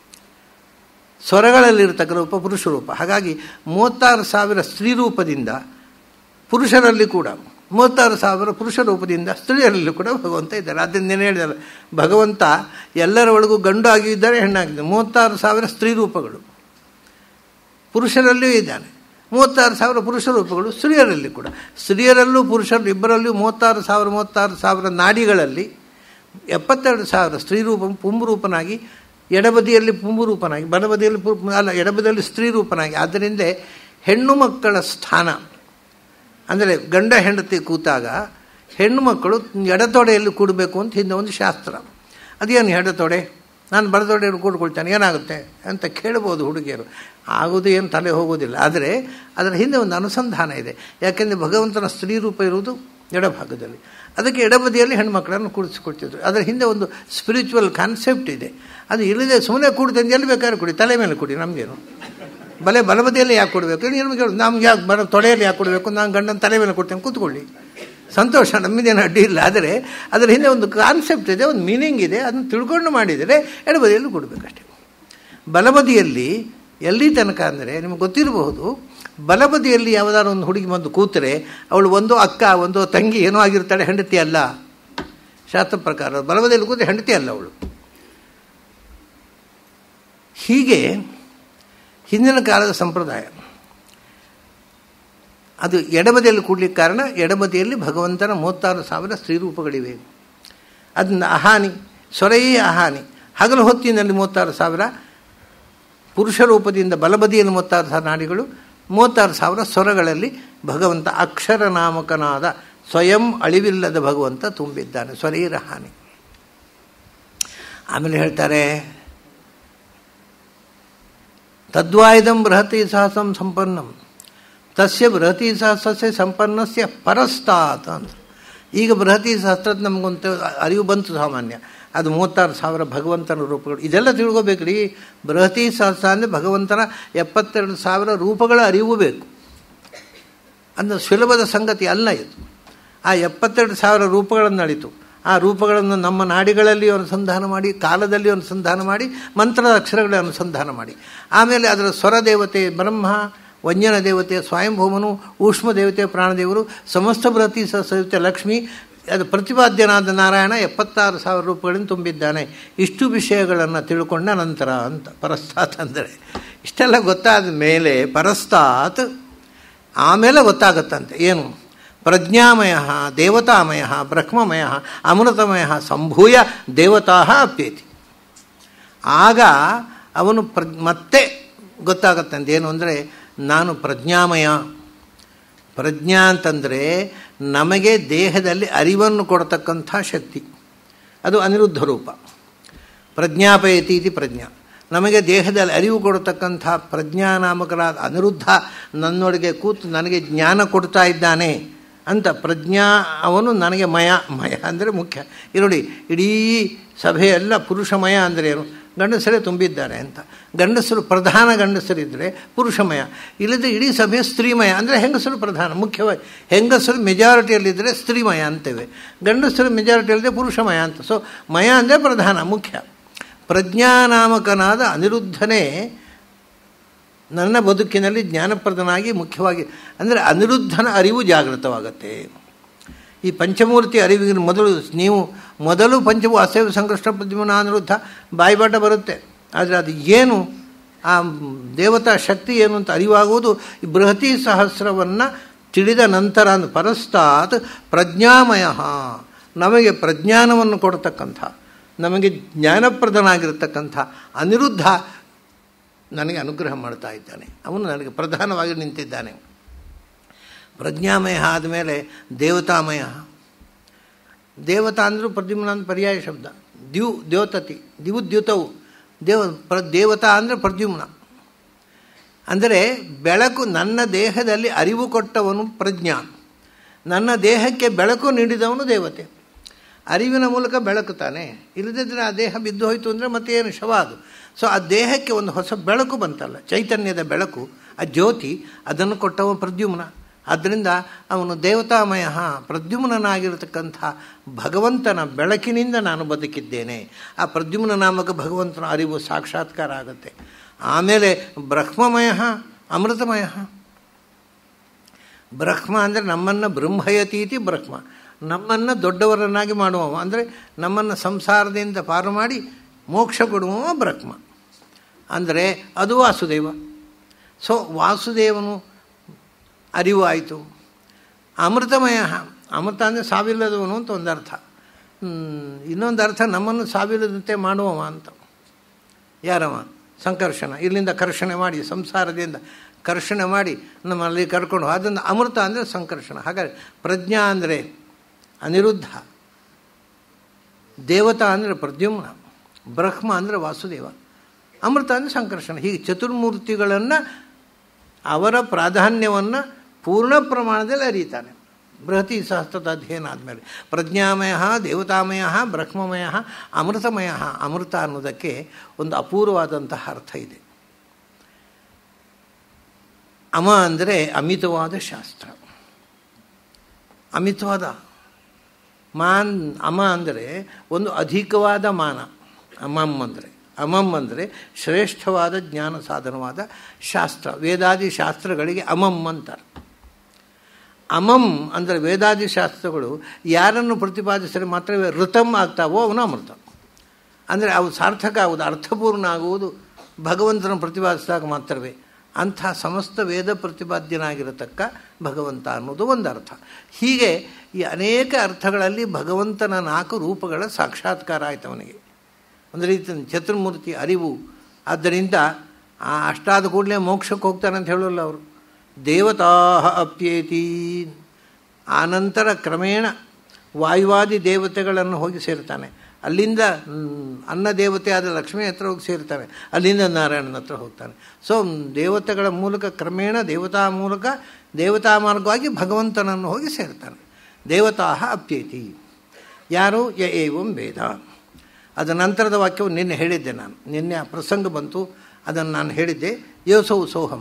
ಸ್ವರಗಳಲ್ಲಿರ್ತಕ್ಕ ರೂಪ ಪುರುಷ ರೂಪ ಹಾಗಾಗಿ ಮೂವತ್ತಾರು ಸಾವಿರ ಸ್ತ್ರೀ ರೂಪದಿಂದ ಪುರುಷರಲ್ಲಿ ಕೂಡ ಮೂವತ್ತಾರು ಸಾವಿರ ಪುರುಷ ರೂಪದಿಂದ ಸ್ತ್ರೀಯರಲ್ಲಿ ಕೂಡ ಭಗವಂತ ಇದ್ದಾರೆ ಅದರಿಂದ ಏನು ಹೇಳಿದಲ್ಲ ಭಗವಂತ ಎಲ್ಲರ ಒಳಗೂ ಗಂಡು ಆಗಿದ್ದಾರೆ ಹೆಣ್ಣಾಗಿದ್ದಾರೆ ಮೂವತ್ತಾರು ಸಾವಿರ ಸ್ತ್ರೀ ರೂಪಗಳು ಪುರುಷರಲ್ಲಿಯೂ ಇದ್ದಾನೆ ಮೂವತ್ತಾರು ಸಾವಿರ ಪುರುಷ ರೂಪಗಳು ಸ್ತ್ರೀಯರಲ್ಲಿ ಕೂಡ ಸ್ತ್ರೀಯರಲ್ಲೂ ಪುರುಷರು ಇಬ್ಬರಲ್ಲೂ ಮೂವತ್ತಾರು ಸಾವಿರ ಮೂವತ್ತಾರು ಸಾವಿರ ನಾಡಿಗಳಲ್ಲಿ ಎಪ್ಪತ್ತೆರಡು ಸಾವಿರ ಸ್ತ್ರೀ ರೂಪ ಪುಂಬರೂಪನಾಗಿ ಎಡಬದಿಯಲ್ಲಿ ಪುಂಬರೂಪನಾಗಿ ಬಲಬದಿಯಲ್ಲಿ ಅಲ್ಲ ಎಡಬದಿಯಲ್ಲಿ ಸ್ತ್ರೀ ರೂಪನಾಗಿ ಆದ್ದರಿಂದ ಹೆಣ್ಣು ಮಕ್ಕಳ ಸ್ಥಾನ ಅಂದರೆ ಗಂಡ ಹೆಂಡತಿ ಕೂತಾಗ ಹೆಣ್ಣು ಮಕ್ಕಳು ಎಡತೊಡೆಯಲ್ಲಿ ಕೂಡಬೇಕು ಅಂತ ಹಿಂದೆ ಒಂದು ಶಾಸ್ತ್ರ ಅದೇನು ಎಡತೊಡೆ ನಾನು ಬಲತೊಡೆಯಲ್ಲಿ ಕೂಡ್ಕೊಳ್ತೇನೆ ಏನಾಗುತ್ತೆ ಅಂತ ಕೇಳ್ಬೋದು ಹುಡುಗಿಯರು ಆಗೋದು ಏನು ತಲೆ ಹೋಗೋದಿಲ್ಲ ಆದರೆ ಅದರ ಹಿಂದೆ ಒಂದು ಅನುಸಂಧಾನ ಇದೆ ಯಾಕೆಂದರೆ ಭಗವಂತನ ಸ್ತ್ರೀ ರೂಪ ಇರುವುದು ಎಡಭಾಗದಲ್ಲಿ ಅದಕ್ಕೆ ಎಡಬದಿಯಲ್ಲಿ ಹೆಣ್ಮಕ್ಳನ್ನು ಕೂಡಿಸಿಕೊಡ್ತಿದ್ರು ಅದರ ಹಿಂದೆ ಒಂದು ಸ್ಪಿರಿಚುವಲ್ ಕಾನ್ಸೆಪ್ಟ್ ಇದೆ ಅದು ಇಲ್ಲದೆ ಸುಮ್ಮನೆ ಕೂಡ್ತಂದು ಎಲ್ಲಿ ಬೇಕಾದ್ರೆ ಕೊಡಿ ತಲೆ ಮೇಲೆ ಕೊಡಿ ನಮಗೇನು ಬಲೆ ಬಲಬದಿಯಲ್ಲಿ ಯಾಕೆ ಕೊಡಬೇಕು ನಿಮಗೆ ನಮ್ಗೆ ಯಾಕೆ ಬರ ತೊಡೆಯಲ್ಲಿ ಯಾಕೆ ಕೊಡಬೇಕು ನಾನು ಗಂಡನ ತಲೆ ಮೇಲೆ ಕೊಡ್ತೇನೆ ಕೂತ್ಕೊಳ್ಳಿ ಸಂತೋಷ ನಮ್ಮಿದೇನು ಅಡ್ಡಿ ಇಲ್ಲ ಆದರೆ ಅದರ ಹಿಂದೆ ಒಂದು ಕಾನ್ಸೆಪ್ಟ್ ಇದೆ ಒಂದು ಮೀನಿಂಗ್ ಇದೆ ಅದನ್ನು ತಿಳ್ಕೊಂಡು ಮಾಡಿದರೆ ಎಡಬದಿಯಲ್ಲಿ ಕೊಡಬೇಕಷ್ಟೇ ಬಲಬದಿಯಲ್ಲಿ ಎಲ್ಲಿ ತನಕ ಅಂದರೆ ನಿಮಗೆ ಗೊತ್ತಿರಬಹುದು ಬಲಬದಿಯಲ್ಲಿ ಯಾವುದಾದ್ರು ಒಂದು ಹುಡುಗಿ ಬಂದು ಕೂತರೆ ಅವಳು ಒಂದು ಅಕ್ಕ ಒಂದು ತಂಗಿ ಏನೋ ಆಗಿರ್ತಾಳೆ ಹೆಂಡತಿ ಅಲ್ಲ ಶಾಸ್ತ್ರ ಪ್ರಕಾರ ಬಲಬದಿಯಲ್ಲಿ ಕೂತರೆ ಹೆಂಡತಿ ಅಲ್ಲ ಅವಳು ಹೀಗೆ ಹಿಂದಿನ ಕಾಲದ ಸಂಪ್ರದಾಯ ಅದು ಎಡಬದಿಯಲ್ಲಿ ಕೂಡ್ಲಿಕ್ಕೆ ಕಾರಣ ಎಡಬದಿಯಲ್ಲಿ ಭಗವಂತನ ಮೂವತ್ತಾರು ಸಾವಿರ ಸ್ತ್ರೀರೂಪಗಳಿವೆ ಅದನ್ನ ಅಹಾನಿ ಸೊರೆಯೇ ಅಹಾನಿ ಹಗಲು ಹೊತ್ತಿನಲ್ಲಿ ಮೂವತ್ತಾರು ಸಾವಿರ ಪುರುಷ ರೂಪದಿಂದ ಬಲಬದಿಯಲ್ಲಿ ಮೂವತ್ತಾರು ಸಾವಿರ ನಾಡಿಗಳು ಮೂವತ್ತಾರು ಸಾವಿರ ಸ್ವರಗಳಲ್ಲಿ ಭಗವಂತ ಅಕ್ಷರ ನಾಮಕನಾದ ಸ್ವಯಂ ಅಳಿವಿಲ್ಲದ ಭಗವಂತ ತುಂಬಿದ್ದಾನೆ ಸ್ವರೀರ ಹಾನಿ ಆಮೇಲೆ ಹೇಳ್ತಾರೆ ತದ್ವಾಯುಧಂ ಬೃಹತಿ ಸಹಸಂ ಸಂಪನ್ನಂ ತಸ್ಯ ಬೃಹತಿ ಸಹಸ್ರಸ್ಯ ಸಂಪನ್ನಸ್ಯ ಪರಸ್ತಾತ್ ಅಂತ ಈಗ ಬೃಹತಿ ಸಹಸ್ರದ ನಮಗೊಂದು ಅರಿವು ಬಂತು ಸಾಮಾನ್ಯ ಅದು ಮೂವತ್ತಾರು ಸಾವಿರ ಭಗವಂತನ ರೂಪಗಳು ಇದೆಲ್ಲ ತಿಳ್ಕೊಬೇಕ್ರಿ ಬೃಹತಿ ಸಹಸ್ರ ಅಂದರೆ ಭಗವಂತನ ಎಪ್ಪತ್ತೆರಡು ಸಾವಿರ ರೂಪಗಳ ಅರಿವು ಬೇಕು ಅದು ಸುಲಭದ ಸಂಗತಿ ಅಲ್ಲ ಇದು ಆ ಎಪ್ಪತ್ತೆರಡು ಸಾವಿರ ರೂಪಗಳನ್ನು ಅಳಿತು ಆ ರೂಪಗಳನ್ನು ನಮ್ಮ ನಾಡಿಗಳಲ್ಲಿ ಅನುಸಂಧಾನ ಮಾಡಿ ಕಾಲದಲ್ಲಿ ಅನುಸಂಧಾನ ಮಾಡಿ ಮಂತ್ರದ ಅಕ್ಷರಗಳ ಅನುಸಂಧಾನ ಮಾಡಿ ಆಮೇಲೆ ಅದರ ಸ್ವರ ದೇವತೆ ಬ್ರಹ್ಮ ವಂಜನ ದೇವತೆ ಸ್ವಯಂಭೂಮನು ಊಷ್ಮ ದೇವತೆ ಪ್ರಾಣದೇವರು ಸಮಸ್ತ ಬೃಹತಿ ಸಹಿತ ಲಕ್ಷ್ಮಿ ಅದು ಪ್ರತಿಪಾದ್ಯನಾದ ನಾರಾಯಣ ಎಪ್ಪತ್ತಾರು ಸಾವಿರ ರೂಪಗಳಿಂದ ತುಂಬಿದ್ದಾನೆ ಇಷ್ಟು ವಿಷಯಗಳನ್ನು ತಿಳ್ಕೊಂಡ ನಂತರ ಅಂತ ಪರಸ್ತಾತ್ ಅಂದರೆ ಇಷ್ಟೆಲ್ಲ ಗೊತ್ತಾದ ಮೇಲೆ ಪರಸ್ತಾತ್ ಆಮೇಲೆ ಗೊತ್ತಾಗತ್ತಂತೆ ಏನು ಪ್ರಜ್ಞಾಮಯ ದೇವತಾಮಯ ಬ್ರಹ್ಮಮಯ ಅಮೃತಮಯ ಸಂಭೂಯ ದೇವತಾ ಅಪ್ಯೇತಿ ಆಗ ಅವನು ಪ್ರ ಮತ್ತೆ ಗೊತ್ತಾಗತ್ತಂತೆ ಏನು ಅಂದರೆ ನಾನು ಪ್ರಜ್ಞಾಮಯ ಪ್ರಜ್ಞಾ ಅಂತಂದರೆ ನಮಗೆ ದೇಹದಲ್ಲಿ ಅರಿವನ್ನು ಕೊಡ್ತಕ್ಕಂಥ ಶಕ್ತಿ ಅದು ಅನಿರುದ್ಧ ರೂಪ ಪ್ರಜ್ಞಾಪಯತಿ ಇತಿ ಪ್ರಜ್ಞಾ ನಮಗೆ ದೇಹದಲ್ಲಿ ಅರಿವು ಕೊಡತಕ್ಕಂಥ ಪ್ರಜ್ಞಾನಾಮಕರಾದ ಅನಿರುದ್ಧ ನನ್ನೊಳಗೆ ಕೂತು ನನಗೆ ಜ್ಞಾನ ಕೊಡ್ತಾ ಇದ್ದಾನೆ ಅಂತ ಪ್ರಜ್ಞಾ ಅವನು ನನಗೆ ಮಯ ಮಯ ಅಂದರೆ ಮುಖ್ಯ ಈ ನೋಡಿ ಇಡೀ ಸಭೆಯೆಲ್ಲ ಪುರುಷಮಯ ಅಂದರೆ ಏನು ಗಂಡಸರೇ ತುಂಬಿದ್ದಾರೆ ಅಂತ ಗಂಡಸರು ಪ್ರಧಾನ ಗಂಡಸರಿದ್ದರೆ ಪುರುಷಮಯ ಇಲ್ಲದೆ ಇಡೀ ಸಭೆ ಸ್ತ್ರೀಮಯ ಅಂದರೆ ಹೆಂಗಸರು ಪ್ರಧಾನ ಮುಖ್ಯವಾಗಿ ಹೆಂಗಸರು ಮೆಜಾರಿಟಿಯಲ್ಲಿದ್ದರೆ ಸ್ತ್ರೀಮಯ ಅಂತೇವೆ ಗಂಡಸರು ಮೆಜಾರಿಟಿಯಲ್ಲಿದ್ದರೆ ಪುರುಷಮಯ ಅಂತ ಸೊ ಮಯ ಅಂದರೆ ಪ್ರಧಾನ ಮುಖ್ಯ ಪ್ರಜ್ಞಾನಾಮಕನಾದ ಅನಿರುದ್ಧನೇ ನನ್ನ ಬದುಕಿನಲ್ಲಿ ಜ್ಞಾನಪ್ರದನಾಗಿ ಮುಖ್ಯವಾಗಿ ಅಂದರೆ ಅನಿರುದ್ಧನ ಅರಿವು ಜಾಗೃತವಾಗತ್ತೆ ಈ ಪಂಚಮೂರ್ತಿ ಅರಿವಿನ ಮೊದಲು ನೀವು ಮೊದಲು ಪಂಚಮು ಅಸೇವ ಸಂಕೃಷ್ಣ ಪ್ರದ್ಯುಮ್ನ ಅನಿರುದ್ಧ ಬಾಯಿಪಾಠ ಬರುತ್ತೆ ಆದರೆ ಅದು ಏನು ಆ ದೇವತಾ ಶಕ್ತಿ ಏನು ಅಂತ ಅರಿವಾಗುವುದು ಈ ಬೃಹತಿ ಸಹಸ್ರವನ್ನು ತಿಳಿದ ನಂತರ ಅಂದು ಪರಸ್ತಾತ್ ಪ್ರಜ್ಞಾಮಯ ನಮಗೆ ಪ್ರಜ್ಞಾನವನ್ನು ಕೊಡತಕ್ಕಂಥ ನಮಗೆ ಜ್ಞಾನಪ್ರದನಾಗಿರತಕ್ಕಂಥ ಅನಿರುದ್ಧ ನನಗೆ ಅನುಗ್ರಹ ಮಾಡ್ತಾ ಇದ್ದಾನೆ ಅವನು ನನಗೆ ಪ್ರಧಾನವಾಗಿ ನಿಂತಿದ್ದಾನೆ ಪ್ರಜ್ಞಾಮಯ ಆದಮೇಲೆ ದೇವತಾಮಯ ದೇವತಾ ಅಂದರೂ ಪ್ರದ್ಯುಮ್ನ ಅಂತ ಪರ್ಯಾಯ ಶಬ್ದ ದ್ಯು ದ್ಯೋತತಿ ದಿವುದ್ಯುತವು ದೇವ ಪ್ರ ದೇವತಾ ಅಂದರೆ ಪ್ರದ್ಯುಮ್ನ ಅಂದರೆ ಬೆಳಕು ನನ್ನ ದೇಹದಲ್ಲಿ ಅರಿವು ಕೊಟ್ಟವನು ಪ್ರಜ್ಞಾ ನನ್ನ ದೇಹಕ್ಕೆ ಬೆಳಕು ನೀಡಿದವನು ದೇವತೆ ಅರಿವಿನ ಮೂಲಕ ಬೆಳಕು ತಾನೆ ಇಲ್ಲದಿದ್ದರೆ ಆ ದೇಹ ಬಿದ್ದು ಹೋಯಿತು ಅಂದರೆ ಮತ್ತೆ ಏನು ಶವ ಅದು ಸೊ ಆ ದೇಹಕ್ಕೆ ಒಂದು ಹೊಸ ಬೆಳಕು ಬಂತಲ್ಲ ಚೈತನ್ಯದ ಬೆಳಕು ಆ ಜ್ಯೋತಿ ಅದನ್ನು ಕೊಟ್ಟವ ಪ್ರದ್ಯುಮ್ನ ಆದ್ದರಿಂದ ಅವನು ದೇವತಾಮಯ ಪ್ರದ್ಯುಮ್ನಾಗಿರತಕ್ಕಂಥ ಭಗವಂತನ ಬೆಳಕಿನಿಂದ ನಾನು ಬದುಕಿದ್ದೇನೆ ಆ ಪ್ರದ್ಯುಮ್ನ ನಾಮಕ ಭಗವಂತನ ಅರಿವು ಸಾಕ್ಷಾತ್ಕಾರ ಆಗುತ್ತೆ ಆಮೇಲೆ ಬ್ರಹ್ಮಮಯ ಅಮೃತಮಯ ಬ್ರಹ್ಮ ಅಂದರೆ ನಮ್ಮನ್ನು ಬ್ರಹ್ಮಯತೀತಿ ಬ್ರಹ್ಮ ನಮ್ಮನ್ನು ದೊಡ್ಡವರನ್ನಾಗಿ ಮಾಡುವವ ಅಂದರೆ ನಮ್ಮನ್ನು ಸಂಸಾರದಿಂದ ಪಾರು ಮಾಡಿ ಮೋಕ್ಷ ಕೊಡುವವ ಬ್ರಹ್ಮ ಅಂದರೆ ಅದು ವಾಸುದೇವ ಸೊ ವಾಸುದೇವನು ಅರಿವು ಆಯಿತು ಅಮೃತಮಯ ಅಮೃತ ಅಂದರೆ ಸಾವಿಲ್ಲದವನು ಅಂತ ಒಂದು ಅರ್ಥ ಇನ್ನೊಂದು ಅರ್ಥ ನಮ್ಮನ್ನು ಸಾವಿಲ್ಲದಂತೆ ಮಾಡುವವ ಅಂತ ಯಾರವ ಸಂಕರ್ಷಣ ಇಲ್ಲಿಂದ ಕರ್ಷಣೆ ಮಾಡಿ ಸಂಸಾರದಿಂದ ಕರ್ಷಣೆ ಮಾಡಿ ನಮ್ಮಲ್ಲಿ ಕರ್ಕೊಂಡು ಅದನ್ನು ಅಮೃತ ಅಂದರೆ ಸಂಕರ್ಷಣ ಹಾಗಾದರೆ ಪ್ರಜ್ಞಾ ಅಂದರೆ ಅನಿರುದ್ಧ ದೇವತಾ ಅಂದರೆ ಪ್ರದ್ಯುಮ್ನ ಬ್ರಹ್ಮ ಅಂದರೆ ವಾಸುದೇವ ಅಮೃತ ಅಂದರೆ ಸಂಕರ್ಷಣ ಹೀಗೆ ಚತುರ್ಮೂರ್ತಿಗಳನ್ನು ಅವರ ಪ್ರಾಧಾನ್ಯವನ್ನು ಪೂರ್ಣ ಪ್ರಮಾಣದಲ್ಲಿ ಅರಿತಾನೆ ಬೃಹತಿ ಸಹಸ್ರದ ಅಧ್ಯಯನ ಆದಮೇಲೆ ಪ್ರಜ್ಞಾಮಯ ದೇವತಾಮಯ ಬ್ರಹ್ಮಮಯ ಅಮೃತಮಯ ಅಮೃತ ಅನ್ನೋದಕ್ಕೆ ಒಂದು ಅಪೂರ್ವವಾದಂತಹ ಅರ್ಥ ಇದೆ ಅಮ ಅಂದರೆ ಅಮಿತವಾದ ಶಾಸ್ತ್ರ ಅಮಿತವಾದ ಮಾನ್ ಅಮ ಅಂದರೆ ಒಂದು ಅಧಿಕವಾದ ಮಾನ ಅಮಮ್ ಅಂದರೆ ಅಮಮ್ ಅಂದರೆ ಶ್ರೇಷ್ಠವಾದ ಜ್ಞಾನ ಸಾಧನವಾದ ಶಾಸ್ತ್ರ ವೇದಾದಿ ಶಾಸ್ತ್ರಗಳಿಗೆ ಅಮಮ್ ಅಂತಾರೆ ಅಮಮ್ ಅಂದರೆ ವೇದಾದಿ ಶಾಸ್ತ್ರಗಳು ಯಾರನ್ನು ಪ್ರತಿಪಾದಿಸಿದರೆ ಮಾತ್ರವೇ ಋತಮ್ ಆಗ್ತಾವೋ ಅವನು ಅಮೃತ ಅಂದರೆ ಅವು ಸಾರ್ಥಕ ಆಗುವುದು ಅರ್ಥಪೂರ್ಣ ಆಗುವುದು ಭಗವಂತನ ಪ್ರತಿಪಾದಿಸಿದಾಗ ಮಾತ್ರವೇ ಅಂಥ ಸಮಸ್ತ ವೇದ ಪ್ರತಿಪಾದ್ಯನಾಗಿರತಕ್ಕ ಭಗವಂತ ಅನ್ನೋದು ಒಂದು ಅರ್ಥ ಹೀಗೆ ಈ ಅನೇಕ ಅರ್ಥಗಳಲ್ಲಿ ಭಗವಂತನ ನಾಲ್ಕು ರೂಪಗಳ ಸಾಕ್ಷಾತ್ಕಾರ ಆಯ್ತು ಅವನಿಗೆ ಒಂದು ರೀತಿ ಚತುರ್ಮೂರ್ತಿ ಅರಿವು ಆದ್ದರಿಂದ ಆ ಅಷ್ಟಾದ ಕೂಡಲೇ ಮೋಕ್ಷಕ್ಕೆ ಹೋಗ್ತಾನೆ ಅಂತ ಹೇಳೋಲ್ಲ ಅವರು ದೇವತಾ ಅಪ್ಯೇತಿ ಆನಂತರ ಕ್ರಮೇಣ ವಾಯುವಾದಿ ದೇವತೆಗಳನ್ನು ಹೋಗಿ ಸೇರ್ತಾನೆ ಅಲ್ಲಿಂದ ಅನ್ನ ದೇವತೆ ಆದ ಲಕ್ಷ್ಮಿ ಹತ್ರ ಹೋಗಿ ಸೇರ್ತಾನೆ ಅಲ್ಲಿಂದ ನಾರಾಯಣನ ಹತ್ರ ಹೋಗ್ತಾನೆ ಸೊ ದೇವತೆಗಳ ಮೂಲಕ ಕ್ರಮೇಣ ದೇವತಾ ಮೂಲಕ ದೇವತಾ ಮಾರ್ಗವಾಗಿ ಭಗವಂತನನ್ನು ಹೋಗಿ ಸೇರ್ತಾನೆ ದೇವತಾ ಅಪ್ಯೇತಿ ಯಾರು ಯ ಏವಂ ವೇದ ಅದ ನಂತರದ ವಾಕ್ಯವು ನಿನ್ನೆ ಹೇಳಿದ್ದೆ ನಾನು ನಿನ್ನೆ ಆ ಪ್ರಸಂಗ ಬಂತು ಅದನ್ನು ನಾನು ಹೇಳಿದ್ದೆ ಯೋಸೌ ಸೋಹಂ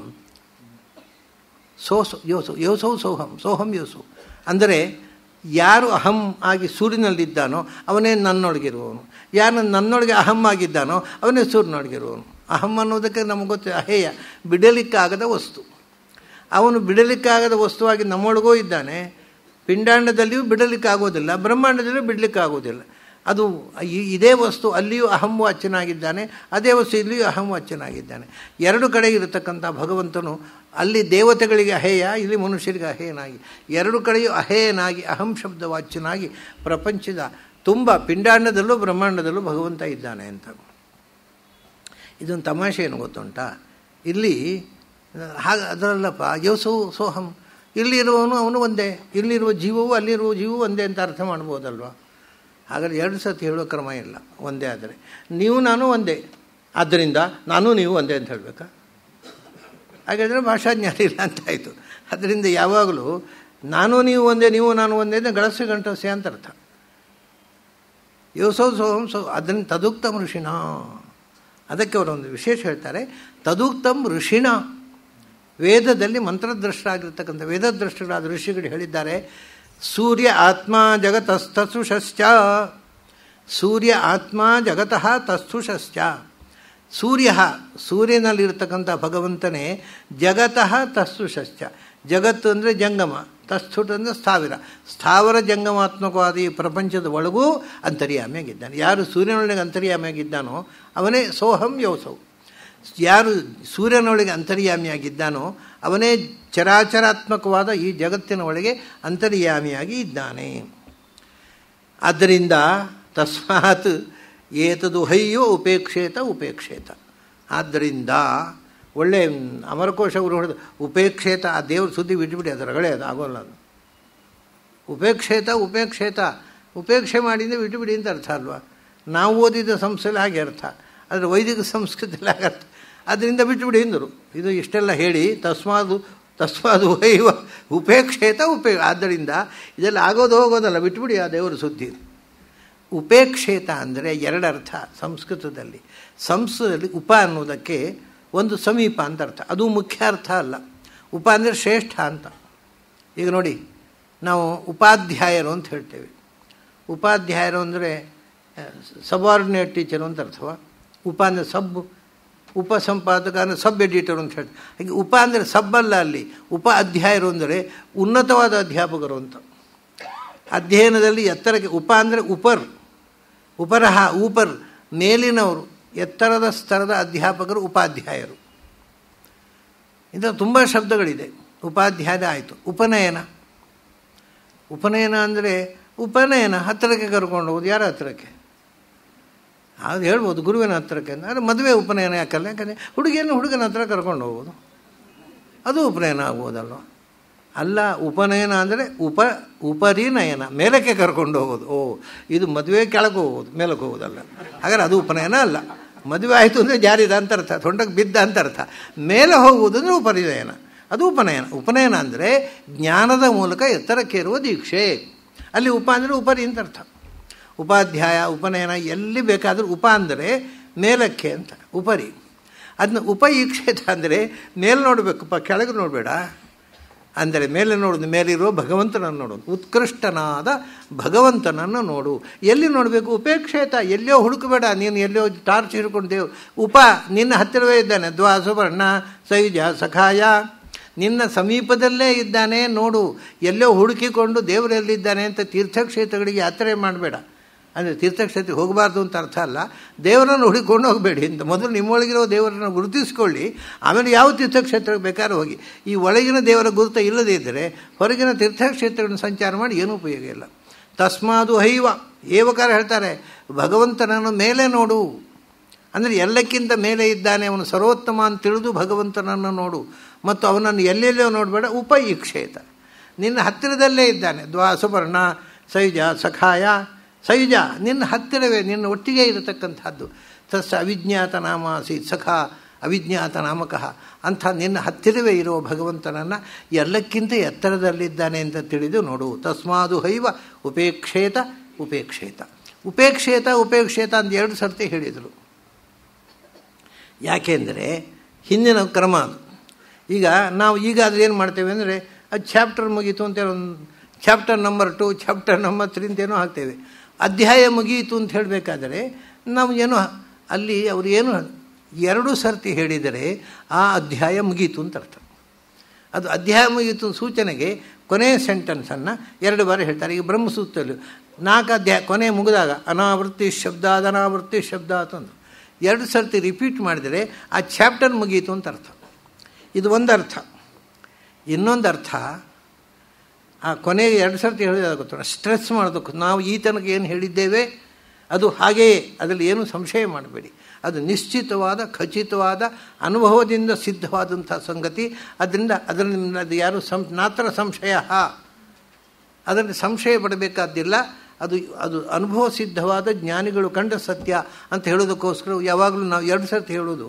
ಸೋಸು ಯೋಸು ಯೋಸೌ ಸೋಹಂ ಸೋಹಂ ಯೋಸು ಅಂದರೆ ಯಾರು ಅಹಂ ಆಗಿ ಸೂರ್ಯನಲ್ಲಿದ್ದಾನೋ ಅವನೇ ನನ್ನೊಳಗಿರುವವನು ಯಾರು ನನ್ನೊಳಗೆ ಅಹಂ ಆಗಿದ್ದಾನೋ ಅವನೇ ಸೂರ್ಯನೊಳಗಿರುವವನು ಅಹಂ ಅನ್ನೋದಕ್ಕೆ ನಮಗೆ ಗೊತ್ತು ಅಹೇಯ ಬಿಡಲಿಕ್ಕಾಗದ ವಸ್ತು ಅವನು ಬಿಡಲಿಕ್ಕಾಗದ ವಸ್ತುವಾಗಿ ನಮ್ಮೊಳಗೂ ಇದ್ದಾನೆ ಪಿಂಡಾಂಡದಲ್ಲಿಯೂ ಬಿಡಲಿಕ್ಕಾಗೋದಿಲ್ಲ ಬ್ರಹ್ಮಾಂಡದಲ್ಲಿಯೂ ಬಿಡಲಿಕ್ಕಾಗೋದಿಲ್ಲ ಅದು ಇದೇ ವಸ್ತು ಅಲ್ಲಿಯೂ ಅಹಂ ವಾಚ್ಯನಾಗಿದ್ದಾನೆ ಅದೇ ವಸ್ತು ಇಲ್ಲಿಯೂ ಅಹಂ ವಾಚ್ಯನಾಗಿದ್ದಾನೆ ಎರಡು ಕಡೆ ಇರತಕ್ಕಂಥ ಭಗವಂತನು ಅಲ್ಲಿ ದೇವತೆಗಳಿಗೆ ಅಹೇಯ ಇಲ್ಲಿ ಮನುಷ್ಯರಿಗೆ ಅಹೇಯನಾಗಿ ಎರಡು ಕಡೆಯೂ ಅಹೇಯನಾಗಿ ಅಹಂ ಶಬ್ದ ವಾಚ್ಯನಾಗಿ ಪ್ರಪಂಚದ ತುಂಬ ಪಿಂಡಾಂಡದಲ್ಲೂ ಬ್ರಹ್ಮಾಂಡದಲ್ಲೂ ಭಗವಂತ ಇದ್ದಾನೆ ಅಂತ ಇದೊಂದು ತಮಾಷೆ ಏನು ಗೊತ್ತುಂಟಾ ಇಲ್ಲಿ ಹಾಗೆ ಅದರಲ್ಲಪ್ಪ ಯೋಸು ಸೋಹಂ ಇಲ್ಲಿರುವವನು ಅವನು ಒಂದೇ ಇಲ್ಲಿರುವ ಜೀವವು ಅಲ್ಲಿರುವ ಜೀವವು ಒಂದೇ ಅಂತ ಅರ್ಥ ಮಾಡ್ಬೋದಲ್ವ ಹಾಗಾದ್ರೆ ಎರಡು ಸತಿ ಹೇಳೋ ಕ್ರಮ ಇಲ್ಲ ಒಂದೇ ಆದರೆ ನೀವು ನಾನು ಒಂದೇ ಆದ್ದರಿಂದ ನಾನು ನೀವು ಒಂದೇ ಅಂತ ಹೇಳಬೇಕಾ ಹಾಗಾದರೆ ಭಾಷಾಜ್ಞಾನ ಇಲ್ಲ ಅಂತಾಯಿತು ಅದರಿಂದ ಯಾವಾಗಲೂ ನಾನು ನೀವು ಒಂದೇ ನೀವು ನಾನು ಒಂದೇ ಅಂದರೆ ಗಳಸು ಗಂಟಸೆ ಅಂತ ಅರ್ಥ ಯೋಸೋ ಸೋಹಂ ಸೋ ಅದನ್ನು ತದುಕ್ತಂ ಋಷಿಣ ಅದಕ್ಕೆ ಅವರೊಂದು ವಿಶೇಷ ಹೇಳ್ತಾರೆ ತದುಕ್ತಂ ಋಷಿಣ ವೇದದಲ್ಲಿ ಮಂತ್ರದ್ರಷ್ಟರಾಗಿರ್ತಕ್ಕಂಥ ವೇದದ್ರಷ್ಟರಾದ ಋಷಿಗಳು ಹೇಳಿದ್ದಾರೆ ಸೂರ್ಯ ಆತ್ಮ ಜಗತಸ್ತಸುಷಶ್ಚ ಸೂರ್ಯ ಆತ್ಮ ಜಗತಃ ತಸ್ತುಷಶ್ಚ ಸೂರ್ಯ ಸೂರ್ಯನಲ್ಲಿರ್ತಕ್ಕಂಥ ಭಗವಂತನೇ ಜಗತಃ ತಸ್ತುಷಶ್ಚ ಜಗತ್ತು ಅಂದರೆ ಜಂಗಮ ತಸ್ಥುಟ್ ಅಂದರೆ ಸ್ಥಾವಿರ ಸ್ಥಾವರ ಜಂಗಮಾತ್ಮಕವಾದ ಈ ಪ್ರಪಂಚದ ಒಳಗೂ ಅಂತರ್ಯಾಮಿಯಾಗಿದ್ದಾನೆ ಯಾರು ಸೂರ್ಯನೊಳಗೆ ಅಂತರ್ಯಾಮಿಯಾಗಿದ್ದಾನೋ ಅವನೇ ಸೋಹಂ ಯೋಸೌ ಯಾರು ಸೂರ್ಯನೊಳಗೆ ಅಂತರ್ಯಾಮಿಯಾಗಿದ್ದಾನೋ ಅವನೇ ಚರಾಚರಾತ್ಮಕವಾದ ಈ ಜಗತ್ತಿನ ಒಳಗೆ ಅಂತರ್ಯಾಮಿಯಾಗಿ ಇದ್ದಾನೆ ಆದ್ದರಿಂದ ತಸ್ಮಾತ್ ಏತದುಹಯ್ಯೋ ಉಪೇಕ್ಷೇತ ಉಪೇಕ್ಷೇತ ಆದ್ದರಿಂದ ಒಳ್ಳೆ ಅಮರಕೋಶ ಅವರು ಹೊಡೆದು ಉಪೇಕ್ಷೇತ ಆ ದೇವ್ರ ಸುದ್ದಿ ಬಿಟ್ಬಿಡಿ ಅದು ರಗಳೆ ಅದು ಆಗೋಲ್ಲ ಅದು ಉಪೇಕ್ಷೇತ ಉಪೇಕ್ಷೇತ ಉಪೇಕ್ಷೆ ಮಾಡಿಂದ ಬಿಟ್ಟುಬಿಡಿ ಅಂತ ಅರ್ಥ ಅಲ್ವಾ ನಾವು ಓದಿದ ಸಂಸ್ಥೆಯಲ್ಲಿ ಹಾಗೆ ಅರ್ಥ ಆದರೆ ವೈದಿಕ ಸಂಸ್ಕೃತಿಯಲ್ಲಿ ಹಾಗೆ ಅರ್ಥ ಅದರಿಂದ ಬಿಟ್ಟುಬಿಡಿ ಎಂದರು ಇದು ಇಷ್ಟೆಲ್ಲ ಹೇಳಿ ತಸ್ಮಾದು ತಸ್ಮಾದು ವೈವ ಉಪೇಕ್ಷೇತ ಉಪೇ ಆದ್ದರಿಂದ ಇದೆಲ್ಲ ಆಗೋದು ಹೋಗೋದಲ್ಲ ಬಿಟ್ಬಿಡಿ ಆ ದೇವರ ಸುದ್ದಿ ಉಪೇಕ್ಷೇತ ಅಂದರೆ ಎರಡರ್ಥ ಸಂಸ್ಕೃತದಲ್ಲಿ ಸಂಸ್ಕೃತದಲ್ಲಿ ಉಪ ಅನ್ನೋದಕ್ಕೆ ಒಂದು ಸಮೀಪ ಅಂತ ಅರ್ಥ ಅದು ಮುಖ್ಯ ಅರ್ಥ ಅಲ್ಲ ಉಪ ಅಂದರೆ ಶ್ರೇಷ್ಠ ಅಂತ ಈಗ ನೋಡಿ ನಾವು ಉಪಾಧ್ಯಾಯರು ಅಂತ ಹೇಳ್ತೇವೆ ಉಪಾಧ್ಯಾಯರು ಅಂದರೆ ಸಬಾರ್ಡಿನೇಟ್ ಟೀಚರು ಅಂತ ಅರ್ಥವ ಉಪ ಅಂದರೆ ಸಬ್ ಉಪ ಸಂಪಾದಕ ಅಂದರೆ ಸಬ್ ಎಡಿಟರ್ ಅಂತ ಹೇಳ್ತಾರೆ ಹಾಗೆ ಉಪ ಅಂದರೆ ಸಬ್ಬಲ್ಲ ಅಲ್ಲಿ ಉಪ ಅಧ್ಯಾಯರು ಅಂದರೆ ಉನ್ನತವಾದ ಅಧ್ಯಾಪಕರು ಅಂತ ಅಧ್ಯಯನದಲ್ಲಿ ಎತ್ತರಕ್ಕೆ ಉಪ ಅಂದರೆ ಉಪರ್ ಉಪರಹ ಊಪರ್ ಮೇಲಿನವರು ಎತ್ತರದ ಸ್ತರದ ಅಧ್ಯಾಪಕರು ಉಪಾಧ್ಯಾಯರು ಇಂಥ ತುಂಬ ಶಬ್ದಗಳಿದೆ ಉಪಾಧ್ಯಾಯ ಆಯಿತು ಉಪನಯನ ಉಪನಯನ ಅಂದರೆ ಉಪನಯನ ಹತ್ತಿರಕ್ಕೆ ಕರ್ಕೊಂಡು ಹೋಗೋದು ಯಾರ ಹತ್ತಿರಕ್ಕೆ ಅದು ಹೇಳ್ಬೋದು ಗುರುವಿನ ಹತ್ತಿರಕ್ಕೆ ಅಂದರೆ ಮದುವೆ ಉಪನಯನ ಯಾಕಲ್ಲ ಯಾಕಂದರೆ ಹುಡುಗಿಯನ್ನು ಹುಡುಗನ ಹತ್ರ ಕರ್ಕೊಂಡು ಹೋಗೋದು ಅದು ಉಪನಯನ ಆಗ್ಬೋದಲ್ವ ಅಲ್ಲ ಉಪನಯನ ಅಂದರೆ ಉಪ ಉಪರಿನಯನ ಮೇಲಕ್ಕೆ ಕರ್ಕೊಂಡು ಹೋಗೋದು ಓ ಇದು ಮದುವೆ ಕೆಳಗೆ ಹೋಗೋದು ಮೇಲಕ್ಕೆ ಹೋಗೋದಲ್ಲ ಹಾಗಾದ್ರೆ ಅದು ಉಪನಯನ ಅಲ್ಲ ಮದುವೆ ಆಯಿತು ಅಂದರೆ ಜಾರಿದ ಅಂತ ಅರ್ಥ ತೊಂಡಕ್ಕೆ ಬಿದ್ದ ಅಂತ ಅರ್ಥ ಮೇಲೆ ಹೋಗುವುದು ಅಂದರೆ ಉಪರಿನಯನ ಅದು ಉಪನಯನ ಉಪನಯನ ಅಂದರೆ ಜ್ಞಾನದ ಮೂಲಕ ಎತ್ತರಕ್ಕೇರುವ ದೀಕ್ಷೆ ಅಲ್ಲಿ ಉಪ ಅಂದರೆ ಉಪರಿ ಅಂತ ಅರ್ಥ ಉಪಾಧ್ಯಾಯ ಉಪನಯನ ಎಲ್ಲಿ ಬೇಕಾದರೂ ಉಪ ಅಂದರೆ ಮೇಲಕ್ಕೆ ಅಂತ ಉಪರಿ ಅದನ್ನ ಉಪಯೀಕ್ಷೇತ ಅಂದರೆ ಮೇಲೆ ನೋಡಬೇಕಪ್ಪ ಕೆಳಗೆ ನೋಡಬೇಡ ಅಂದರೆ ಮೇಲೆ ನೋಡೋದು ಮೇಲಿರೋ ಭಗವಂತನನ್ನು ನೋಡೋದು ಉತ್ಕೃಷ್ಟನಾದ ಭಗವಂತನನ್ನು ನೋಡು ಎಲ್ಲಿ ನೋಡಬೇಕು ಉಪೇಕ್ಷೇತ ಎಲ್ಲೋ ಹುಡುಕಬೇಡ ನೀನು ಎಲ್ಲೋ ಟಾರ್ಚ್ ಹಿಡ್ಕೊಂಡು ದೇವ್ ಉಪ ನಿನ್ನ ಹತ್ತಿರವೇ ಇದ್ದಾನೆ ದ್ವಾ ಸುವರ್ಣ ಸೈಜ ಸಖಾಯ ನಿನ್ನ ಸಮೀಪದಲ್ಲೇ ಇದ್ದಾನೆ ನೋಡು ಎಲ್ಲೋ ಹುಡುಕಿಕೊಂಡು ದೇವರೆಲ್ಲಿದ್ದಾನೆ ಅಂತ ತೀರ್ಥಕ್ಷೇತ್ರಗಳಿಗೆ ಯಾತ್ರೆ ಮಾಡಬೇಡ ಅಂದರೆ ತೀರ್ಥಕ್ಷೇತ್ರಕ್ಕೆ ಹೋಗಬಾರ್ದು ಅಂತ ಅರ್ಥ ಅಲ್ಲ ದೇವರನ್ನು ಹುಡುಕೊಂಡು ಹೋಗಬೇಡಿ ಅಂತ ಮೊದಲು ನಿಮ್ಮೊಳಗಿರೋ ದೇವರನ್ನು ಗುರುತಿಸ್ಕೊಳ್ಳಿ ಆಮೇಲೆ ಯಾವ ತೀರ್ಥಕ್ಷೇತ್ರಕ್ಕೆ ಬೇಕಾದ್ರೂ ಹೋಗಿ ಈ ಒಳಗಿನ ದೇವರ ಗುರುತ ಇಲ್ಲದೇ ಇದ್ದರೆ ಹೊರಗಿನ ತೀರ್ಥಕ್ಷೇತ್ರಗಳನ್ನು ಸಂಚಾರ ಮಾಡಿ ಏನೂ ಉಪಯೋಗ ಇಲ್ಲ ತಸ್ಮಾದು ಹೈವ ಏವಕಾರ ಹೇಳ್ತಾರೆ ಭಗವಂತನನ್ನು ಮೇಲೆ ನೋಡು ಅಂದರೆ ಎಲ್ಲಕ್ಕಿಂತ ಮೇಲೆ ಇದ್ದಾನೆ ಅವನು ಸರ್ವೋತ್ತಮ ಅಂತ ತಿಳಿದು ಭಗವಂತನನ್ನು ನೋಡು ಮತ್ತು ಅವನನ್ನು ಎಲ್ಲೆಲ್ಲೋ ನೋಡಬೇಡ ಉಪಯುಕ್ಷೇತ ನಿನ್ನ ಹತ್ತಿರದಲ್ಲೇ ಇದ್ದಾನೆ ದ್ವಾ ಸುಪರ್ಣ ಸಯುಜ ಸಖಾಯ ಸಯುಜ ನಿನ್ನ ಹತ್ತಿರವೇ ನಿನ್ನ ಒಟ್ಟಿಗೆ ಇರತಕ್ಕಂಥದ್ದು ತಸ್ ಅವಿಜ್ಞಾತ ನಾಮ ಆಸೀತ್ ಸಖ ಅವಿಜ್ಞಾತ ನಾಮಕಃ ಅಂಥ ನಿನ್ನ ಹತ್ತಿರವೇ ಇರುವ ಭಗವಂತನನ್ನು ಎಲ್ಲಕ್ಕಿಂತ ಎತ್ತರದಲ್ಲಿದ್ದಾನೆ ಅಂತ ತಿಳಿದು ನೋಡು ತಸ್ಮಾದು ಹೈವ ಉಪೇಕ್ಷೇತ ಉಪೇಕ್ಷೇತ ಉಪೇಕ್ಷೇತ ಉಪೇಕ್ಷೇತ ಅಂತ ಎರಡು ಸರ್ತಿ ಹೇಳಿದರು ಯಾಕೆಂದರೆ ಹಿಂದಿನ ಕ್ರಮ ಅದು ಈಗ ನಾವು ಈಗಾದರೆ ಏನು ಮಾಡ್ತೇವೆ ಅಂದರೆ ಅದು ಚಾಪ್ಟರ್ ಮುಗೀತು ಅಂತೇಳಿ ಒಂದು chapter number two chapter number three ಅಂತೇನೋ ಹಾಕ್ತೇವೆ ಅಧ್ಯಾಯ ಮುಗಿಯಿತು ಅಂತ ಹೇಳಬೇಕಾದರೆ ನಾವು ಏನೋ ಅಲ್ಲಿ ಅವರು ಏನು ಎರಡು ಸರ್ತಿ ಹೇಳಿದರೆ ಆ ಅಧ್ಯಾಯ ಮುಗೀತು ಅಂತ ಅರ್ಥ ಅದು ಅಧ್ಯಾಯ ಮುಗೀತು ಸೂಚನೆಗೆ ಕೊನೆಯ ಸೆಂಟೆನ್ಸನ್ನು ಎರಡು ಬಾರಿ ಹೇಳ್ತಾರೆ ಈಗ ಬ್ರಹ್ಮಸೂತ್ರದಲ್ಲಿ ನಾಲ್ಕು ಅಧ್ಯಾಯ ಕೊನೆ ಮುಗಿದಾಗ ಅನಾವೃತ್ತಿ ಶಬ್ದ ಅನಾವೃತ್ತಿ ಶಬ್ದ ಅಂತಂದು ಎರಡು ಸರ್ತಿ ರಿಪೀಟ್ ಮಾಡಿದರೆ ಆ ಚಾಪ್ಟರ್ ಮುಗೀತು ಅಂತ ಅರ್ಥ ಇದು ಒಂದು ಅರ್ಥ ಇನ್ನೊಂದು ಅರ್ಥ ಆ ಕೊನೆಗೆ ಎರಡು ಸರ್ತಿ ಹೇಳಿದಾಗುತ್ತೆ ಸ್ಟ್ರೆಸ್ ಮಾಡೋದಕ್ಕೆ ನಾವು ಈ ತನಕ ಏನು ಹೇಳಿದ್ದೇವೆ ಅದು ಹಾಗೆಯೇ ಅದರಲ್ಲಿ ಏನೂ ಸಂಶಯ ಮಾಡಬೇಡಿ ಅದು ನಿಶ್ಚಿತವಾದ ಖಚಿತವಾದ ಅನುಭವದಿಂದ ಸಿದ್ಧವಾದಂಥ ಸಂಗತಿ ಅದರಿಂದ ಅದರಿಂದ ಅದು ಯಾರು ಸಂ ನಾತ್ರ ಸಂಶಯ ಅದರಲ್ಲಿ ಸಂಶಯ ಪಡಬೇಕಾದ್ದಿಲ್ಲ ಅದು ಅದು ಅನುಭವ ಸಿದ್ಧವಾದ ಜ್ಞಾನಿಗಳು ಕಂಡ ಸತ್ಯ ಅಂತ ಹೇಳೋದಕ್ಕೋಸ್ಕರ ಯಾವಾಗಲೂ ನಾವು ಎರಡು ಸರ್ತಿ ಹೇಳೋದು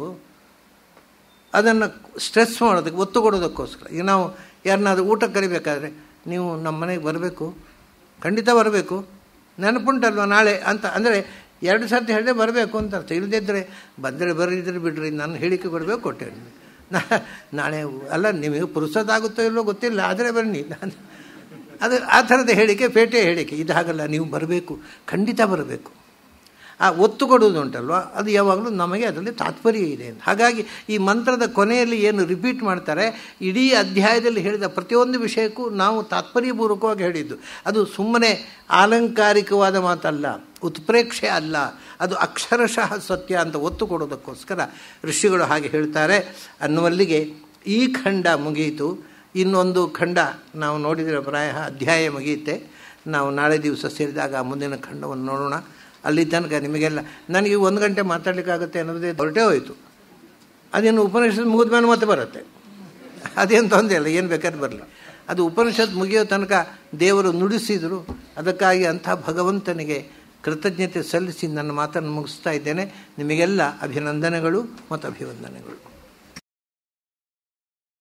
ಅದನ್ನು ಸ್ಟ್ರೆಸ್ ಮಾಡೋದಕ್ಕೆ ಒತ್ತು ಕೊಡೋದಕ್ಕೋಸ್ಕರ ಈಗ ನಾವು ಯಾರನ್ನಾದ್ರೂ ಊಟ ಕರಿಬೇಕಾದ್ರೆ ನೀವು ನಮ್ಮ ಮನೆಗೆ ಬರಬೇಕು ಖಂಡಿತ ಬರಬೇಕು ನೆನಪುಂಟಲ್ವ ನಾಳೆ ಅಂತ ಅಂದರೆ ಎರಡು ಸರ್ತಿ ಹೇಳಿದೆ ಬರಬೇಕು ಅಂತ ಅರ್ಥ ಇಲ್ಲದಿದ್ದರೆ ಬಂದರೆ ಬರೀದ್ರೆ ಬಿಡ್ರಿ ನಾನು ಹೇಳಿಕೆ ಕೊಡಬೇಕು ಕೊಟ್ಟೆ ನಾಳೆ ಅಲ್ಲ ನಿಮಗೆ ಪುರುಸದಾಗುತ್ತೋ ಇಲ್ಲೋ ಗೊತ್ತಿಲ್ಲ ಆದರೆ ಬನ್ನಿ ನಾನು ಅದು ಆ ಥರದ ಹೇಳಿಕೆ ಪೇಟೆ ಹೇಳಿಕೆ ಇದು ಹಾಗಲ್ಲ ನೀವು ಬರಬೇಕು ಖಂಡಿತ ಬರಬೇಕು ಆ ಒತ್ತು ಕೊಡುವುದು ಉಂಟಲ್ವ ಅದು ಯಾವಾಗಲೂ ನಮಗೆ ಅದರಲ್ಲಿ ತಾತ್ಪರ್ಯ ಇದೆ ಅಂತ ಹಾಗಾಗಿ ಈ ಮಂತ್ರದ ಕೊನೆಯಲ್ಲಿ ಏನು ರಿಪೀಟ್ ಮಾಡ್ತಾರೆ ಇಡೀ ಅಧ್ಯಾಯದಲ್ಲಿ ಹೇಳಿದ ಪ್ರತಿಯೊಂದು ವಿಷಯಕ್ಕೂ ನಾವು ತಾತ್ಪರ್ಯಪೂರ್ವಕವಾಗಿ ಹೇಳಿದ್ದು ಅದು ಸುಮ್ಮನೆ ಆಲಂಕಾರಿಕವಾದ ಮಾತಲ್ಲ ಉತ್ಪ್ರೇಕ್ಷೆ ಅಲ್ಲ ಅದು ಅಕ್ಷರಶಃ ಸತ್ಯ ಅಂತ ಒತ್ತು ಕೊಡೋದಕ್ಕೋಸ್ಕರ ಋಷಿಗಳು ಹಾಗೆ ಹೇಳ್ತಾರೆ ಅನ್ನುವಲ್ಲಿಗೆ ಈ ಖಂಡ ಮುಗಿಯಿತು ಇನ್ನೊಂದು ಖಂಡ ನಾವು ನೋಡಿದರೆ ಪ್ರಾಯ ಅಧ್ಯಾಯ ಮುಗಿಯುತ್ತೆ ನಾವು ನಾಳೆ ದಿವಸ ಸೇರಿದಾಗ ಮುಂದಿನ ಖಂಡವನ್ನು ನೋಡೋಣ ಅಲ್ಲಿ ತನಕ ನಿಮಗೆಲ್ಲ ನನಗೆ ಒಂದು ಗಂಟೆ ಮಾತಾಡಲಿಕ್ಕಾಗುತ್ತೆ ಅನ್ನೋದೇ ಹೊರಟೇ ಹೋಯಿತು ಅದೇನು ಉಪನಿಷತ್ ಮುಗಿದ ಮೇಲೆ ಮತ್ತೆ ಬರುತ್ತೆ ಅದೇನು ತೊಂದರೆ ಇಲ್ಲ ಏನು ಬೇಕಾದ್ರೆ ಬರಲಿ ಅದು ಉಪನಿಷತ್ ಮುಗಿಯೋ ತನಕ ದೇವರು ನುಡಿಸಿದರು ಅದಕ್ಕಾಗಿ ಅಂಥ ಭಗವಂತನಿಗೆ ಕೃತಜ್ಞತೆ ಸಲ್ಲಿಸಿ ನನ್ನ ಮಾತನ್ನು ಮುಗಿಸ್ತಾ ಇದ್ದೇನೆ ನಿಮಗೆಲ್ಲ ಅಭಿನಂದನೆಗಳು ಮತ್ತು ಅಭಿವಂದನೆಗಳು